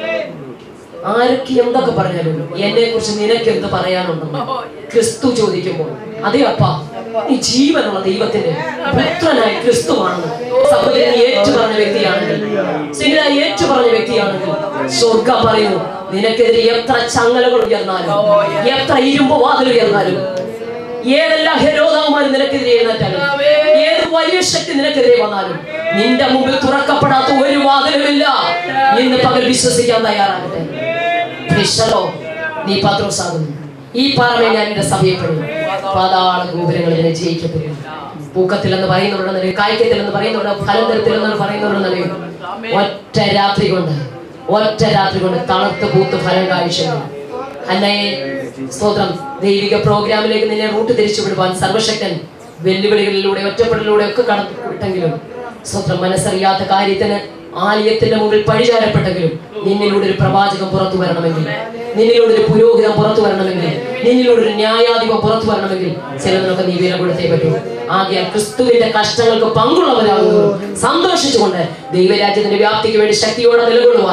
ആരൊക്കെ എന്തൊക്കെ പറഞ്ഞാലും എന്നെ കുറിച്ച് നിനക്ക് എന്ത് പറയാനുണ്ടെന്ന് ക്രിസ്തു ചോദിക്കുമ്പോൾ അതേ അപ്പ നീ ജീവനുള്ള ദൈവത്തിന്റെ പുത്രനായ ക്രിസ്തുവാണെന്ന് സഹോദരൻ നീ ഏറ്റു പറഞ്ഞ വ്യക്തിയാണെങ്കിൽ സിംഗിള ഏറ്റു പറഞ്ഞ വ്യക്തിയാണെങ്കിൽ സ്വർഗം പറയുന്നു നിനക്കെതിരെ എത്ര ചങ്ങലകൾ ഉയർന്നാലും എത്ര ഇരുമ്പ് വാതിൽ ഉയർന്നാലും ഏതെല്ലാം ഹെരോദാവുമാരും നിനക്കെതിരെ എഴുന്നേറ്റാലും ഏത് വലിയ ശക്തി നിനക്കെതിരെ വന്നാലും നിന്റെ മുമ്പിൽ തുറക്കപ്പെടാത്ത ഒരു വാതിലുമില്ല ഇന്ന് പകൽ വിശ്വസിക്കാൻ തയ്യാറാകട്ടെ ക്രിസ്തലോ നീ പത്രോസാകുന്നു ഈ പാറമേ ഞാൻ എന്റെ സഭയെ പെടും പാതാള ഗോപുരങ്ങളിൽ ജയിക്കപ്പെടും പൂക്കത്തിൽ എന്ന് പറയുന്നവരുടെ കായ്ക്കത്തിൽ എന്ന് പറയുന്നവരുടെ ഫലന്തരത്തിൽ എന്ന് പറയുന്നവരുടെ ഒറ്റ രാത്രി കൊണ്ട് ഒറ്റ രാത്രി കൊണ്ട് തളർത്ത് പൂത്ത് ഫലം കാഴ്ച അന്നയെ സ്തോത്രം ദൈവിക പ്രോഗ്രാമിലേക്ക് നിന്നെ റൂട്ട് തിരിച്ചു വിടുവാൻ സർവശക്തൻ വെല്ലുവിളികളിലൂടെ ഒറ്റപ്പെടലിലൂടെ ഒക്കെ കടന്നു വിട്ടെങ്കിലും സ്വന്തം മനസ്സറിയാത്ത കാര്യത്തിന് ആലയത്തിന്റെ മുമ്പിൽ പഴിചാരപ്പെട്ടെങ്കിലും നിന്നിലൂടെ ഒരു പ്രവാചകം പുറത്തു വരണമെങ്കിൽ നിന്നിലൂടെ ഒരു പുരോഹിതം പുറത്തു വരണമെങ്കിൽ നിന്നിലൂടെ ഒരു ന്യായാധിപം പുറത്തു വരണമെങ്കിൽ ചിലതിനൊക്കെ നീ വില കൊടുത്തേ പറ്റൂ ആകെ ക്രിസ്തുവിന്റെ കഷ്ടങ്ങൾക്ക് പങ്കുള്ളവരാകുന്നു സന്തോഷിച്ചുകൊണ്ട് ദൈവരാജ്യത്തിന്റെ വ്യാപ്തിക്ക് വേണ്ടി ശക്തിയോടെ നിലകൊള്ളുവാൻ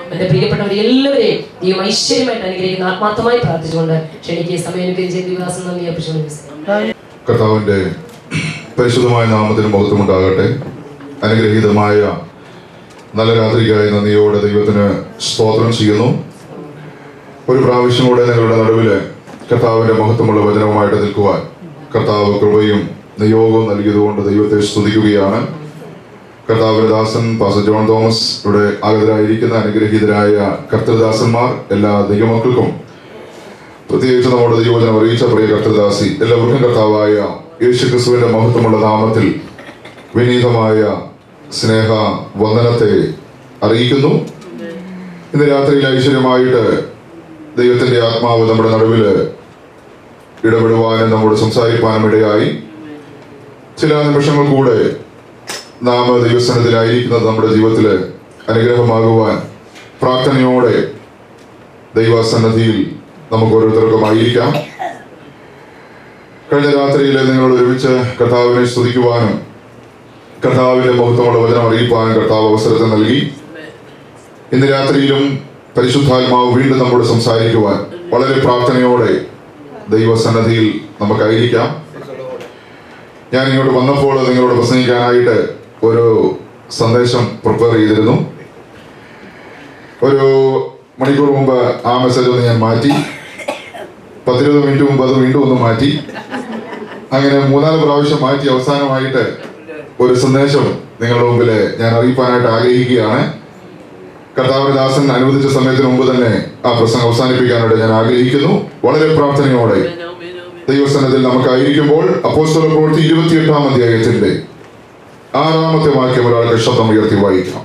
എന്റെ പ്രിയപ്പെട്ടവരെ എല്ലാവരെയും ദൈവം ഐശ്വര്യമായിട്ട് അനുഗ്രഹിക്കുന്ന ആത്മാർത്ഥമായി പ്രാർത്ഥിച്ചുകൊണ്ട് ക്ഷണിക്കുക സമയം അനുഗ്രഹിച്ച ദിവസം നന്ദി അഭിഷേകം കർത്താവിന്റെ പരിശുദ്ധമായ നാമത്തിന് മഹത്വമുണ്ടാകട്ടെ അനുഗ്രഹീതമായ നല്ല രാത്രിക്കായി നന്ദിയോടെ ദൈവത്തിന് സ്തോത്രം ചെയ്യുന്നു ഒരു പ്രാവശ്യം കൂടെ നിങ്ങളുടെ നടുവില് കർത്താവിന്റെ മഹത്വമുള്ള വചനവുമായിട്ട് നിൽക്കുവാൻ കർത്താവ് കൃപയും നിയോഗവും നൽകിയതുകൊണ്ട് ദൈവത്തെ സ്തുതിക്കുകയാണ് കർത്താവിന്റെ ദാസൻ പാസ ജോൺ തോമസ് ഇവിടെ ആഗതരായിരിക്കുന്ന അനുഗ്രഹീതരായ കർത്തൃദാസന്മാർ എല്ലാ ദൈവമക്കൾക്കും പ്രത്യേകിച്ച് നമ്മുടെ ദൈവവചനം അറിയിച്ച പ്രിയ കർത്തദാസി എല്ലാവർക്കും കർത്താവായ യേശു ക്രിസ്തുവിന്റെ മഹത്വമുള്ള നാമത്തിൽ വിനീതമായ സ്നേഹ വന്ദനത്തെ അറിയിക്കുന്നു ഇന്ന് രാത്രിയിൽ ഐശ്വര്യമായിട്ട് ദൈവത്തിന്റെ ആത്മാവ് നമ്മുടെ നടുവില് ഇടപെടുവാനും നമ്മോട് സംസാരിക്കാനും ഇടയായി ചില നിമിഷങ്ങൾ കൂടെ നാം ദൈവസ്ഥാനത്തിലായിരിക്കുന്നത് നമ്മുടെ ജീവിതത്തില് അനുഗ്രഹമാകുവാൻ പ്രാർത്ഥനയോടെ ദൈവസന്നദ്ധിയിൽ നമുക്ക് ഓരോരുത്തർക്കും ആയിരിക്കാം കഴിഞ്ഞ രാത്രിയിൽ നിങ്ങൾ ഒരുമിച്ച് കർത്താവിനെ സ്തുതിക്കുവാനും കർത്താവിന്റെ മഹത്വമുള്ള വചനം അറിയിപ്പാനും കർത്താവ് അവസരത്തെ നൽകി ഇന്ന് രാത്രിയിലും പരിശുദ്ധാത്മാവ് വീണ്ടും നമ്മോട് സംസാരിക്കുവാൻ വളരെ പ്രാർത്ഥനയോടെ ദൈവസന്നദ്ധിയിൽ നമുക്കായിരിക്കാം ഞാൻ ഇങ്ങോട്ട് വന്നപ്പോൾ നിങ്ങളോട് പ്രസംഗിക്കാനായിട്ട് ഒരു സന്ദേശം പ്രിപ്പയർ ചെയ്തിരുന്നു ഒരു മണിക്കൂർ മുമ്പ് ആ മെസ്സേജ് ഒന്ന് ഞാൻ മാറ്റി പത്തിരുപത് മിനിറ്റ് മുമ്പ് അത് വീണ്ടും ഒന്ന് മാറ്റി അങ്ങനെ മൂന്നാല് പ്രാവശ്യം മാറ്റി അവസാനമായിട്ട് ഒരു സന്ദേശം നിങ്ങളുടെ മുമ്പിൽ ഞാൻ അറിയിക്കാനായിട്ട് ആഗ്രഹിക്കുകയാണ് കർത്താവിന്റെ ദാസൻ അനുവദിച്ച സമയത്തിന് മുമ്പ് തന്നെ ആ പ്രസംഗം അവസാനിപ്പിക്കാനായിട്ട് ഞാൻ ആഗ്രഹിക്കുന്നു വളരെ പ്രാർത്ഥനയോടെ ദൈവസ്ഥാനത്തിൽ നമുക്കായിരിക്കുമ്പോൾ അപ്പോസ്തല പ്രവൃത്തി ഇരുപത്തിയെട്ടാം അധ്യായത്തിന്റെ ആറാമത്തെ വാക്യം ഒരാൾക്ക് ശബ്ദം ഉയർത്തി വായിക്കാം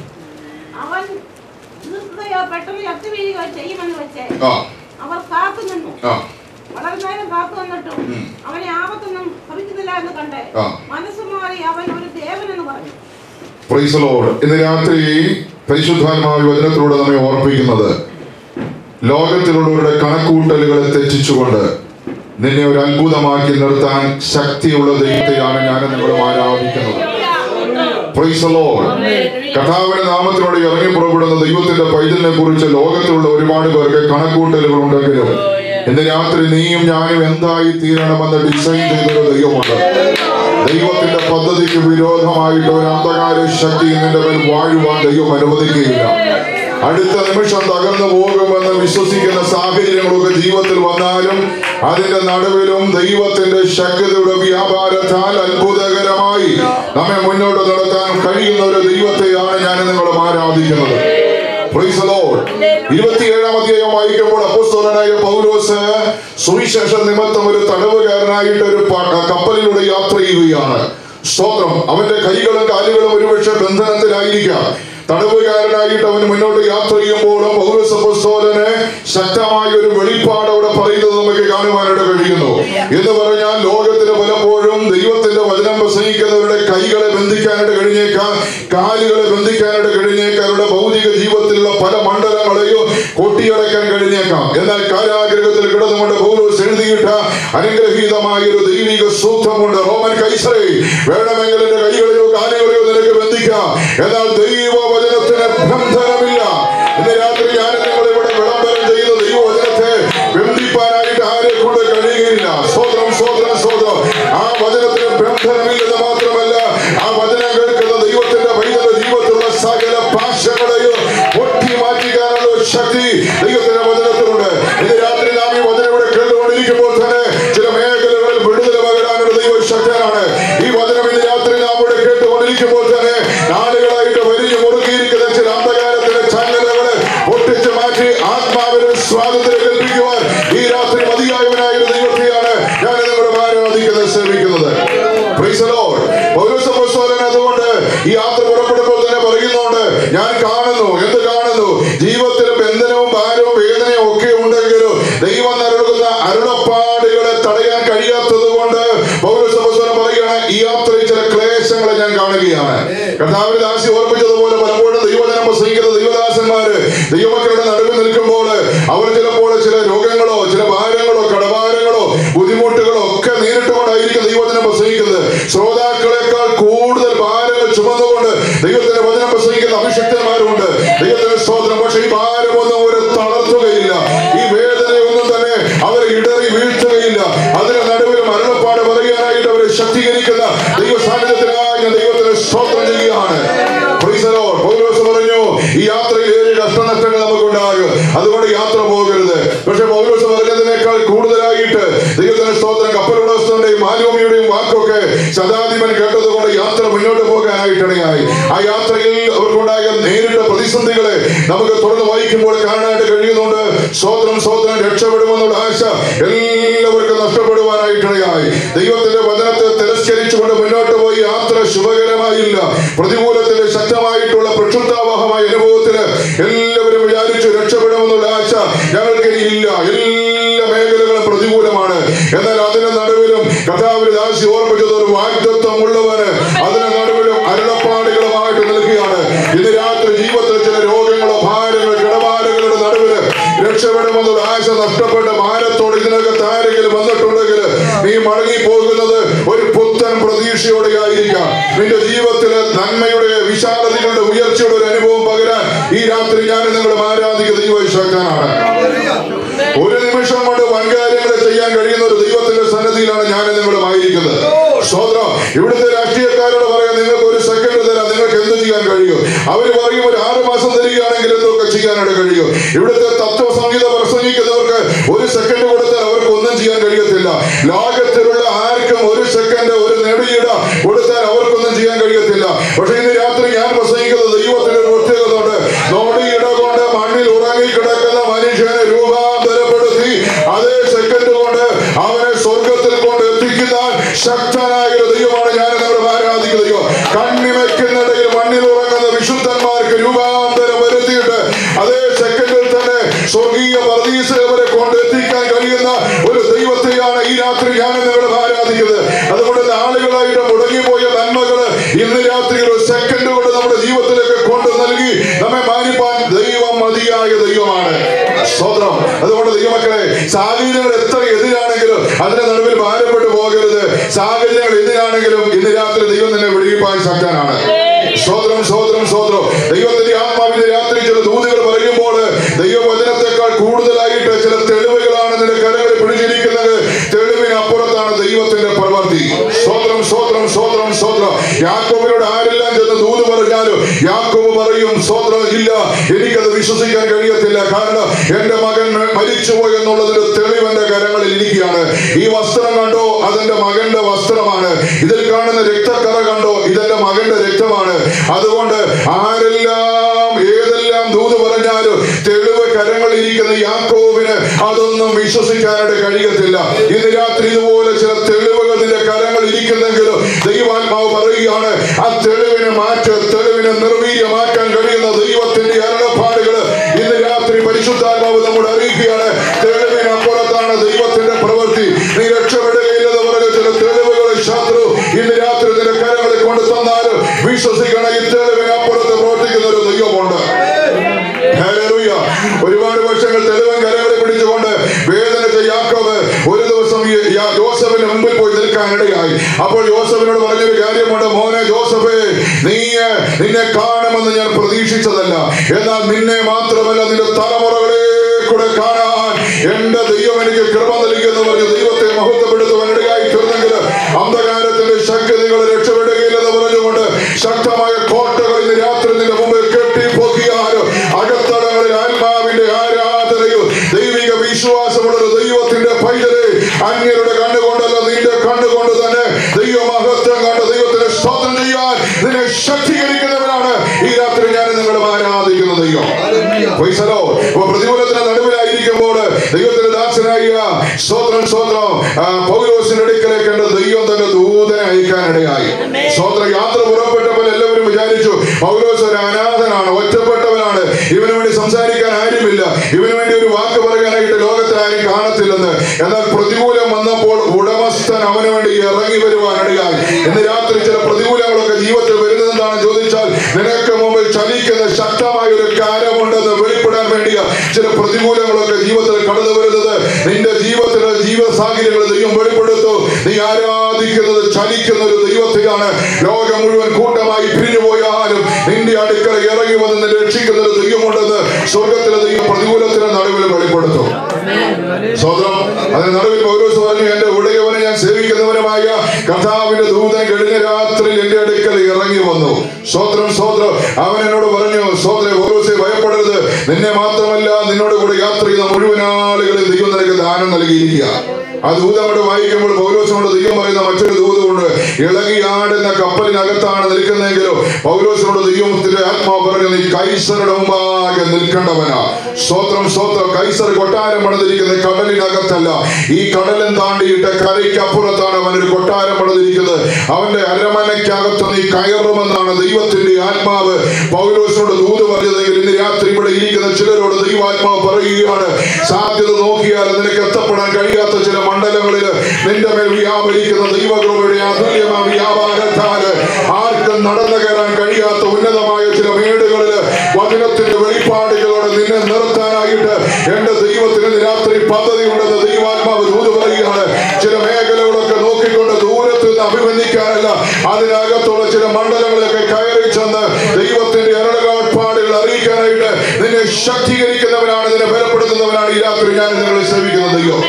അവൻ നിർത്തുകയോ പെട്ടെന്ന് ചത്തു വീഴുകയോ ചെയ്യുമെന്ന് വെച്ച് ആ അവർ കാത്തു നിന്നു ആ വളരെ നേരം കാത്തു നിന്നിട്ടും അവനെ ആപത്തൊന്നും ഭവിക്കുന്നില്ല എന്ന് കണ്ട് ആ. മനസ്സ് മാറി അവൻ ഒരു ദേവനെന്ന് പറഞ്ഞു പ്രൈസ് ലോർഡ് ഇന്ന് രാത്രി പരിശുദ്ധാത്മാവ് വചനത്തിലൂടെ നമ്മെ ഓർപ്പിക്കുന്നത് ലോകത്തിലുള്ളവരുടെ കണക്കൂട്ടലുകളെ തെറ്റിച്ചുകൊണ്ട് നിന്നെ ഒരു അത്ഭുതമാക്കി നിർത്താൻ ശക്തിയുള്ള ദൈവത്തെയാണ് ഞാൻ നിങ്ങളും ആരാധിക്കുന്നത് പ്രൈസ് ലോർഡ് കഥാവിന്റെ നാമത്തിലൂടെ ഇറങ്ങി പുറപ്പെടുന്ന ദൈവത്തിന്റെ പൈതലിനെ കുറിച്ച് ലോകത്തിലുള്ള ഒരുപാട് പേർക്ക് കണക്കൂട്ടലുകൾ ഉണ്ടെങ്കിലും ഇന്ന് രാത്രി നീയും ഞാനും എന്തായി തീരണമെന്ന് ഡിസൈൻ ചെയ്തൊരു ദൈവമുണ്ട് ദൈവത്തിന്റെ പദ്ധതിക്ക് വിരോധമായിട്ട് ഒരു അന്ധകാര ശക്തി നിന്റെ മേൽ വാഴുവാൻ ദൈവം അനുവദിക്കുകയില്ല അടുത്ത നിമിഷം തകർന്നു പോകുമെന്ന് വിശ്വസിക്കുന്ന സാഹചര്യങ്ങളൊക്കെ ജീവിതത്തിൽ വന്നാലും അതിന്റെ നടുവിലും ദൈവത്തിന്റെ ശക്തിയുടെ വ്യാപാരത്താൽ അത്ഭുതകരമായി നമ്മെ മുന്നോട്ട് നടത്താൻ കഴിയുന്ന ഒരു ദൈവത്തെയാണ് ഞാൻ നിങ്ങളും ആരാധിക്കുന്നത് Praise the Lord. ഇരുപത്തിയേഴാം അധ്യായം വായിക്കുമ്പോൾ അപ്പോസ്തലനായ പൗലോസ് സുവിശേഷ നിമിത്തം ഒരു തടവുകാരനായിട്ട് ഒരു പ- കപ്പലിലൂടെ യാത്ര ചെയ്യുകയാണ് സ്തോത്രം അവന്റെ കൈകളും കാലുകളും ഒരുപക്ഷെ ബന്ധനത്തിലായിരിക്കാം തടവുകാരനായിട്ട് അവൻ മുന്നോട്ട് യാത്ര ചെയ്യുമ്പോഴും പൗലോസ് അപ്പോസ്തലന് ശക്തമായ ഒരു വെളിപ്പാട് അവിടെ പറയുന്നത് നമുക്ക് കാണുവാനായിട്ട് കഴിയുന്നു എന്ന് പറഞ്ഞാൽ ലോകത്തിന് പലപ്പോഴും ദൈവത്തിന്റെ വചനം പ്രസംഗിക്കുന്നവരുടെ കൈകളെ ബന്ധിക്കാനായിട്ട് കഴിഞ്ഞേക്കാം കാലുകളെ ബന്ധിക്കാനായിട്ട് കഴിഞ്ഞേക്കാം അവരുടെ ഭൗതിക ജീവിതത്തിലുള്ള പല മണ്ഡലങ്ങളെയും കൊട്ടിയടക്കാൻ കഴിഞ്ഞേക്കാം എന്നാൽ കാരാഗ്രഹത്തിൽ കിടന്നുകൊണ്ട് പൗലോസ് എഴുതിയിട്ട അനുഗ്രഹീതമായ ഒരു ദൈവിക സൂത്രമുണ്ട് റോമൻ കൈസറെ വേണമെങ്കിൽ എന്റെ കൈകളെയോ കാലുകളെയോ നിനക്ക് ബന്ധിക്കാം എന്നാൽ ദൈവവചനത്തിന് ബന്ധനമില്ല ഇന്ന് രാത്രി ഞാൻ നിങ്ങൾ ഇവിടെ വിളംബരം ചെയ്ത ദൈവവചനത്തെ ബന്ധിപ്പാനായിട്ട് ആരെ കൊണ്ട് കഴിയുകയില്ല സ്വോത്രം സ്വോത്രം സ്വോത്രം ആ വചനത്തിന് ബന്ധനമില്ലെന്ന് മാത്രമല്ല ആ വചനം കേൾക്കുന്ന ദൈവത്തിന്റെ വൈദ്യുത ജീവിതത്തിലുള്ള സകല ഭാഷകളെയും പൊട്ടി മാറ്റിക്കാനുള്ള ഒരു ശക്തി ദൈവത്തിന്റെ വചനത്തിലുണ്ട് ഇന്ന് രാത്രി നാം ഈ വചനം ഇവിടെ കേട്ടുകൊണ്ടിരിക്കുമ്പോൾ തന്നെ ചില മേഖലകളിൽ വിടുതൽ പകരാനുള്ള ദൈവ ശക്തനാണ് ഈ വചനം ഇന്ന് രാത്രി നാം ഇവിടെ കേട്ടുകൊണ്ടിരിക്കുമ്പോൾ തന്നെ നാളുകളായിട്ട് വലിയ മുറുകിയിരിക്കുന്ന ചില അന്ധകാരത്തിന്റെ ചങ്ങലകളെ പൊട്ടിച്ച് മാറ്റി ആത്മാവിന് സ്വാതന്ത്ര്യം കൽപ്പിക്കുവാൻ ഈ രാത്രി മതിയായവനായ ഒരു ദൈവത്തെയാണ് ഞാൻ നിങ്ങളുടെ ആരാധിക്കുന്നത് സേവിക്കുന്നത് Praise the Lord. പൗലോസ് അപ്പോസ്തലൻ അതുകൊണ്ട് ഈ യാത്ര പുറപ്പെടുമ്പോൾ തന്നെ പറയുന്നുണ്ട് ഞാൻ കാണുന്നു എന്ത് കാണുന്നു ജീവിതത്തിൽ ബന്ധനവും ഭാരവും വേദനയും ഒക്കെ ഉണ്ടെങ്കിലും ദൈവം നൽകുന്ന അരുളപ്പാടുകളെ തടയാൻ കഴിയാത്തത് കൊണ്ട് പൗലോസ് അപ്പോസ്തലൻ പറയുകയാണ് ഈ യാത്രയിൽ ചില ക്ലേശങ്ങളെ ഞാൻ കാണുകയാണ് കർത്താവിന് ദാസി ഓർപ്പിച്ചതുപോലെ പലപ്പോഴും ദൈവജനം പ്രസംഗിക്കുന്ന ദൈവദാസന്മാര് ദൈവമക്കളുടെ നടുവിൽ നിൽക്കുമ്പോൾ അവർ ചിലപ്പോൾ ചില രോഗങ്ങളോ ചില ഭാരങ്ങളോ കടഭാരങ്ങളോ ബുദ്ധിമുട്ടുകളോ ഒക്കെ നേരിട്ടുകൊണ്ടായിരിക്കും ദൈവജനം പ്രസംഗിക്കുന്നത് ശ്രോതാക്കളെക്കാൾ കൂടുതൽ ഭാരങ്ങൾ ചുമന്നുകൊണ്ട് ദൈവത്തിന്റെ വചനം പ്രസംഗിക്കുന്ന അഭിഷക്തന്മാരുണ്ട് ദൈവത്തിന്റെ സ്തോത്രം പക്ഷെ പക്ഷെ പൗലോസ് പറഞ്ഞതിനേക്കാൾ കൂടുതലായിട്ട് ദൈവത്തിന്റെ സ്തോത്രം കപ്പലുടമസ്ഥന്റെയും മാലോമിയുടെയും വാക്കൊക്കെ ശതാധിപൻ കേട്ടതുകൊണ്ട് യാത്ര മുന്നോട്ട് പോകാനായിട്ടിടയായി ആ യാത്രയിൽ അവർക്കുണ്ടായ നേരിട്ട പ്രതിസന്ധികളെ നമുക്ക് തുടർന്ന് വായിക്കുമ്പോൾ കാണാനായിട്ട് കഴിയുന്നുണ്ട് സ്തോത്രം സ്തോത്രം രക്ഷപ്പെടുമെന്നുള്ള ആശ എല്ലാവർക്കും നഷ്ടപ്പെടുവാനായിട്ടിടയായി ദൈവത്തിന്റെ വചനത്തെ തിരസ്കരിച്ചുകൊണ്ട് മുന്നോട്ട് പോയി യാത്ര ശുഭകരമായില്ല പ്രതികൂലത്തിന്റെ ശക്തമായിട്ടുള്ള പ്രക്ഷുബ്ധാവഹമായ അനുഭവത്തിന് എല്ലാവരും വിചാരിച്ചു രക്ഷപ്പെടുമെന്നുള്ള ആശ ഞങ്ങൾക്ക് ഇനിയില്ല എല്ലാ മേഖലകളും പ്രതികൂലമാണ് എന്നാൽ അതിന് നടുവിലും കഥാവിന് ദാസി ഓർമ്മിച്ചത് ഒരു വാഗ്ദത്വം ഉള്ളവന് അതിന് നടുവിലും അരുളപ്പാടുകളുമായിട്ട് നിൽക്കുകയാണ് ഇന്ന് രാത്രി ജീവിതത്തിൽ ചില രോഗങ്ങളോ ഭാരങ്ങളോ കിടപാടുകളുടെ നടുവില് രക്ഷപ്പെടുമെന്നുള്ള ആശ നഷ്ടപ്പെട്ട ഭാരത്തോട് ഇതിനകത്ത് ആരെങ്കിലും വന്നിട്ടുണ്ടെങ്കിൽ നീ മടങ്ങി പോകുന്നത് ഒരു പുത്തൻ പ്രതീക്ഷയോടെ ആയിരിക്കാം നിന്റെ ജീവിതത്തിലെ നന്മയുടെ വിശാലതയുടെ ഉയർച്ചയുടെ ഒരു അനുഭവം പകരാൻ ഈ രാത്രി ഞാൻ നിങ്ങൾ ആരാധിക്കുന്ന ദൈവശക്തനാണ് ഒരു നിമിഷം കൊണ്ട് വൻകാര്യങ്ങൾ ചെയ്യാൻ കഴിയുന്ന ഒരു ദൈവത്തിന്റെ സന്നദ്ധിയിലാണ് ഞാൻ നിങ്ങളും ആയിരിക്കുന്നത് സ്വതന്ത്രം ഇവിടുത്തെ രാഷ്ട്രീയക്കാരോട് പറയാം നിങ്ങൾക്ക് ഒരു സെക്കൻഡ് തരാം നിങ്ങൾക്ക് എന്ത് ചെയ്യാൻ കഴിയും അവര് പറയും ഒരു ആറ് മാസം തരികയാണെങ്കിൽ എന്തൊക്കെ ചെയ്യാനായിട്ട് കഴിയും ഇവിടുത്തെ തത്വ സംഗീത പ്രസംഗിക്കുന്നവർക്ക് ഒരു സെക്കൻഡ് കൊടുത്താൽ അവർക്ക് ഒന്നും ചെയ്യാൻ കഴിയത്തില്ല ലോകത്തിലുള്ള ആർക്കും ഒരു സെക്കൻഡ് ഒരു നെടിയിട കൊടുത്താൽ അവർക്കൊന്നും ചെയ്യാൻ കഴിയത്തില്ല പക്ഷെ ഇന്ന് രാത്രി ഞാൻ പ്രസംഗിക്കുന്നത് ദൈവത്തിന്റെ ഒരു പ്രത്യേകത ഉണ്ട് നോടിയിട കൊണ്ട് മണ്ണിൽ ഉറങ്ങി കിടക്കുന്ന മനുഷ്യനെ രൂപാന്തരപ്പെടുത്തി അതേ സെക്കൻഡ് കൊണ്ട് അവനെ സ്വർഗത്തിൽ കൊണ്ട് എത്തിക്കുന്ന ശക്തനായ ഒരു ദൈവമാണ് ഞാൻ നമ്മൾ ആരാധിക്കുന്ന ദൈവം കണ്ണിമയ്ക്കുന്നിടയിൽ മണ്ണിൽ ഉറങ്ങുന്ന വിശുദ്ധന്മാർക്ക് രൂപാന്തരം വരുത്തിയിട്ട് അതേ സെക്കൻഡിൽ തന്നെ സ്വർഗീയ പർദീസവരെ കൊണ്ട് എത്തിക്കാൻ കഴിയുന്ന ഒരു ദൈവത്തെയാണ് ഈ രാത്രി ഞാൻ നിങ്ങൾ ആരാധിക്കുന്നത് അതുകൊണ്ട് നാളുകളായിട്ട് മുടങ്ങിപ്പോയ നന്മകള് ഇന്ന് രാത്രി ഒരു സെക്കൻഡ് കൊണ്ട് നമ്മുടെ ജീവിതത്തിലേക്ക് കൊണ്ട് നൽകി നമ്മെ മാനിപ്പാൻ ദൈവം മതിയായ ദൈവമാണ് സ്തോത്രം അതുകൊണ്ട് ദൈവമക്കളെ സാഹചര്യങ്ങൾ എത്ര എതിരാണെങ്കിലും അതിന്റെ നടുവിൽ ഭാരപ്പെട്ടു പോകരുത് സാഹചര്യങ്ങൾ എതിരാണെങ്കിലും ഇന്ന് രാത്രി ദൈവം നിന്നെ വിടിയിപ്പാൻ ശക്തനാണ് സ്തോത്രം സ്തോത്രം സ്തോത്രം ദൈവത്തിന്റെ ആത്മാവിന്റെ രാത്രി ചില ദൂതുകൾ പറയുമ്പോൾ ദൈവവചനത്തെക്കാൾ കൂടുതലായിട്ട് ചില തെളിവുകളാണ് നിന്റെ കരങ്ങളിൽ പിടിച്ചിരിക്കുന്നത് തെളിവിനപ്പുറത്താണ് ദൈവത്തിന്റെ പ്രവൃത്തി സ്തോത്രം സ്തോത്രം സ്തോത്രം സ്തോത്രം യാക്കോബിനോട് ആരെല്ലാം ചെന്ന് ദൂത് പറഞ്ഞാലും യാക്കോബ് പറയും സ്തോത്രം ഇല്ല എനിക്കത് വിശ്വസിക്കാൻ കഴിയത്തില്ല കാരണം എന്റെ മകൻ മരിച്ചുപോയി എന്നുള്ളതിന്റെ തെളിവ് എന്റെ കരങ്ങളിൽ ഇരിക്കുകയാണ് ഈ വസ്ത്രം കണ്ടോ അതെന്റെ മകന്റെ വസ്ത്രമാണ് ഇതിൽ കാണുന്ന രക്തക്കറ കണ്ടോ ഇതെന്റെ മകന്റെ രക്തമാണ് അതുകൊണ്ട് ആരെല്ലാം ഏതെല്ലാം ദൂത് പറഞ്ഞാലും തെളിവ് കരങ്ങളിൽ ഇരിക്കുന്ന യാക്കോബിന് അതൊന്നും വിശ്വസിക്കാനായിട്ട് കഴിയത്തില്ല ഇന്ന് രാത്രി ഇതുപോലെ ചില തെളിവുകൾ നിന്റെ കരങ്ങൾ ഇരിക്കുന്നെങ്കിലും ദൈവാത്മാവ് പറയുകയാണ് ആ തെളിവിനെ മാറ്റ് തെളിവിനെ നിർവീര്യമാക്കാൻ കഴിയുന്ന ദൈവത്തിന്റെ അരുളപ്പാടുകൾ ഇന്ന് രാത്രി പരിശുദ്ധാത്മാവ് നമ്മോട് അറിയിക്കുകയാണ് തെളിവിനപ്പുറത്താണ് ദൈവത്തിന്റെ പ്രവൃത്തി നീ രക്ഷപ്പെടുകയില്ലെന്ന് പറഞ്ഞ ചില തെളിവുകൾ ശത്രു ഇന്ന് രാത്രി നിന്റെ കരങ്ങളിൽ കൊണ്ട് തന്നാലും വിശ്വസിക്കണം ഈ തെളിവിനപ്പുറത്ത് പ്രവർത്തിക്കുന്ന ഒരു ദൈവമുണ്ട് ഹല്ലേലൂയ. ഒരുപാട് വർഷങ്ങൾ തെളിവൻ കരകളെ പിടിച്ചുകൊണ്ട് വേദനിച്ച യാക്കോബ് ഒരു ദിവസം ഈ യാ- ജോസഫിന്റെ മുമ്പിൽ പോയി നിൽക്കാനിടയായി അപ്പോൾ ജോസഫിനോട് പറഞ്ഞൊരു കാര്യമുണ്ട് മോനെ ജോസഫേ നീ നിന്നെ കാണുമെന്ന് ഞാൻ പ്രതീക്ഷിച്ചതല്ല എന്നാൽ നിന്നെ മാത്രമല്ല നിന്റെ തലമുറകളെ കൂടെ കാണാൻ എന്റെ ദൈവം എനിക്ക് കൃപ നൽകിയെന്ന് പറഞ്ഞ് ദൈവത്തെ മഹത്വപ്പെടുത്തുവാൻ ഇടയായി തീർന്നെങ്കിൽ അന്ധകാരത്തിന്റെ ശക്തികൾ രക്ഷപ്പെടുകയില്ലെന്ന് പറഞ്ഞുകൊണ്ട് ശക്തമായ കോട്ടകൾ ഇന്ന് രാത്രി നിന്റെ മുമ്പിൽ കെട്ടി പൊക്കിയാലും അകത്തളങ്ങളിൽ ആത്മാവിന്റെ ആരാധനയും ദൈവിക വിശ്വാസമുള്ള ഒരു ദൈവത്തിന്റെ പൈതലെ അന്യരുടെ കണ്ണുകൊണ്ടല്ല നിന്റെ കണ്ണുകൊണ്ട് തന്നെ ദൈവമഹത്വം കണ്ട് ദൈവത്തിന് സ്തോത്രം ചെയ്യാൻ നിന്നെ ശക്തീകരിക്കുന്നവരാണ് ഈ രാത്രി ഞാൻ നിങ്ങളും ആരാധിക്കുന്ന ദൈവം പൈസലോ അപ്പൊ പ്രതികൂലത്തിന്റെ നടുവിലായിരിക്കുമ്പോൾ ദൈവത്തിന്റെ ദാസനായ സ്തോത്രം സ്തോത്രം ആ, പൗലോസിന്റെ അടുക്കലേക്ക് എന്റെ ദൈവം തന്നെ ദൂതനെ അയക്കാനിടയായി സ്തോത്ര യാത്ര പുറപ്പെട്ടപ്പോൾ എല്ലാവരും വിചാരിച്ചു പൗലോസ് ഒരു അനാഥനാണ് ഒറ്റപ്പെട്ടവനാണ് ഇവന് വേണ്ടി സംസാരിക്കാൻ ആരുമില്ല ഇവന് വേണ്ടി ഒരു വാക്ക് പറയാനായിട്ട് ലോകത്തിൽ ആരും കാണത്തില്ലെന്ന് എന്നാൽ പ്രതികൂലം വന്നപ്പോൾ ഉടമസ്ഥൻ അവന് വേണ്ടി ഇറങ്ങി വരുവാനിടയായി ഇന്ന് രാത്രി ചില പ്രതികൂലങ്ങളൊക്കെ ജീവിതത്തിൽ വരുന്നത് എന്താണെന്ന് ചോദിച്ചാൽ നിനക്ക് മുമ്പിൽ ചലിക്കുന്ന ശക്തമായ ഒരു കാര്യമുണ്ടെന്ന് വെളിപ്പെടാൻ വേണ്ടിയ ചില പ്രതികൂലങ്ങളൊക്കെ ജീവിതത്തിൽ കടന്നു വരുന്നത് നിന്റെ ജീവിതത്തിലെ ജീവിത സാഹചര്യങ്ങൾ ദൈവം വെളിപ്പെടുത്തു നീ ആരാധിക്കുന്നത് ചലിക്കുന്ന ഒരു ദൈവത്തെയാണ് ലോകം മുഴുവൻ കൂട്ടമായി പിരിഞ്ഞു പോയാലും നിന്റെ അടുക്കൽ ഇറങ്ങി വന്ന് നിന്നെ രക്ഷിക്കുന്ന ഒരു ദൈവമുണ്ടെന്ന് സ്വർഗത്തിലെ ദൈവം പ്രതികൂലത്തിന് നടുവിൽ വെളിപ്പെടുത്തും സ്വതന്ത്രം അതിന് നടുവിൽ പൗലോസ് പറഞ്ഞു എന്റെ ഉടയവനെ ഞാൻ സേവിക്കുന്നവനുമായ കർത്താവിന്റെ ദൂതൻ കഴിഞ്ഞ രാത്രിയിൽ എന്റെ അടുക്കൽ ഇറങ്ങി വന്നു സ്വോത്രം സ്വോത്രം അവൻ എന്നോട് പറഞ്ഞു സ്വോത്രം പൗലോസെ ഭയപ്പെടരുത് നിന്നെ മാത്രമല്ല നിന്നോട് കൂടെ യാത്ര ചെയ്യുന്ന മുഴുവൻ ആളുകളെ ദൈവം നിനക്ക് ദാനം നൽകിയിരിക്കുക ആ ദൂത് അങ്ങോട്ട് വായിക്കുമ്പോൾ പൗലോസിനോട് ദൈവം പറയുന്ന മറ്റൊരു ദൂതുകൊണ്ട് ഇളകിയാടുന്ന കപ്പലിനകത്താണ് നിൽക്കുന്നതെങ്കിലും പൗലോസിനോട് ദൈവത്തിന്റെ ആത്മാവ് പറഞ്ഞു നീ കൈസറുടെ മുമ്പാകെ നിൽക്കേണ്ടവനാ സ്തോത്രം സ്തോത്രം കൈസർ കൊട്ടാരം പണിതിരിക്കുന്നത് കടലിനകത്തല്ല ഈ കടലും താണ്ടിയിട്ട് കരയ്ക്കപ്പുറത്താണ് അവൻ ഒരു കൊട്ടാരം പണിതിരിക്കുന്നത് അവന്റെ അരമനയ്ക്കകത്ത് നീ കയറുമെന്നാണ് ദൈവത്തിന്റെ ആത്മാവ് പൗലോസിനോട് ദൂത് പറഞ്ഞതെങ്കിൽ ഇന്ന് രാത്രി ഇവിടെ ഇരിക്കുന്ന ചിലരോട് ദൈവാത്മാവ് പറയുകയാണ് സാധ്യത നോക്കിയാൽ നിനക്ക് എത്തപ്പെടാൻ കഴിയാത്ത ചില മണ്ഡലങ്ങളിൽ നിന്റെ മേൽ വ്യാപരിക്കുന്ന ദൈവകൃപയുടെ അതുല്യമായ വ്യാപാരത്താല് ആർക്കും നടന്നു കയറാൻ കഴിയാത്ത ഉന്നതമായ ചില മേടുകളിൽ വചനത്തിന്റെ വെളിപ്പാടുകളോടെ നിന്നെ നിർത്താനായിട്ട് എന്റെ ദൈവത്തിന് ഇന്ന് രാത്രി പദ്ധതി ഉണ്ടെന്ന് ദൈവാത്മാവ് ദൂത് പറയുകയാണ് ചില മേഖലകളൊക്കെ നോക്കിക്കൊണ്ട് ദൂരത്ത് നിന്ന് അഭിനന്ദിക്കാനല്ല അതിനകത്തുള്ള ചില മണ്ഡലങ്ങളിലൊക്കെ കയറി ചെന്ന് ദൈവത്തിന്റെ അരളകാട്പാടുകൾ അറിയിക്കാനായിട്ട് നിന്നെ ശക്തീകരിക്കുന്നവനാണ് നിന്നെ ബലപ്പെടുത്തുന്നവനാണ് ഈ രാത്രി ഞാൻ നിങ്ങളെ സേവിക്കുന്ന ദൈവം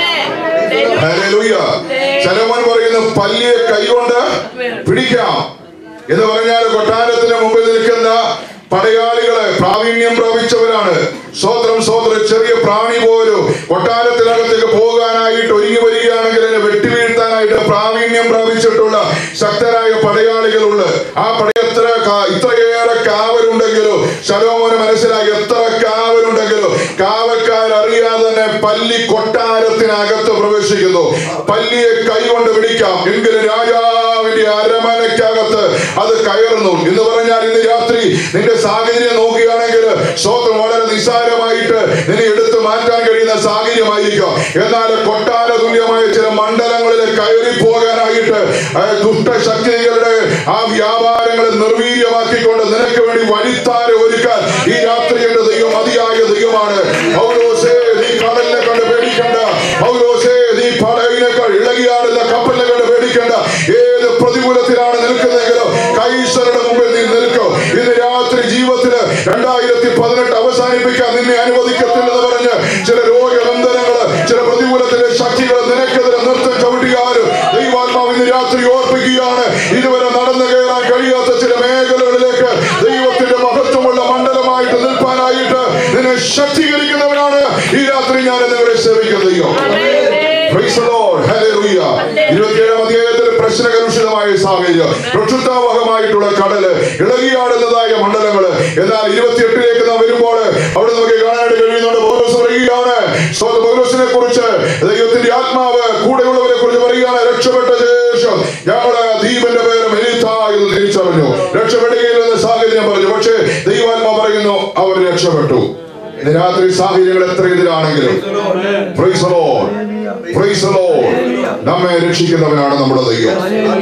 ഹല്ലേലൂയ. ശലോമോൻ പറയുന്നു പല്ലിയെ കൈകൊണ്ട് പിടിക്കാം എന്ന് പറഞ്ഞാൽ കൊട്ടാരത്തിന് മുമ്പിൽ നിൽക്കുന്ന പടയാളികളെ പ്രാവീണ്യം പ്രാപിച്ചവരാണ് സ്വോത്രം സ്വോത്രം ചെറിയ പ്രാണി പോലും കൊട്ടാരത്തിനകത്തേക്ക് പോകാനായിട്ട് ഒരുങ്ങി വരികയാണെങ്കിൽ അതിനെ വെട്ടിവീഴ്ത്താനായിട്ട് പ്രാവീണ്യം പ്രാപിച്ചിട്ടുള്ള ശക്തരായ പടയാളികളുണ്ട് ആ പടയത്ര ഇത്രയേറെ കാവലുണ്ടെങ്കിലും ശലോമോന് മനസ്സിലായി എത്ര കാവലുണ്ടെങ്കിലും കാവൽക്കാരറിയാതെ തന്നെ പല്ലി കൊട്ടാരത്തിനകത്ത് പ്രവേശിക്കുന്നു പല്ലിയെ കൈകൊണ്ട് പിടിക്കാം എങ്കിലും രാജാവിന്റെ അരമനയ്ക്കകത്ത് അത് കയറുന്നു എന്ന് പറഞ്ഞാൽ ഇന്ന് രാത്രി നിന്റെ സാഹചര്യം നോക്കുകയാണെങ്കിൽ സ്വന്തം വളരെ നിസ്സാരമായിട്ട് നിന്നെ എടുത്തു മാറ്റാൻ കഴിയുന്ന സാഹചര്യമായിരിക്കും എന്നാൽ കൊട്ടാര തുല്യമായ ചില മണ്ഡലങ്ങളിൽ കയറി പോകാനായിട്ട് ആ ദുഷ്ടശക്തികളുടെ ആ വ്യാപാരങ്ങളെ നിർവീര്യമാക്കിക്കൊണ്ട് നിനക്ക് വേണ്ടി വഴിത്താര ഒരുക്കാൻ ഈ രാത്രി എന്റെ ദൈവം അതിയായ ദൈവമാണ് പൗലോസേ നീ കടലിനെ കണ്ട് പേടിക്കണ്ട പൗലോസേ നീ പടയിനേക്കാൾ ഇളകിയാടുന്ന കപ്പലിനെ കണ്ട് പേടിക്കണ്ട ഏത് പ്രതികൂലത്തിലാണ് നിൽക്കുന്നതെങ്കിലും കൈസരുടെ മുമ്പിൽ നീ നിൽക്കും ഇന്ന് രാത്രി ജീവിതത്തില് രണ്ടായിരത്തി പതിനെട്ട് അവസാനിപ്പിക്കാൻ നിന്നെ അനുവദിക്കത്തില്ലെന്ന് പറഞ്ഞ് ചില രോഗബന്ധനങ്ങള് ചില പ്രതികൂലത്തിന്റെ ശക്തികൾ നിനക്കെതിരെ നൃത്തം ചവിട്ടിയാലും ദൈവാത്മാവ് ഇന്ന് രാത്രി ഓർപ്പിക്കുകയാണ് ഇതുവരെ നടന്നു കയറാൻ കഴിയാത്ത ചില മേഖലകളിലേക്ക് ദൈവത്തിന്റെ മഹത്വമുള്ള മണ്ഡലമായിട്ട് നിൽപ്പാനായിട്ട് നിന്നെ ശക്തീകരിക്കുന്നവനാണ് ഈ രാത്രി ഞാൻ നിങ്ങളെ സേവിക്കുന്ന ദൈവം Praise the Lord. Hallelujah. ഇരുപത്തിയേഴാം അധ്യായത്തിൽ പ്രശ്നകലുഷിതമായ സാഹചര്യം പ്രക്ഷുബ്ധാവഹമായിട്ടുള്ള കടല് ഇളകിയാടുന്നതായ മണ്ഡലങ്ങള് എന്നാൽ ഇരുപത്തിയെട്ടിലേക്ക് നാം വരുമ്പോൾ അവിടെ നമുക്ക് കാണാനായിട്ട് കഴിയുന്നുണ്ട് പൗലോസ് പറയുകയാണ് സ്വന്തം പൗലോസിനെ കുറിച്ച് ദൈവത്തിന്റെ ആത്മാവ് കൂടെയുള്ളവരെ കുറിച്ച് പറയുകയാണ് രക്ഷപ്പെട്ട ശേഷം ഞങ്ങള് ദ്വീപിന്റെ പേര് മെലിത്ത എന്ന് തിരിച്ചറിഞ്ഞു രക്ഷപ്പെടുകയില്ലെന്ന് സാഹചര്യം പറഞ്ഞു പക്ഷേ ദൈവാത്മാ പറയുന്നു അവർ രക്ഷപ്പെട്ടു ഇന്ന് രാത്രി സാഹചര്യങ്ങൾ എത്ര എതിരാണെങ്കിലും Praise the Lord. Praise the Lord. നമ്മെ രക്ഷിക്കുന്നവനാണ് നമ്മുടെ ദൈവം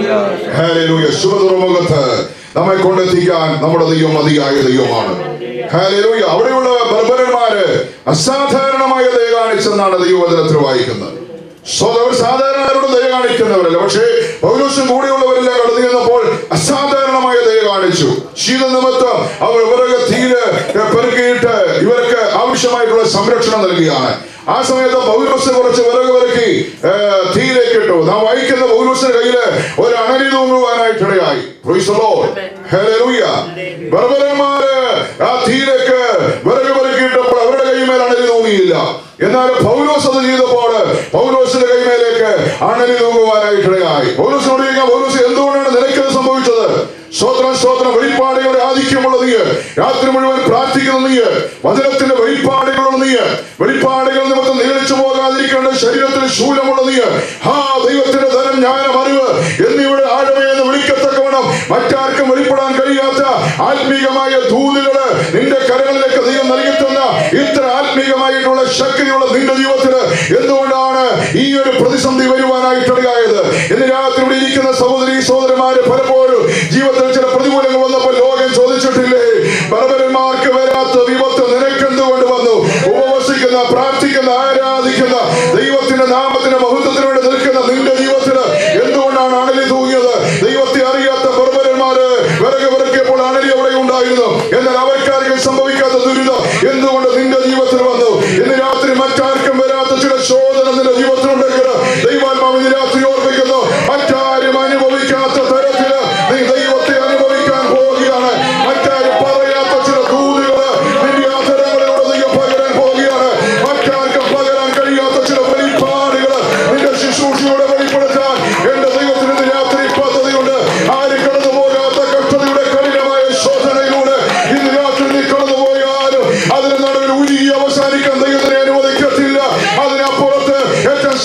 ഹല്ലേലൂയ ശുഭതുറമുഖത്ത് നമ്മെ കൊണ്ടെത്തിക്കാൻ നമ്മുടെ ദൈവം മതിയായ ദൈവമാണ് ഹല്ലേലൂയ അവിടെയുള്ള ബർബരന്മാര് അസാധാരണമായ ദയ കാണിച്ചെന്നാണ് ദൈവവചനത്തിൽ വായിക്കുന്നത് സ്വതവർ സാധാരണക്കാരോട് ദയ കാണിക്കുന്നവരല്ല പക്ഷേ പൗലോസും കൂടെയുള്ളവരെല്ലാം കടന്നു ചെന്നപ്പോൾ അസാധാരണമായ ദയ കാണിച്ചു ശീത നിമിത്തം അവർ ഇവരുടെ തീര് പെറുക്കിയിട്ട് ഇവർക്ക് ആവശ്യമായിട്ടുള്ള സംരക്ഷണം നൽകുകയാണ് ആ സമയത്ത് പൗലോസ് കുറച്ച് വിറക് വിറക്കി തീയിലേക്ക് ഇട്ടു നാം വായിക്കുന്ന പൗലോസിന്റെ കയ്യില് ഒരു അണലി തൂങ്ങുവാനായിട്ടിടയായി Praise the Lord. Hallelujah. ബർബരന്മാര് ആ തീയിലേക്ക് വിറക് വിറക്കിയിട്ടപ്പോൾ അവരുടെ കൈമേൽ അണലി തൂങ്ങിയില്ല എന്നാൽ പൗലോസ് അത് ചെയ്തപ്പോൾ പൗലോസിന്റെ കൈമേലേക്ക് അണലി തൂങ്ങുവാനായിട്ടിടയായി പൗലോസിനോട് ചോദിക്കാം പൗലോസ് എന്തുകൊണ്ടാണ് നിനക്കത് സംഭവിച്ചത് സ്തോത്രം സ്തോത്രം വെളിപ്പാടുകളുടെ ആധിക്യമുള്ള നീ രാത്രി മുഴുവൻ പ്രാർത്ഥിക്കുന്ന നീ വചനത്തിന്റെ വെളിപ്പാടുകളുള്ള നീ വെളിപ്പാടുകൾ നിമിത്തം നീളിച്ചു പോകാതിരിക്കേണ്ട ശരീരത്തിൽ ശൂലമുള്ള നീ ഹാ ദൈവത്തിന്റെ ധനം ജ്ഞാനം അറിവ് എന്നിവിടെ ആഴമേ എന്ന് വിളിക്കത്തക്കവണ്ണം മറ്റാർക്കും വെളിപ്പെടാൻ കഴിയാത്ത ആത്മീകമായ ദൂതുകള് നിന്റെ കരങ്ങളിലേക്ക് ദൈവം നൽകി തന്ന ഇത്ര ആത്മീകമായിട്ടുള്ള ശക്തിയുള്ള നിന്റെ ജീവിതത്തില് എന്തുകൊണ്ടാണ് ഈ ഒരു പ്രതിസന്ധി വരുവാനായിട്ടിടയായത് ഇന്ന് രാത്രി ഇവിടെ ഇരിക്കുന്ന സഹോദരി സഹോദരന്മാര് പലപ്പോഴും ജീവിതത്തിൽ ചില പ്രതികൂലങ്ങൾ വന്നപ്പോൾ ലോകം ചോദിച്ചിട്ടില്ലേ ബർബരന്മാർക്ക് വരാത്ത വിപത്ത് നിനക്കെന്തുകൊണ്ട് വന്നു ഉപവസിക്കുന്ന പ്രാർത്ഥിക്കുന്ന ആരാധിക്കുന്ന ദൈവത്തിന്റെ നാമത്തിന്റെ മഹത്വത്തിന് വേണ്ടി നിൽക്കുന്ന നിന്റെ ജീവിതത്തില് എന്തുകൊണ്ടാണ് അണലി തൂങ്ങിയത് ദൈവത്തെ അറിയാത്ത ബർബരന്മാര് വിറക് വിറക്കിയപ്പോൾ അണലി അവിടെ ഉണ്ടായിരുന്നു എന്നാൽ അവർക്കാർക്കും സംഭവിക്കാത്ത ദുരിതം എന്തുകൊണ്ട് നിന്റെ ജീവിതത്തിൽ വന്നു ഇന്ന് രാത്രി മറ്റാർക്കും വരാത്ത ചില ശോധന നിന്റെ ജീവിതത്തിലുണ്ടെങ്കിൽ ദൈവാത്മാവ് ഇന്ന് രാത്രി ഓർമ്മിക്കുന്നു മറ്റാരും അനുഭവിക്കാത്ത തരത്തില് നീ ദൈവത്തെ അനുഭവിക്കാൻ പോവുകയാണ് മറ്റാരും പറയാത്ത ചില ദൂതുകള് നിന്റെ ആദരങ്ങളിലൂടെ ദൈവം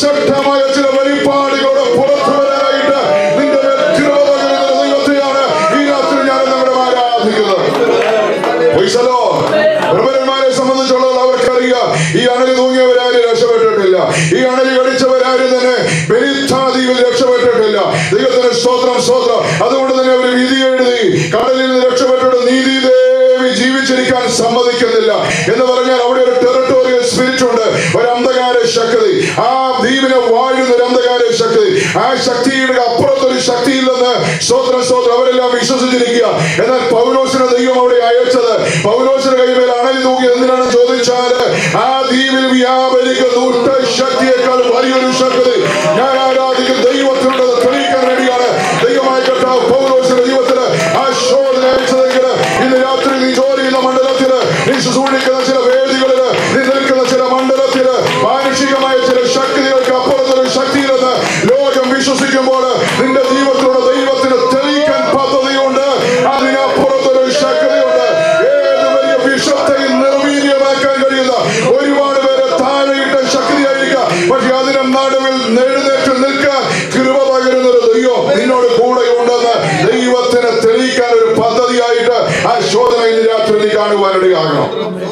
ശക്തമായ ചില വെളിപ്പാടുകളുടെ പുറത്തു വരാനായിട്ട് നിന്റെ മേൽ കൃപ പകരുന്ന ദൈവത്തെയാണ് ഈ രാത്രി ഞാൻ നമ്മുടെ ആരാധിക്കുന്നത് Praise the Lord. പ്രബലന്മാരെ സംബന്ധിച്ചുള്ളത് അവർക്കറിയാം ഈ അണലി തൂങ്ങിയവരാരും രക്ഷപ്പെട്ടിട്ടില്ല ഈ അണലി കടിച്ചവരാരും തന്നെ ബെനിത്താദ്വീപിൽ രക്ഷപ്പെട്ടിട്ടില്ല ദൈവത്തിന് സ്തോത്രം സ്തോത്രം അതുകൊണ്ട് തന്നെ അവർ വിധി എഴുതി കടലിൽ നിന്ന് രക്ഷപ്പെട്ടിട്ട് നീതി ദേവി ജീവിച്ചിരിക്കാൻ സമ്മതിക്കുന്നില്ല എന്ന് പറഞ്ഞാൽ അവിടെ ഒരു ടെറിട്ടോറിയൽ സ്പിരിറ്റ് ഉണ്ട് ഒരു അന്ധകാര ശക്തി ആ ദ്വീപിനെ വാഴുന്ന ഒരു അന്ധകാര ശക്തി ആ ശക്തിയുടെ അപ്പുറത്തൊരു ശക്തിയില്ലെന്ന് സ്തോത്രം സ്തോത്രം അവരെല്ലാം വിശ്വസിച്ചിരിക്കുക എന്നാൽ പൗലോസിനെ ദൈവം അവിടെ അയച്ചത് പൗലോസിന്റെ കൈമേൽ അണലി തൂക്കി എന്തിനാണ് ചോദിച്ചാല് ആ ദ്വീപിൽ വ്യാപരിക്കുന്ന ദുഷ്ട ശക്തിയേക്കാൾ വലിയൊരു ശക്തി ഞാൻ ആരാധിക്കുന്ന ദൈവത്തിനുള്ളത് തെളിയിക്കാൻ വേണ്ടിയാണ് ദൈവമായ കർത്താവ് പൗലോസിന്റെ ജീവിതത്തില് ആ ശോധന അയച്ചതെങ്കിൽ ഇന്ന് രാത്രി നീ ജോലി ചെയ്യുന്ന മണ്ഡലത്തില് നീ ശുശ്രൂഷിക്കുന്ന ചില വേദികളില് നീ നിൽക്കുന്ന ചില മണ്ഡലത്തില് മാനുഷികമായ ചില ശക്തികൾക്ക് അപ്പുറത്തൊരു ശക്തിയിലെന്ന് ലോകം വിശ്വസിക്കുമ്പോൾ നിന്റെ ജീവിതത്തിലുള്ള ദൈവത്തിന് തെളിയിക്കാൻ പദ്ധതിയുണ്ട് അതിനപ്പുറത്തൊരു ശക്തിയുണ്ട് ഏത് വലിയ വിഷത്തെയും നിർവീര്യമാക്കാൻ കഴിയുന്ന ഒരുപാട് പേരെ താഴെയിട്ട ശക്തിയായിരിക്കാം പക്ഷെ അതിന് നടുവിൽ എഴുന്നേറ്റ് നിൽക്കാൻ കൃപ പകരുന്ന ഒരു ദൈവം നിന്നോട് കൂടെ ഉണ്ടെന്ന് ദൈവത്തിന് തെളിയിക്കാൻ ഒരു പദ്ധതിയായിട്ട് ആ ശോധന ഇന്ന് രാത്രി നീ കാണുവാനിടയാകണം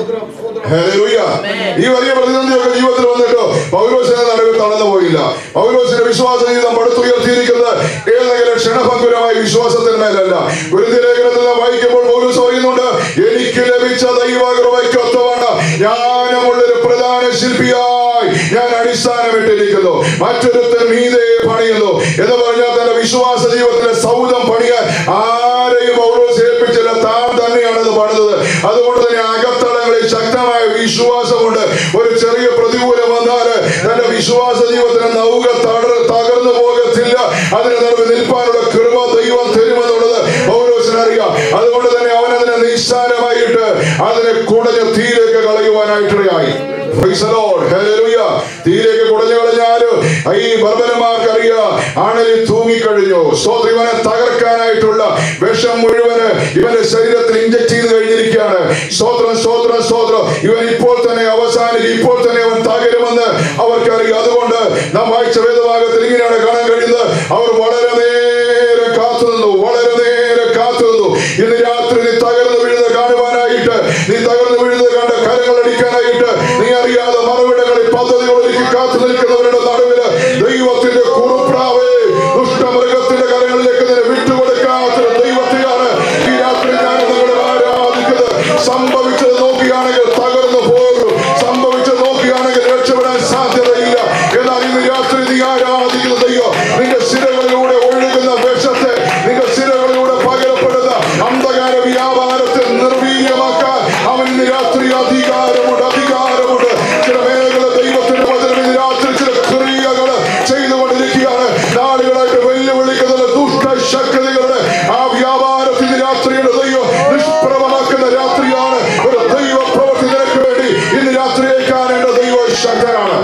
ഹല്ലേലൂയ. ഈ വലിയ പ്രതിസന്ധിയൊക്കെ ജീവിതത്തിൽ വന്നിട്ടോ പൗരോസിന്റെ നടുവിൽ തളർന്നു പോയില്ല പൗരോസിന്റെ വിശ്വാസ ജീവിതം പടുത്തുയർത്തിയിരിക്കുന്നത് ഏതെങ്കിലും ക്ഷണഭങ്കുരമായ വിശ്വാസത്തിന്മേലല്ല ഗുരുതി ലേഖനത്തിൽ നാം വായിക്കുമ്പോൾ പൗലോസ് പറയുന്നുണ്ട് എനിക്ക് ലഭിച്ച ദൈവകൃപയ്ക്ക് ഒത്തവണ്ണം ജ്ഞാനമുള്ളൊരു പ്രധാന ശില്പിയായി ഞാൻ അടിസ്ഥാനമിട്ടിരിക്കുന്നു മറ്റൊരുത്തൻ മീതെ പണിയുന്നു എന്ന് പറഞ്ഞാൽ തന്റെ വിശ്വാസ ജീവിതത്തിലെ സൗധം പണിയാൻ ആരെയും പൗലോസ് ഏൽപ്പിച്ചില്ല താൻ തന്നെയാണ് ഇത് പണിതത് അതുകൊണ്ട് തന്നെ അകത്തളങ്ങളിൽ ശക്തമായ വിശ്വാസമുണ്ട് ഒരു ചെറിയ പ്രതികൂലം വന്നാല് തന്റെ വിശ്വാസ ജീവിതത്തിന് നൗക തടർ തകർന്നു പോകത്തില്ല അതിന് നടുവ് നിൽപ്പാനുള്ള കൃപ ദൈവം തരുമെന്നുള്ളത് പൗലോസിന് അറിയാം അതുകൊണ്ട് തന്നെ അവൻ അതിനെ നിസ്സാരമായിട്ട് അതിനെ കുടഞ്ഞ് തീയിലേക്ക് കളയുവാനായിട്ടിടയായി Praise the Lord. Hallelujah. തീയിലേക്ക് കുടഞ്ഞു കളഞ്ഞാല് ഈ ബർബരന്മാർക്ക് അറിയാം ആണലിൽ തൂങ്ങിക്കഴിഞ്ഞു സ്തോത്രം ഇവനെ തകർക്കാനായിട്ടുള്ള വിഷം മുഴുവന് ഇവന്റെ ശരീരത്തിൽ ഇഞ്ചക്ട് ചെയ്ത് കഴിഞ്ഞിരിക്കുകയാണ് സ്തോത്രം സ്തോത്രം സ്തോത്രം ഇവൻ ഇപ്പോൾ തന്നെ അവസാനിക്കും ഇപ്പോൾ തന്നെ അവൻ തകരുമെന്ന് അവർക്കറിയാം അതുകൊണ്ട് നാം വായിച്ച വേദഭാഗത്തിൽ ഇങ്ങനെയാണ് കാണാൻ കഴിയുന്നത് അവർ വളരെ നേരം കാത്തു നിന്നു വളരെ നേരം കാത്തു നിന്നു ഇന്ന് രാത്രി നീ തകർന്നു വീഴുന്നത് കാണുവാനായിട്ട് നീ തകർന്നു വീഴുന്നത് കണ്ട കരങ്ങൾ അടിക്കാനായിട്ട് നീ അറിയാതെ മറുവിടങ്ങളിൽ പദ്ധതികൾ ഒരുക്കി കാത്തു നിൽക്കുന്നവരുടെ നടുവില് ദൈവത്തിന്റെ കുറുപ്രാവേ ദുഷ്ടമൃഗത്തിന്റെ കരങ്ങളിലേക്ക് നിന്നെ വിട്ടുകൊടുക്കാത്ത ദൈവത്തെയാണ് ഈ രാത്രി ഞാൻ നിങ്ങളെ ആരാധിക്കുന്നത് സംഭവിച്ചത് നോക്കിയാണെങ്കിൽ തകർന്നു പോകും സംഭവിച്ചത് നോക്കിയാണെങ്കിൽ രക്ഷപ്പെടാൻ സാധ്യതയില്ല എന്നാൽ ഇന്ന് രാത്രി നീ ആരാധിക്കുന്ന ദൈവം നിന്റെ സിരകളിലൂടെ ഒഴുകുന്ന വിഷത്തെ നിന്റെ സിരകളിലൂടെ പകരപ്പെടുന്ന അന്ധകാര വ്യാപാരത്തെ നിർവീര്യമാക്കാൻ അവൻ ഇന്ന് രാത്രി അധികാരമുണ്ട് അധികാരമുണ്ട് ചില മേഖല ദൈവത്തിന്റെ വചനം ഇന്ന് രാത്രി ചില ക്രിയകള് ചെയ്തുകൊണ്ടിരിക്കുകയാണ് നാളുകളായിട്ട് വെല്ലുവിളിക്കുന്ന ദുഷ്ട ശക്തികളുടെ ആ വ്യാപാരത്തിൽ ഇന്ന് രാത്രിയുടെ ദൈവം നിഷ്പ്രഭമാക്കുന്ന രാത്രിയാണ് ഒരു ദൈവ പ്രവൃത്തി നിനക്ക് വേണ്ടി ഇന്ന് രാത്രിയെ കാണേണ്ട ദൈവ ശക്തനാണ്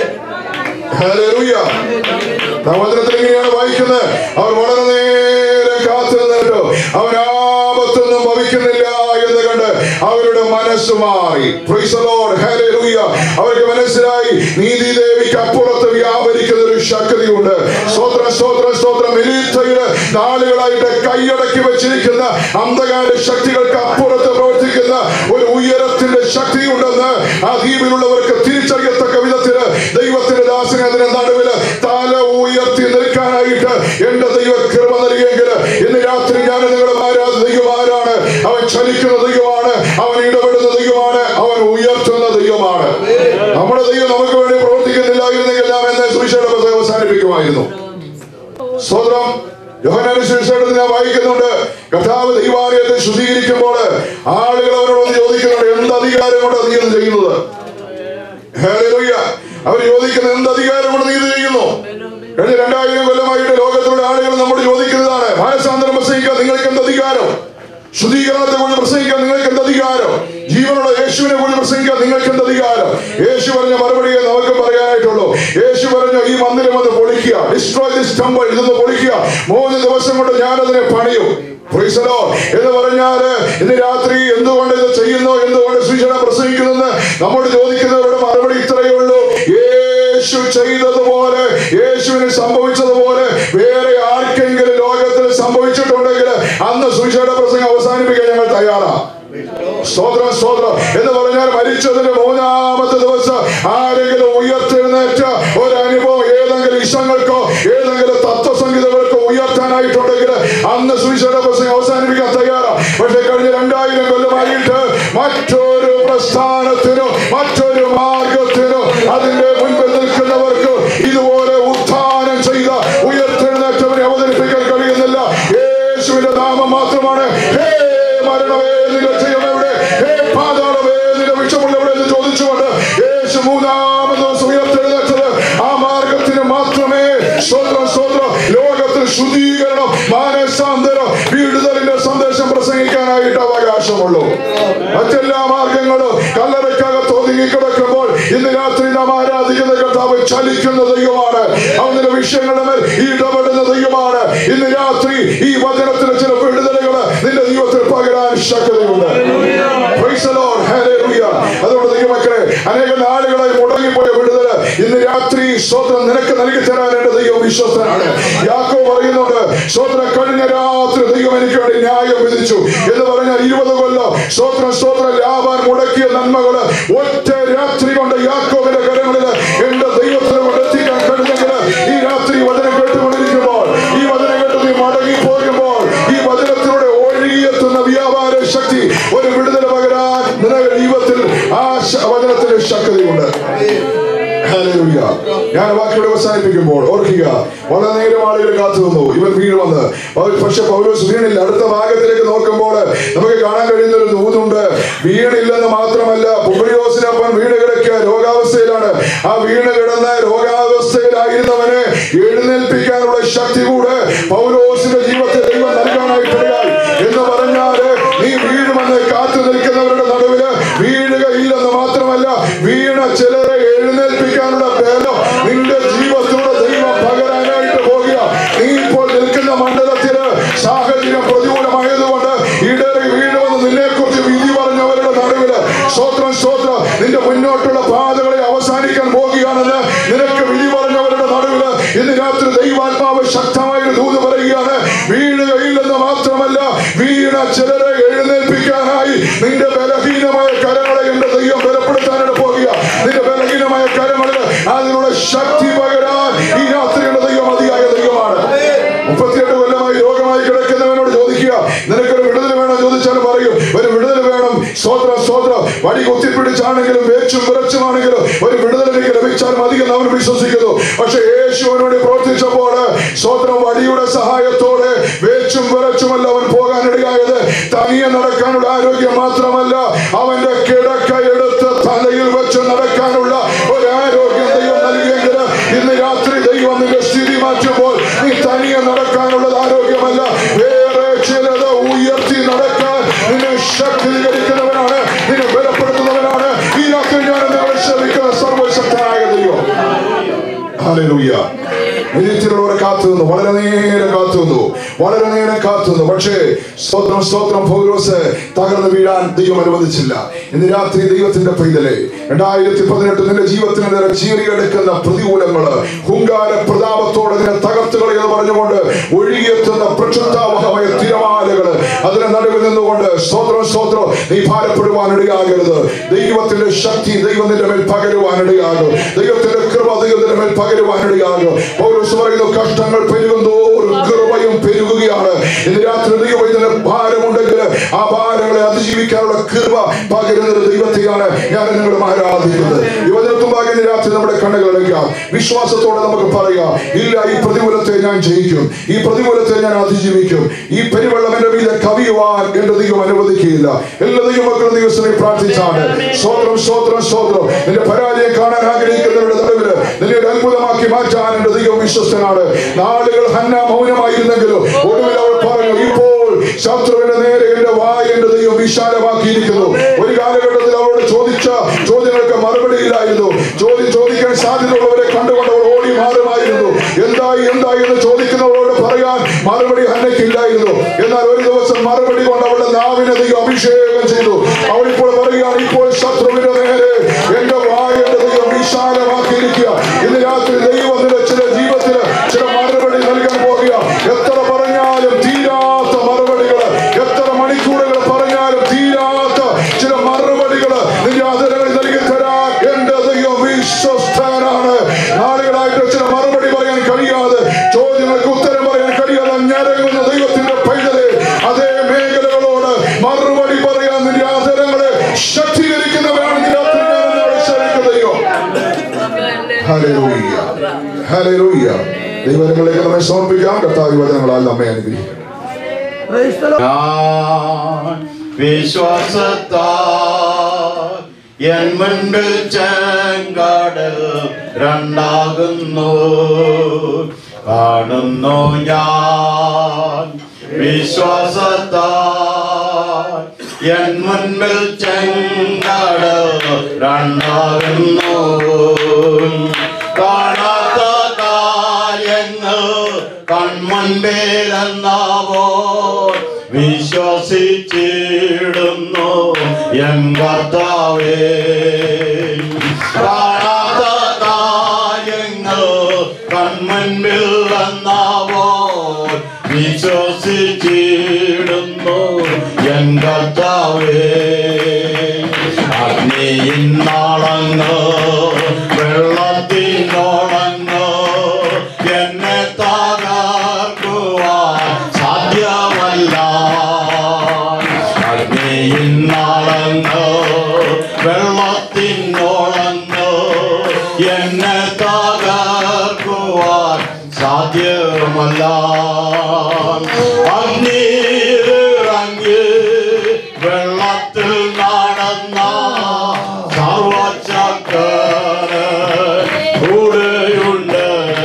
Hallelujah. നാം വചനത്തിൽ ഇങ്ങനെയാണ് വായിക്കുന്നത് അവർ വളരെ നേരം കാത്തു നിന്നിട്ടോ അവൻ ആപത്തൊന്നും ഭവിക്കുന്നില്ല എന്ന് കണ്ട് അവരുടെ മനസ്സ് മാറി Praise the Lord. Hallelujah. അവർക്ക് മനസ്സിലായി നീതി ദേവിക്ക് അപ്പുറത്ത് വ്യാപരിക്കുന്ന ഒരു ശക്തിയുണ്ട് സ്തോത്രം സ്തോത്രം സ്തോത്രം എലീത്തയില് നാളുകളായിട്ട് കൈയടക്കി വെച്ചിരിക്കുന്ന അന്ധകാര ശക്തികൾക്ക് അപ്പുറത്ത് പ്രവർത്തിക്കുന്ന ഒരു ഉയരത്തിന്റെ ശക്തിയുണ്ടെന്ന് ആ ദ്വീപിലുള്ളവർക്ക് തിരിച്ചറിയത്തക്ക വിധത്തില് ദൈവത്തിന്റെ ദാസനെ അതിന്റെ നടുവില് തല ഉയർത്തി നിൽക്കാനായിട്ട് എന്റെ ദൈവ കൃപ നൽകിയെങ്കിൽ ഇന്ന് രാത്രി ഞാൻ നിങ്ങളുടെ ആരാധ ദൈവമാരാണ് അവൻ ചലിക്കുന്ന ദൈവമാണ് അവൻ ഇടപെടുന്ന ദൈവമാണ് അവൻ ഉയർത്തുന്ന ദൈവമാണ് നമ്മുടെ ദൈവം നമുക്ക് വേണ്ടി പ്രവർത്തിക്കുന്നില്ലായിരുന്നെങ്കിൽ നാം എന്നെ സുവിശേഷ പ്രസംഗം അവസാനിപ്പിക്കുമായിരുന്നു സ്തോത്രം യോഹന്നാന്റെ സുവിശേഷത്തിൽ ഞാൻ വായിക്കുന്നുണ്ട് കർത്താവ് ദൈവാലയത്തെ ശുദ്ധീകരിക്കുമ്പോൾ ആളുകൾ അവരോട് ചോദിക്കുന്നുണ്ട് എന്ത് അധികാരം കൊണ്ട് നീ ഇത് ചെയ്യുന്നത് ഹല്ലേലൂയ. അവർ ചോദിക്കുന്നത് എന്ത് അധികാരം കൊണ്ട് നീ ഇത് ചെയ്യുന്നു കഴിഞ്ഞ രണ്ടായിരം കൊല്ലമായിട്ട് ലോകത്തിലുള്ള ആളുകൾ നമ്മോട് ചോദിക്കുന്നതാണ് മാനസാന്തരം പ്രസംഗിക്കാൻ നിങ്ങൾക്ക് എന്ത് അധികാരം ശുദ്ധീകരണത്തെ കുറിച്ച് പ്രസംഗിക്കാൻ നിങ്ങൾക്ക് എന്ത് അധികാരം ജീവനുള്ള യേശുവിനെ കുറിച്ച് പ്രസംഗിക്കാൻ നിങ്ങൾക്ക് എന്ത് അധികാരം യേശു പറഞ്ഞ മറുപടിയെ നമുക്ക് പറയാനായിട്ടുള്ളൂ യേശു പറഞ്ഞു ഈ മന്ദിരം ഒന്ന് പൊളിക്കുക ഡിസ്ട്രോയ് ദിസ് ടെമ്പിൾ ഇതൊന്ന് പൊളിക്കുക മൂന്ന് ദിവസം കൊണ്ട് ഞാൻ അതിനെ പണിയും Praise the Lord. എന്ന് പറഞ്ഞാല് ഇന്ന് രാത്രി എന്തുകൊണ്ട് ഇത് ചെയ്യുന്നു എന്തുകൊണ്ട് സുവിശേഷം പ്രസംഗിക്കുന്നു നമ്മോട് ചോദിക്കുന്നവരുടെ മറുപടി ഇത്രയേ ഉള്ളൂ യേശു ചെയ്തതുപോലെ യേശുവിന് സംഭവിച്ചതുപോലെ വേറെ ആർക്കെങ്കിലും ലോകത്തിൽ സംഭവിച്ചിട്ടുണ്ടെങ്കിൽ അന്ന് സുവിശേഷ പ്രസംഗം അവസാനിപ്പിക്കാൻ ഞങ്ങൾ തയ്യാറാ സ്തോത്രം സ്തോത്രം എന്ന് പറഞ്ഞാൽ മരിച്ചതിന് മൂന്നാമത്തെ ദിവസം ആരെങ്കിലും ഉയർത്തെഴുന്നേറ്റ ഒരു അനുഭവം ഏതെങ്കിലും ഇഷ്ടങ്ങൾക്കോ ഏതെങ്കിലും തത്വസംഗീതങ്ങൾക്കോ ഉയർത്താനായിട്ടുണ്ടെങ്കിൽ അന്ന് സുവിശേഷ പ്രസംഗം അവസാനിപ്പിക്കാൻ തയ്യാറാ പക്ഷെ കഴിഞ്ഞ രണ്ടായിരം കൊല്ലമായിട്ട് മറ്റൊരു പ്രസ്ഥാനത്തിനോ മറ്റൊരു മാർഗത്തിനോ അതിന്റെ മുൻപിൽ നിൽക്കുന്നവർക്ക് ഇതുപോലെ ഉത്ഥാനം ചെയ്ത ഉയർത്തെഴുന്നേറ്റവനെ അവതരിപ്പിക്കാൻ കഴിയുന്നില്ല യേശുവിന്റെ നാമം മാത്രമാണ് ഹേ മരണമേ നിന്റെ ജയം എവിടെ ഹേ പാതാളമേ നിന്റെ വിഷമുള്ളവിടെ എന്ന് ചോദിച്ചുകൊണ്ട് യേശു മൂന്നാമത് ദിവസം ഉയർത്തെഴുന്നേറ്റത് ആ മാർഗത്തിന് മാത്രമേ സ്വന്തം സ്വന്തം ലോകത്തിൽ ശുദ്ധീകരണം മാനസാന്തരം വിടുതലിന്റെ സന്ദേശം പ്രസംഗിക്കാനായിട്ട് അവകാശമുള്ളൂ മറ്റെല്ലാ മാർഗങ്ങളും കല്ലറയ്ക്കകത്ത് ഒതുങ്ങി കിടക്കുമ്പോൾ ഇന്ന് രാത്രി നാം ആരാധിക്കുന്ന കർത്താവ് ചലിക്കുന്ന ദൈവമാണ് അവന്റെ വിഷയങ്ങളുടെ മേൽ ഇടപെടുന്ന ദൈവമാണ് ഇന്ന് രാത്രി ഈ വചനത്തിന് ചില വിടുതലുകൾ നിന്റെ ജീവിതത്തിൽ പകരാൻ ശക്തതയുണ്ട് Praise the Lord. Hallelujah. അതുകൊണ്ട് ദൈവമക്കളെ അനേക നാളുകളായി മുടങ്ങിപ്പോയ വിടുതല് ഇന്ന് രാത്രി സ്വത്രം നിനക്ക് നൽകി തരാൻ എന്റെ ദൈവം വിശ്വസ്തനാണ് യാക്കോ പറയുന്നുണ്ട് സ്വത്രം കഴിഞ്ഞ രാത്രി ദൈവം എനിക്ക് വേണ്ടി ന്യായം വിധിച്ചു എന്ന് പറഞ്ഞാൽ ഇരുപത് കൊല്ലം സ്വത്രം സ്വത്രം ലാഭാൻ മുടക്കിയ നന്മകള് ഒറ്റ രാത്രി കൊണ്ട് യാക്കോവിന്റെ കരങ്ങളില് എന്റെ ദൈവത്തിന് കൊണ്ട് എത്തിക്കാൻ കഴിഞ്ഞെങ്കിൽ ഈ രാത്രി വചനം കേട്ടുകൊണ്ടിരിക്കുമ്പോൾ ഈ വചനം കേട്ട് നീ മടങ്ങി പോകുമ്പോൾ ഈ വചനത്തിലൂടെ ഒഴുകിയെത്തുന്ന വ്യാപാര ശക്തി ഒരു വിടുതൽ പകരാൻ നിങ്ങളുടെ ജീവിതത്തിൽ ആ ശ- വചനത്തിന് ശക്തിയുണ്ട് ഹല്ലേലൂയ. ഞാൻ വാക്കിയോട് അവസാനിപ്പിക്കുമ്പോൾ ഓർക്കുക വളരെ നേരം ആളുകൾ കാത്തു നിന്നു ഇവൻ വീഴുമെന്ന് പൗ- പക്ഷെ പൗലോസ് വീണില്ല അടുത്ത ഭാഗത്തിലേക്ക് നോക്കുമ്പോൾ നമുക്ക് കാണാൻ കഴിയുന്ന ഒരു ദൂതുണ്ട് വീണില്ലെന്ന് മാത്രമല്ല പുബ്രിയോസിനൊപ്പം വീണ് കിടക്കുക രോഗാവസ്ഥയിലാണ് ആ വീണ് കിടന്ന രോഗാവസ്ഥയിലായിരുന്നവനെ എഴുന്നേൽപ്പിക്കാനുള്ള ശക്തി കൂടെ പൗലോസിന്റെ ജീവിതത്തിൽ ദൈവം നൽകാനായിട്ടിടയായി എന്ന് പറഞ്ഞാല് നീ വീഴുമെന്ന് കാത്തു നിൽക്കുന്നവരുടെ നടുവില് വീഴുകയില്ലെന്ന് മാത്രമല്ല വീണ ചിലരെ എഴുന്നേൽപ്പിക്കാനുള്ള ബലം നിന്റെ ജീവിതത്തിലൂടെ ദൈവം പകരാനായിട്ട് പോകുക നീ ഇപ്പോൾ നിൽക്കുന്ന മണ്ഡലത്തില് സാഹചര്യം പ്രതികൂലമായതുകൊണ്ട് ഇടറി വീഴുമെന്ന് നിന്നെ കുറിച്ച് വിധി പറഞ്ഞവരുടെ നടുവില് സ്തോത്രം സ്തോത്രം നിന്റെ മുന്നോട്ടുള്ള പാതകളെ അവസാനിക്കാൻ പോകുകയാണെന്ന് നിനക്ക് വിധി പറഞ്ഞവരുടെ നടുവില് ഇന്ന് രാത്രി ദൈവാത്മാവ് ശക്തമായൊരു ദൂത് പറയുകയാണ് വീഴുകയില്ലെന്ന് മാത്രമല്ല വീണ ചിലരെ എഴുന്നേൽപ്പിക്കാനായി നിന്റെ ബലഹീനമായ കരങ്ങളെ എന്റെ ദൈവം ബലപ്പെടുത്താനായിട്ട് പോകുക നിന്റെ ബലഹീനമായ കരങ്ങളിൽ അതിനുള്ള ശക്തി പകരാൻ ഈ രാത്രിയുടെ ദൈവം അതിയായ ദൈവമാണ് മുപ്പത്തിയെട്ട് കൊല്ലമായി രോഗമായി കിടക്കുന്നവനോട് ചോദിക്കുക നിനക്കൊരു വിടുതൽ വേണം ചോദിച്ചാൽ പറയും ഒരു വിടുതൽ വേണം സ്തോത്രം സ്തോത്രം വടി കുത്തിപ്പിടിച്ചാണെങ്കിലും വേച്ചും വിറച്ചുമാണെങ്കിലും ഒരു വിടുതൽ എനിക്ക് ലഭിച്ചാൽ മതി എന്ന് അവൻ വിശ്വസിക്കുന്നു പക്ഷെ യേശുവിനോട് പ്രവർത്തിച്ചപ്പോൾ സ്തോത്രം വടിയുടെ സഹായത്തോടെ വേച്ചും വിറച്ചുമല്ല അവൻ പോകാനിടയായത് തനിയെ നടക്കാനുള്ള ആരോഗ്യം മാത്രമല്ല അവന്റെ കിടക്ക എടുത്ത് തലയിൽ വെച്ച് നടക്കാനുള്ള ഒരു ആരോഗ്യം ദൈവം നൽകിയെങ്കിൽ ഇന്ന് രാത്രി ദൈവം നിന്റെ സ്ഥിതി മാറ്റുമ്പോൾ നീ തനിയെ നടക്കാനുള്ളത് ആരോഗ്യമല്ല വേറെ ചിലത് ഉയർത്തി നടക്കാൻ നിന്നെ ശക്തീകരിക്കുന്നവനാണ് നിന്നെ ബലപ്പെടുത്തുന്നവനാണ് ഈ രാത്രി ഞാൻ നിങ്ങളെ ശ്രമിക്കുന്ന സർവശക്തനായ ദൈവം ഹല്ലേലൂയ നിരീക്ഷയിലുള്ളവരെ കാത്തു നിന്നു വളരെ നേരം കാത്തു നിന്നു വളരെ നേരം കാത്തു നിന്നു പക്ഷേ സ്തോത്രം സ്തോത്രം പൗലോസ് തകർന്നു വീഴാൻ ദൈവം അനുവദിച്ചില്ല ഇന്ന് രാത്രി ദൈവത്തിന്റെ പൈതലെ രണ്ടായിരത്തി പതിനെട്ട് നിന്റെ ജീവിതത്തിന് നേരെ ചീറിയെടുക്കുന്ന പ്രതികൂലങ്ങള് ഹുങ്കാര പ്രതാപത്തോടെ നിന്നെ തകർത്തുകളി എന്ന് പറഞ്ഞുകൊണ്ട് ഒഴുകിയെത്തുന്ന പ്രക്ഷുബ്ധാവഹമായ തിരമാലകള് അതിന് നടുവിൽ നിന്നുകൊണ്ട് സ്തോത്രം സ്തോത്രം നീ ഭാരപ്പെടുവാനിടയാകരുത് ദൈവത്തിന്റെ ശക്തി ദൈവത്തിന്റെ മേൽ പകരുവാനിടയാകും ദൈവത്തിന്റെ കൃപ ദൈവത്തിന്റെ മേൽ പകരുവാനിടയാകും പൗലോസ് പറയുന്നു കഷ്ടങ്ങൾ പെരുകുന്തോറും കൃപയും പെരുകുകയാണ് ഇന്ന് രാത്രി ദൈവം ഇതിന് ഭാരമുണ്ടെങ്കിൽ ആ ഭാരങ്ങളെ അതിജീവിക്കാനുള്ള കൃപ പകരുന്ന ഒരു ദൈവത്തെയാണ് ഞാൻ നിങ്ങളും ആരാധിക്കുന്നത് യുവജനത്തുമ്പാകെ ഇന്ന് രാത്രി നമ്മുടെ കണ്ണുകൾ അടയ്ക്കാം വിശ്വാസത്തോടെ നമുക്ക് പറയാം ഇല്ല ഈ പ്രതികൂലത്തെ ഞാൻ ജയിക്കും ഈ പ്രതികൂലത്തെ ഞാൻ അതിജീവിക്കും ഈ പെരുവെള്ളം എന്റെ മീതെ കവിയുവാൻ എന്റെ ദൈവം അനുവദിക്കുകയില്ല എല്ലാ ദൈവമക്കളും ദിവസമേ പ്രാർത്ഥിച്ചാണ് സ്വോത്രം സ്വോത്രം സ്വോത്രം നിന്റെ പരാജയം കാണാൻ ആഗ്രഹിക്കുന്നവരുടെ നടുവില് നിന്നെ ഒരു അത്ഭുതമാക്കി മാറ്റാൻ എന്റെ ദൈവം വിശ്വസ്തനാണ് നാളുകൾ ഹന്ന മൗനമായിരുന്നെങ്കിലും ഒടുവിൽ അവൾ പറഞ്ഞു ഇപ്പോൾ ശത്രുവിന്റെ നേരെ എന്റെ വായ എന്റെ ദൈവം വിശാലമാക്കിയിരിക്കുന്നു ഒരു കാലഘട്ടത്തിൽ അവളോട് ചോദിച്ച ചോദ്യങ്ങൾക്ക് മറുപടി ഇല്ലായിരുന്നു ചോദ്യം ചോദിക്കാൻ സാധ്യതയുള്ളവരെ കണ്ടുകൊണ്ട് അവൾ ഓടി മാറുമായിരുന്നു എന്തായി എന്തായി എന്ന് ചോദിക്കുന്നവളോട് പറയാൻ മറുപടി ഹന്നയ്ക്കില്ലായിരുന്നു എന്നാൽ ഒരു ദിവസം മറുപടി കൊണ്ട് അവളുടെ നാവിനെ ദൈവം അഭിഷേകം ചെയ്തു അവൾ ഇപ്പോൾ പറയുകയാണ് ഇപ്പോൾ ശത്രുവിന്റെ നേരെ എന്റെ വായ എന്റെ ദൈവം വിശാലമാക്കിയിരിക്കുക ഇന്ന് രാത്രി കഴിയാതെ ചോദ്യങ്ങൾക്ക് ഉത്തരം പറയാൻ കഴിയാതെ ഞരങ്ങുന്ന ദൈവത്തിന്റെ പൈതലെ അതേ മേഖലകളോട് മറുപടി പറയാൻ നിന്റെ ആദരങ്ങളെ ശക്തീകരിക്കുന്നവരാണ് ഈ രാത്രി ഞാൻ നിങ്ങളെ ക്ഷണിക്കുന്ന ദൈവം ഹല്ലേലൂയ. ഹല്ലേലൂയ. ദൈവങ്ങളിലേക്ക് നമ്മെ സമർപ്പിക്കാം കർത്താവ് ഈ വചനങ്ങളാൽ നമ്മെ അനുഗ്രഹിക്കും ഞാൻ വിശ്വാസത്താൽ എൻ മുൻപിൽ ചെങ്കടൽ രണ്ടാകുന്നു കാണുന്നു ഞാൻ വിശ്വാസത്താൽ എൻ മുൻപിൽ ചെങ്കടൽ രണ്ടാകുന്നു കാണാത്ത കാര്യങ്ങൾ കൺമുൻപിലെന്നാവോ വിശ്വസിച്ചിടുന്നു എൻ കർത്താവേ കാണാത്ത കാര്യങ്ങൾ കൺമുൻപിൽ എന്നാവോ വിശ്വസിച്ചിടുന്നു എൻ കർത്താവേ അഗ്നിയിൻ നാളങ്ങ് വെള്ളത്തിനോളങ്ങ് എന്നെ തകർക്കുവാൻ സാധ്യമല്ല അഗ്നിയിൻ നാളങ്ങ് വെള്ളത്തിനോളങ്ങ് എന്നെ തകർക്കുവാൻ സാധ്യമല്ല അഗ്നിയിറങ്ങി വെള്ളത്തിൽ നടന്ന സർവചക്കരൻ കൂടെയുണ്ട്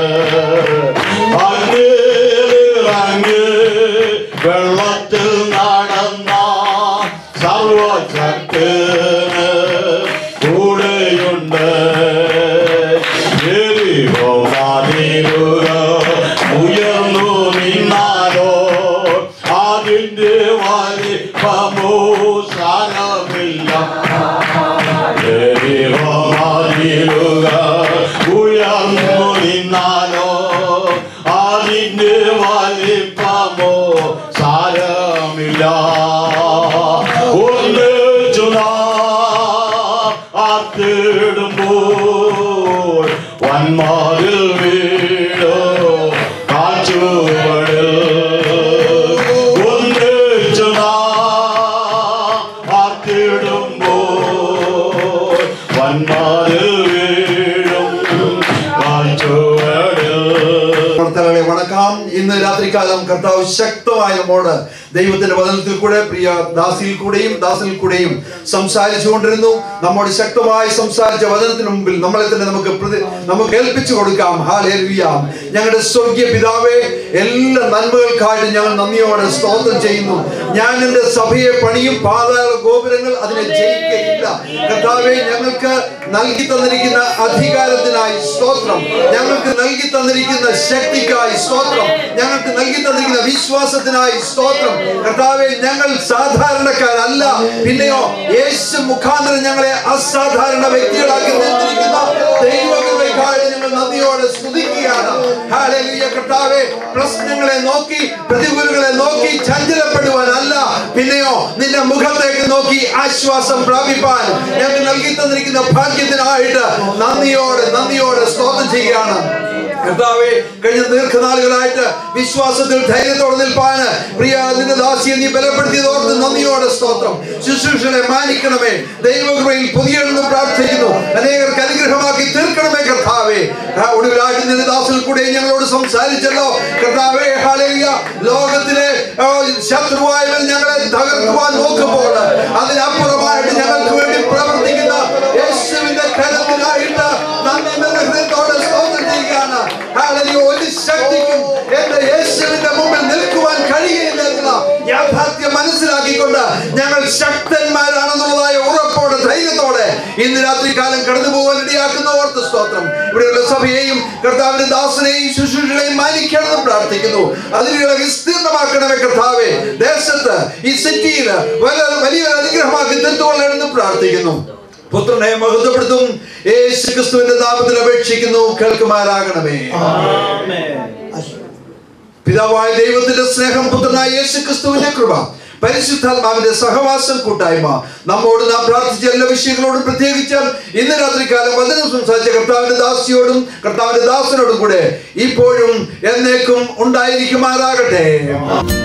അഗ്നിയിറങ്ങി വെള്ളത്തിൽ നടന്ന സർവചക്കരൻ കൂടെയുണ്ട് എരിഹോ വാതിലുക ഉയർന്നു നിന്നാലോ അതിന്റെ വലിപ്പമോ സാരമില്ല എരിഹോ വാതിലുക ഉയർന്നു നിന്നാലോ അതിന്റെ വലിപ്പമോ സാരമില്ല ഒന്ന് ചുനാ ആർത്തിടുമ്പോൾ വന്മാരിൽ വീടോ കാച്ചുവടിൽ ഒന്നിച്ചു ആർത്തിടുമ്പോൾ വന്മാരിൽ വീടും കാച്ചുവടിൽ കർത്താവെ വണക്കാം ഇന്ന് രാത്രികാലം കർത്താവ് ശക്തമായ നമ്മോട് ദൈവത്തിന്റെ വചനത്തിൽ കൂടെ പ്രിയ ദാസിയിൽ കൂടെയും ദാസിൽ കൂടെയും സംസാരിച്ചു കൊണ്ടിരുന്നു നമ്മോട് ശക്തമായി സംസാരിച്ച വചനത്തിന് മുമ്പിൽ നമ്മളെ തന്നെ നമുക്ക് പ്രതി- നമുക്ക് ഏൽപ്പിച്ചു കൊടുക്കാം ഹാലേലുയ ഞങ്ങളുടെ സ്വർഗീയ പിതാവേ എല്ലാ നന്മകൾക്കായിട്ട് ഞങ്ങൾ നന്ദിയോടെ സ്തോത്രം ചെയ്യുന്നു ഞാൻ എന്റെ സഭയെ പണിയും പാതാള ഗോപുരങ്ങൾ അതിനെ ജയിക്കുകയില്ല കർത്താവെ ഞങ്ങൾക്ക് നൽകി തന്നിരിക്കുന്ന അധികാരത്തിനായി സ്തോത്രം ഞങ്ങൾക്ക് നൽകി തന്നിരിക്കുന്ന ശക്തിക്കായി സ്തോത്രം ഞങ്ങൾക്ക് നൽകി തന്നിരിക്കുന്ന വിശ്വാസത്തിനായി സ്തോത്രം കർത്താവെ ഞങ്ങൾ സാധാരണക്കാരല്ല പിന്നെയോ യേശു മുഖാന്തരം ഞങ്ങളെ അസാധാരണ വ്യക്തികളാക്കി തീർത്തിരിക്കുന്ന ദൈവകൃപയ്ക്കായി ഞങ്ങൾ നന്ദിയോടെ സ്തുതിക്കുകയാണ് ഹാലേലൂയ കർത്താവെ പ്രശ്നങ്ങളെ നോക്കി പ്രതികൂലങ്ങളെ നോക്കി ചഞ്ചലപ്പെടുവാനല്ല പിന്നെയോ നിന്റെ മുഖത്തേക്ക് നോക്കി ആശ്വാസം പ്രാപിപ്പാൻ ഞങ്ങൾ നൽകി തന്നിരിക്കുന്ന ഭാഗ്യത്തിനായിട്ട് നന്ദിയോടെ നന്ദിയോടെ സ്തോത്രം ചെയ്യുകയാണ് കർത്താവെ കഴിഞ്ഞ ദീർഘനാളുകളായിട്ട് വിശ്വാസത്തിൽ ധൈര്യത്തോടെ നിൽപ്പാന് പ്രിയ നിന്റെ ദാസിയെ നീ ബലപ്പെടുത്തിയത് ഓർത്ത് നന്ദിയോടെ സ്തോത്രം ശുശ്രൂഷകളെ മാനിക്കണമേ ദൈവകൃപയിൽ പുതിയെന്ന് പ്രാർത്ഥിക്കുന്നു അനേകർക്ക് അനുഗ്രഹമാക്കി തീർക്കണമേ കർത്താവെ ആ, ഒടുവിലായിട്ട് നിന്റെ ദാസിൽ കൂടെ ഞങ്ങളോട് സംസാരിച്ചല്ലോ കർത്താവെ ഹാലേലിയ ലോകത്തിലെ ആ, ശത്രുവായവൻ ഞങ്ങളെ തകർക്കുവാൻ നോക്കുമ്പോൾ അതിനപ്പുറമായിട്ട് ഞങ്ങൾക്ക് വേണ്ടി പ്രവർത്തിക്കുന്ന യേശുവിന്റെ കരത്തിനായിട്ട് നന്ദി നിറഞ്ഞ ഹൃദയത്തോടെ സ്തോത്രം ചെയ്യുകയാണ് ഹാലേലിയ ഒരു ശക്തിക്കും എന്റെ യേശുവിന്റെ മുമ്പിൽ നിൽക്കുവാൻ കഴിയുകയില്ല എന്നുള്ള യാഥാർത്ഥ്യം മനസ്സിലാക്കിക്കൊണ്ട് ഞങ്ങൾ ശക്തന്മാരാണെന്നുള്ളതായ ഉറപ്പോടെ ധൈര്യത്തോടെ ഇന്ന് രാത്രി കാലം കടന്നു പോകാൻ ഇടയാക്കുന്ന ഓർത്ത് സ്തോത്രം ഇവിടെയുള്ള സഭയെയും കർത്താവിന്റെ ദാസനെയും ശുശ്രൂഷകളെയും മാനിക്കണമെന്ന് പ്രാർത്ഥിക്കുന്നു അതിനുകളെ വിസ്തീർണമാക്കണമേ കർത്താവെ ദേശത്ത് ഈ സിറ്റിയിൽ വലിയ വലിയൊരു അനുഗ്രഹമാക്കി തീർത്തുകൊള്ളണമെന്ന് പ്രാർത്ഥിക്കുന്നു പുത്രനെ മഹത്വപ്പെടുത്തും യേശു ക്രിസ്തുവിന്റെ നാമത്തിൽ അപേക്ഷിക്കുന്നു കേൾക്കുമാരാകണമേ പിതാവായ ദൈവത്തിന്റെ സ്നേഹം പുത്രനായ യേശു ക്രിസ്തുവിന്റെ കൃപ പരിശുദ്ധാത്മാവിന്റെ സഹവാസം കൂട്ടായ്മ നമ്മോട് നാം പ്രാർത്ഥിച്ച എല്ലാ വിഷയങ്ങളോടും പ്രത്യേകിച്ച് ഇന്ന് രാത്രികാലം വചനം സംസാരിച്ച കർത്താവിന്റെ ദാസിയോടും കർത്താവിന്റെ ദാസനോടും കൂടെ ഇപ്പോഴും എന്നേക്കും ഉണ്ടായിരിക്കുമാറാകട്ടെ